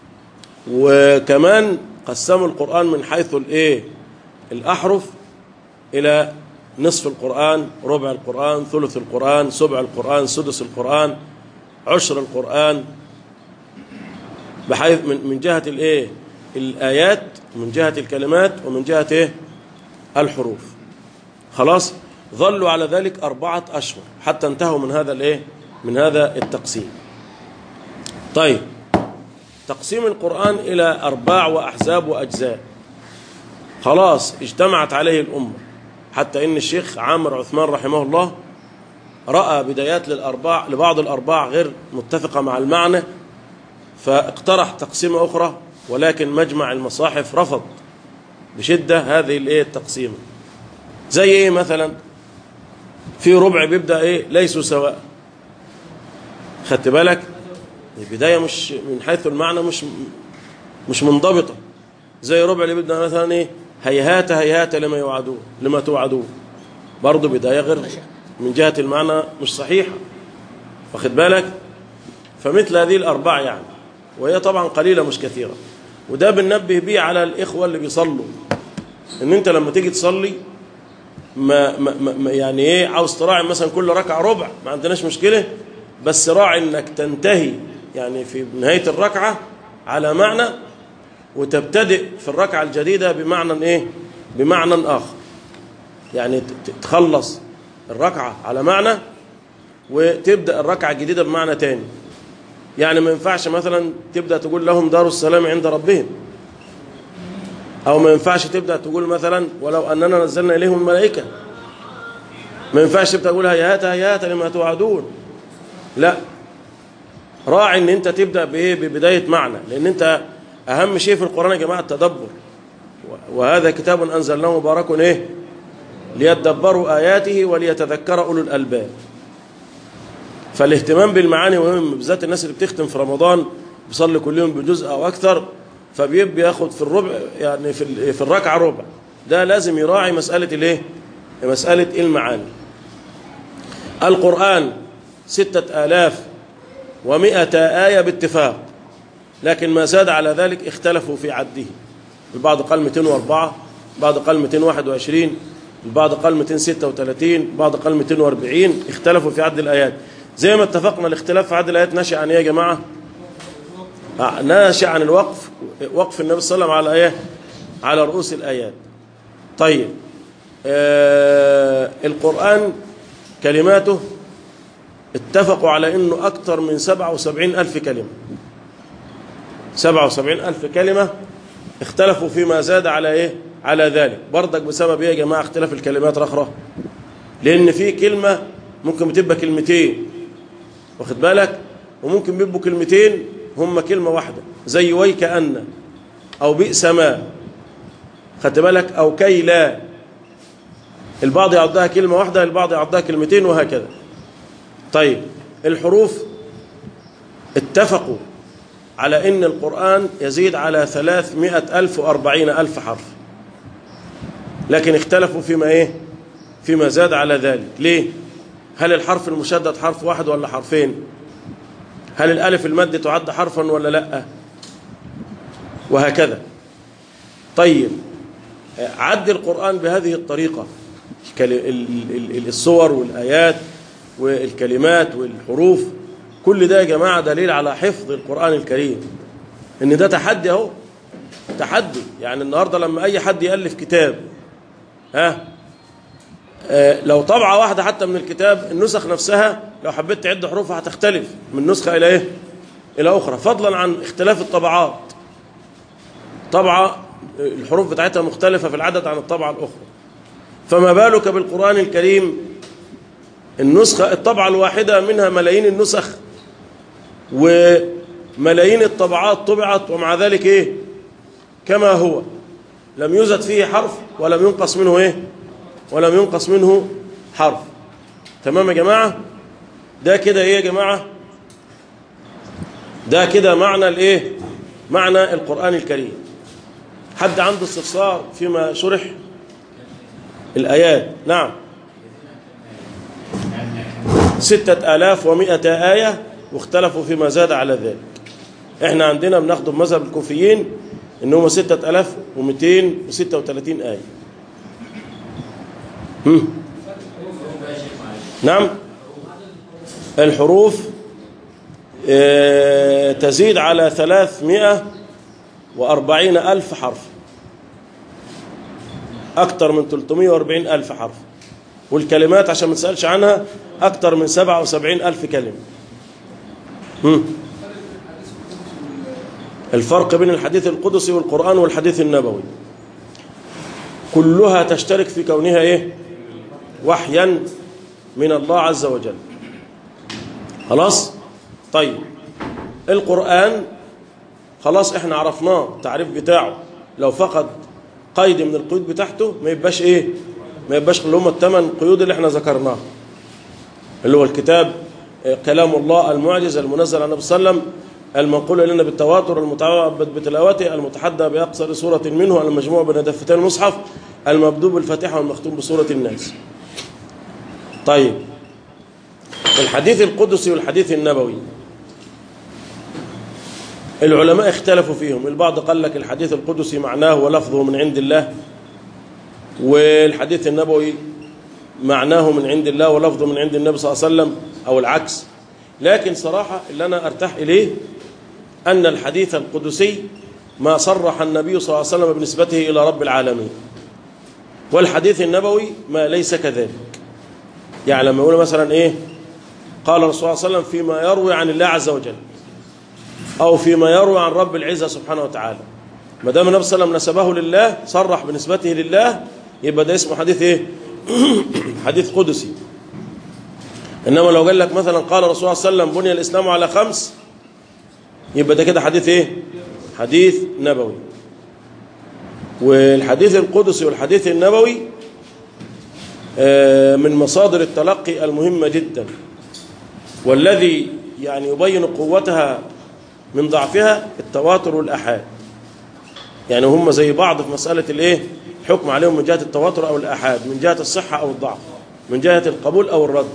وكمان قسموا القرآن من حيث الإيه الأحرف إلى نصف القرآن ربع القرآن ثلث القرآن سبع القرآن سدس القرآن عشر القرآن بحيث من من جهة الايه الآيات من جهة الكلمات ومن جهة ايه الحروف خلاص ظلوا على ذلك أربعة أشهر حتى انتهوا من هذا الايه من هذا التقسيم طيب تقسيم القرآن إلى أرباع وأحزاب وأجزاء خلاص اجتمعت عليه الأمة حتى إن الشيخ عامر عثمان رحمه الله رأى بدايات للأرباع لبعض الأرباع غير متفقة مع المعنى فاقترح تقسيمة أخرى ولكن مجمع المصاحف رفض بشدة هذه الايه التقسيمة زي ايه مثلا في ربع بيبدأ ايه ليسوا سواء خدت بالك البداية مش من حيث المعنى مش مش منضبطة زي ربع اللي بيبدأ مثلا ايه هيهات هيهات لما يوعدون لما توعدون برضه بداية غير من جهة المعنى مش صحيحة واخد بالك فمثل هذه الأربع يعني وهي طبعا قليلة مش كثيرة وده بننبه بيه على الإخوة اللي بيصلوا إن أنت لما تيجي تصلي ما, ما, ما يعني إيه عاوز تراعي مثلا كل ركعة ربع ما عندناش مشكلة بس راعي إنك تنتهي يعني في نهاية الركعة على معنى وتبتدئ في الركعة الجديدة بمعنى إيه بمعنى آخر يعني تخلص الركعة على معنى وتبدأ الركعة الجديدة بمعنى تاني يعني ما ينفعش مثلا تبدأ تقول لهم دار السلام عند ربهم أو ما ينفعش تبدأ تقول مثلا ولو أننا نزلنا إليهم الملائكة ما ينفعش تبدأ تقول هيهات هيهات لما توعدون لا راعي ان انت تبدأ بايه ببداية معنى لان انت اهم شيء في القرآن يا جماعة التدبر وهذا كتاب انزلناه مبارك ايه ليتدبروا آياته وليتذكر أولو الألباب فالاهتمام بالمعاني مهم بالذات الناس اللي بتختم في رمضان بيصلي كل يوم بجزء أو أكثر فبيبقى ياخد في الربع يعني في في الركعة ربع ده لازم يراعي مسألة الايه مسألة المعاني القرآن ستة آلاف ومئة آية باتفاق لكن ما زاد على ذلك اختلفوا في عده البعض قال 204 بعض قال 221 البعض قال 236 بعض قال 240 اختلفوا في عد الآيات زي ما اتفقنا الاختلاف في عد الآيات ناشئ عن ايه يا جماعة آه، ناشئ عن الوقف وقف النبي صلى الله عليه وسلم على ايه على رؤوس الآيات طيب آه القرآن كلماته اتفقوا على انه اكثر من 77 الف كلمة 77 الف كلمة اختلفوا فيما زاد على ايه على ذلك برضك بسبب ايه يا جماعه اختلاف الكلمات رخره لان في كلمه ممكن بتبقى كلمتين واخد بالك وممكن بيبقوا كلمتين هم كلمه واحده زي ويك ان او بئس ما خدت بالك او كي لا البعض يعدها كلمه واحده البعض يعدها كلمتين وهكذا طيب الحروف اتفقوا على ان القرآن يزيد على ثلاثمائة ألف وأربعين ألف حرف لكن اختلفوا فيما ايه فيما زاد على ذلك ليه هل الحرف المشدد حرف واحد ولا حرفين هل الالف المد تعد حرفا ولا لا وهكذا طيب عد القرآن بهذه الطريقة الكل- ال- ال- ال- الصور والآيات والكلمات والحروف كل ده يا جماعة دليل على حفظ القرآن الكريم إن ده تحدي أهو تحدي يعني النهاردة لما أي حد يألف كتاب ها آه، لو طبعة واحدة حتى من الكتاب النسخ نفسها لو حبيت تعد حروفها هتختلف من نسخة إلى إيه؟ إلى أخرى فضلا عن اختلاف الطبعات طبعة الحروف بتاعتها مختلفة في العدد عن الطبعة الأخرى فما بالك بالقرآن الكريم النسخة الطبعة الواحدة منها ملايين النسخ وملايين الطبعات طبعت ومع ذلك إيه كما هو لم يزد فيه حرف ولم ينقص منه إيه ولم ينقص منه حرف تمام يا جماعة ده كده إيه يا جماعة ده كده معنى الإيه معنى القرآن الكريم حد عنده استفسار فيما شرح الآيات نعم ستة آلاف ومائة آية واختلفوا فيما زاد على ذلك احنا عندنا بناخده بمذهب الكوفيين ان هم ستة آلاف ومئتين وستة وثلاثين آية هم. نعم الحروف آه، تزيد على ثلاثمائة وأربعين ألف حرف أكثر من 340 ألف حرف والكلمات عشان ما تسألش عنها أكثر من 77 ألف كلمة هم. الفرق بين الحديث القدسي والقرآن والحديث النبوي كلها تشترك في كونها إيه وحيا من الله عز وجل خلاص طيب القرآن خلاص احنا عرفناه التعريف بتاعه لو فقد قيد من القيود بتاعته ما يبقاش ايه ما يبقاش اللي هم الثمان قيود اللي احنا ذكرناها اللي هو الكتاب آه، كلام الله المعجز المنزل على النبي صلى الله عليه وسلم المنقول الينا بالتواتر المتعبد بتلاوته المتحدى باقصر سوره منه المجموع بين دفتين المصحف المبدوء بالفاتحه والمختوم بسوره الناس طيب الحديث القدسي والحديث النبوي العلماء اختلفوا فيهم البعض قال لك الحديث القدسي معناه ولفظه من عند الله والحديث النبوي معناه من عند الله ولفظه من عند النبي صلى الله عليه وسلم أو العكس لكن صراحة اللي أنا أرتاح إليه أن الحديث القدسي ما صرح النبي صلى الله عليه وسلم بنسبته إلى رب العالمين والحديث النبوي ما ليس كذلك يعني لما يقول مثلا إيه قال الرسول صلى الله عليه وسلم فيما يروي عن الله عز وجل أو فيما يروي عن رب العزة سبحانه وتعالى ما دام النبي صلى الله عليه وسلم نسبه لله صرح بنسبته لله يبقى ده اسمه حديث ايه حديث قدسي انما لو قال لك مثلا قال الرسول صلى الله عليه وسلم بني الاسلام على خمس يبقى ده كده حديث ايه حديث نبوي والحديث القدسي والحديث النبوي آه، من مصادر التلقي المهمة جدا والذي يعني يبين قوتها من ضعفها التواتر والآحاد يعني هم زي بعض في مسألة الايه حكم عليهم من جهة التواتر أو الآحاد من جهة الصحة أو الضعف من جهة القبول أو الرد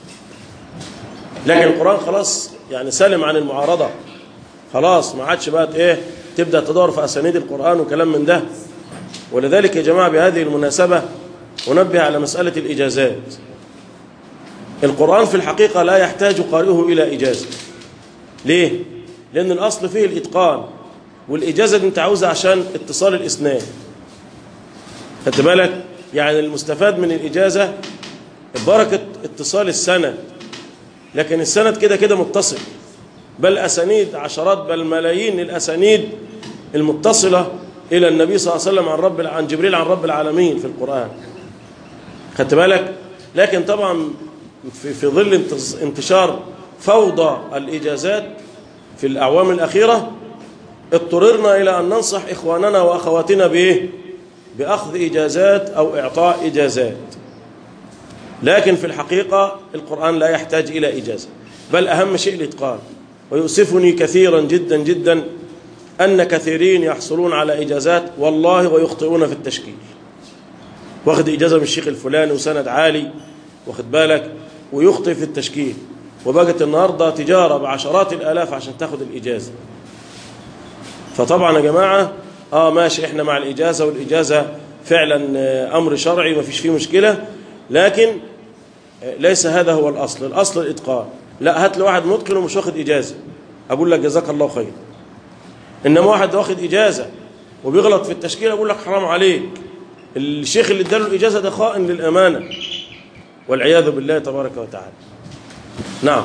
لكن القرآن خلاص يعني سلم عن المعارضة خلاص ما عادش بقى ايه تبدأ تدور في أسانيد القرآن وكلام من ده ولذلك يا جماعة بهذه المناسبة أنبه على مسألة الإجازات القرآن في الحقيقة لا يحتاج قارئه إلى إجازة ليه؟ لأن الأصل فيه الإتقان والإجازة دي أنت عاوزها عشان اتصال الإسناد خدت بالك؟ يعني المستفاد من الإجازة بركة اتصال السند لكن السند كده كده متصل بل أسانيد عشرات بل ملايين الأسانيد المتصلة إلى النبي صلى الله عليه وسلم عن رب عن جبريل عن رب العالمين في القرآن خدت بالك؟ لكن طبعا في في ظل انتظ- انتشار فوضى الإجازات في الأعوام الأخيرة اضطررنا إلى أن ننصح إخواننا وأخواتنا بإيه؟ بأخذ إجازات أو إعطاء إجازات لكن في الحقيقة القرآن لا يحتاج إلى إجازة بل أهم شيء الإتقان ويؤسفني كثيرا جدا جدا أن كثيرين يحصلون على إجازات والله ويخطئون في التشكيل واخد إجازة من الشيخ الفلاني وسند عالي واخد بالك ويخطئ في التشكيل وبقت النهاردة تجارة بعشرات الآلاف عشان تاخد الإجازة فطبعا يا جماعة آه ماشي إحنا مع الإجازة والإجازة فعلا آه، أمر شرعي ما فيش فيه مشكلة لكن آه، ليس هذا هو الأصل الأصل الإتقان لا هات لي واحد متقن ومش واخد إجازة أقول لك جزاك الله خير إنما واحد واخد إجازة وبيغلط في التشكيل أقول لك حرام عليك الشيخ اللي اداله الإجازة ده خائن للأمانة والعياذ بالله تبارك وتعالى نعم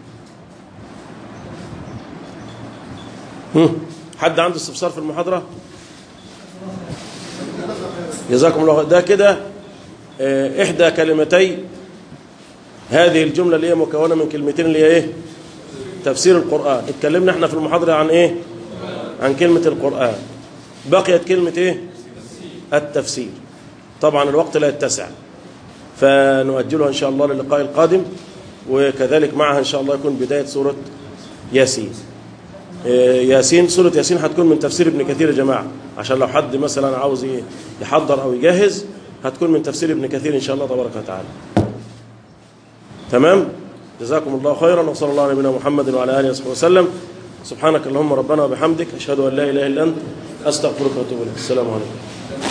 هم. حد عنده استفسار في المحاضرة جزاكم الله خير. ده كده آه، إحدى كلمتي هذه الجملة اللي هي مكونة من كلمتين اللي هي إيه تفسير القرآن اتكلمنا احنا في المحاضرة عن إيه عن كلمة القرآن بقيت كلمة إيه التفسير طبعا الوقت لا يتسع فنؤجلها إن شاء الله للقاء القادم وكذلك معها إن شاء الله يكون بداية سورة ياسين آه، ياسين سورة ياسين هتكون من تفسير ابن كثير يا جماعة عشان لو حد مثلا عاوز يحضر أو يجهز هتكون من تفسير ابن كثير إن شاء الله تبارك وتعالى تمام جزاكم الله خيرا وصلى الله على نبينا محمد وعلى آله وصحبه وسلم سبحانك اللهم ربنا وبحمدك أشهد أن لا إله إلا أنت أستغفرك وأتوب إليك السلام عليكم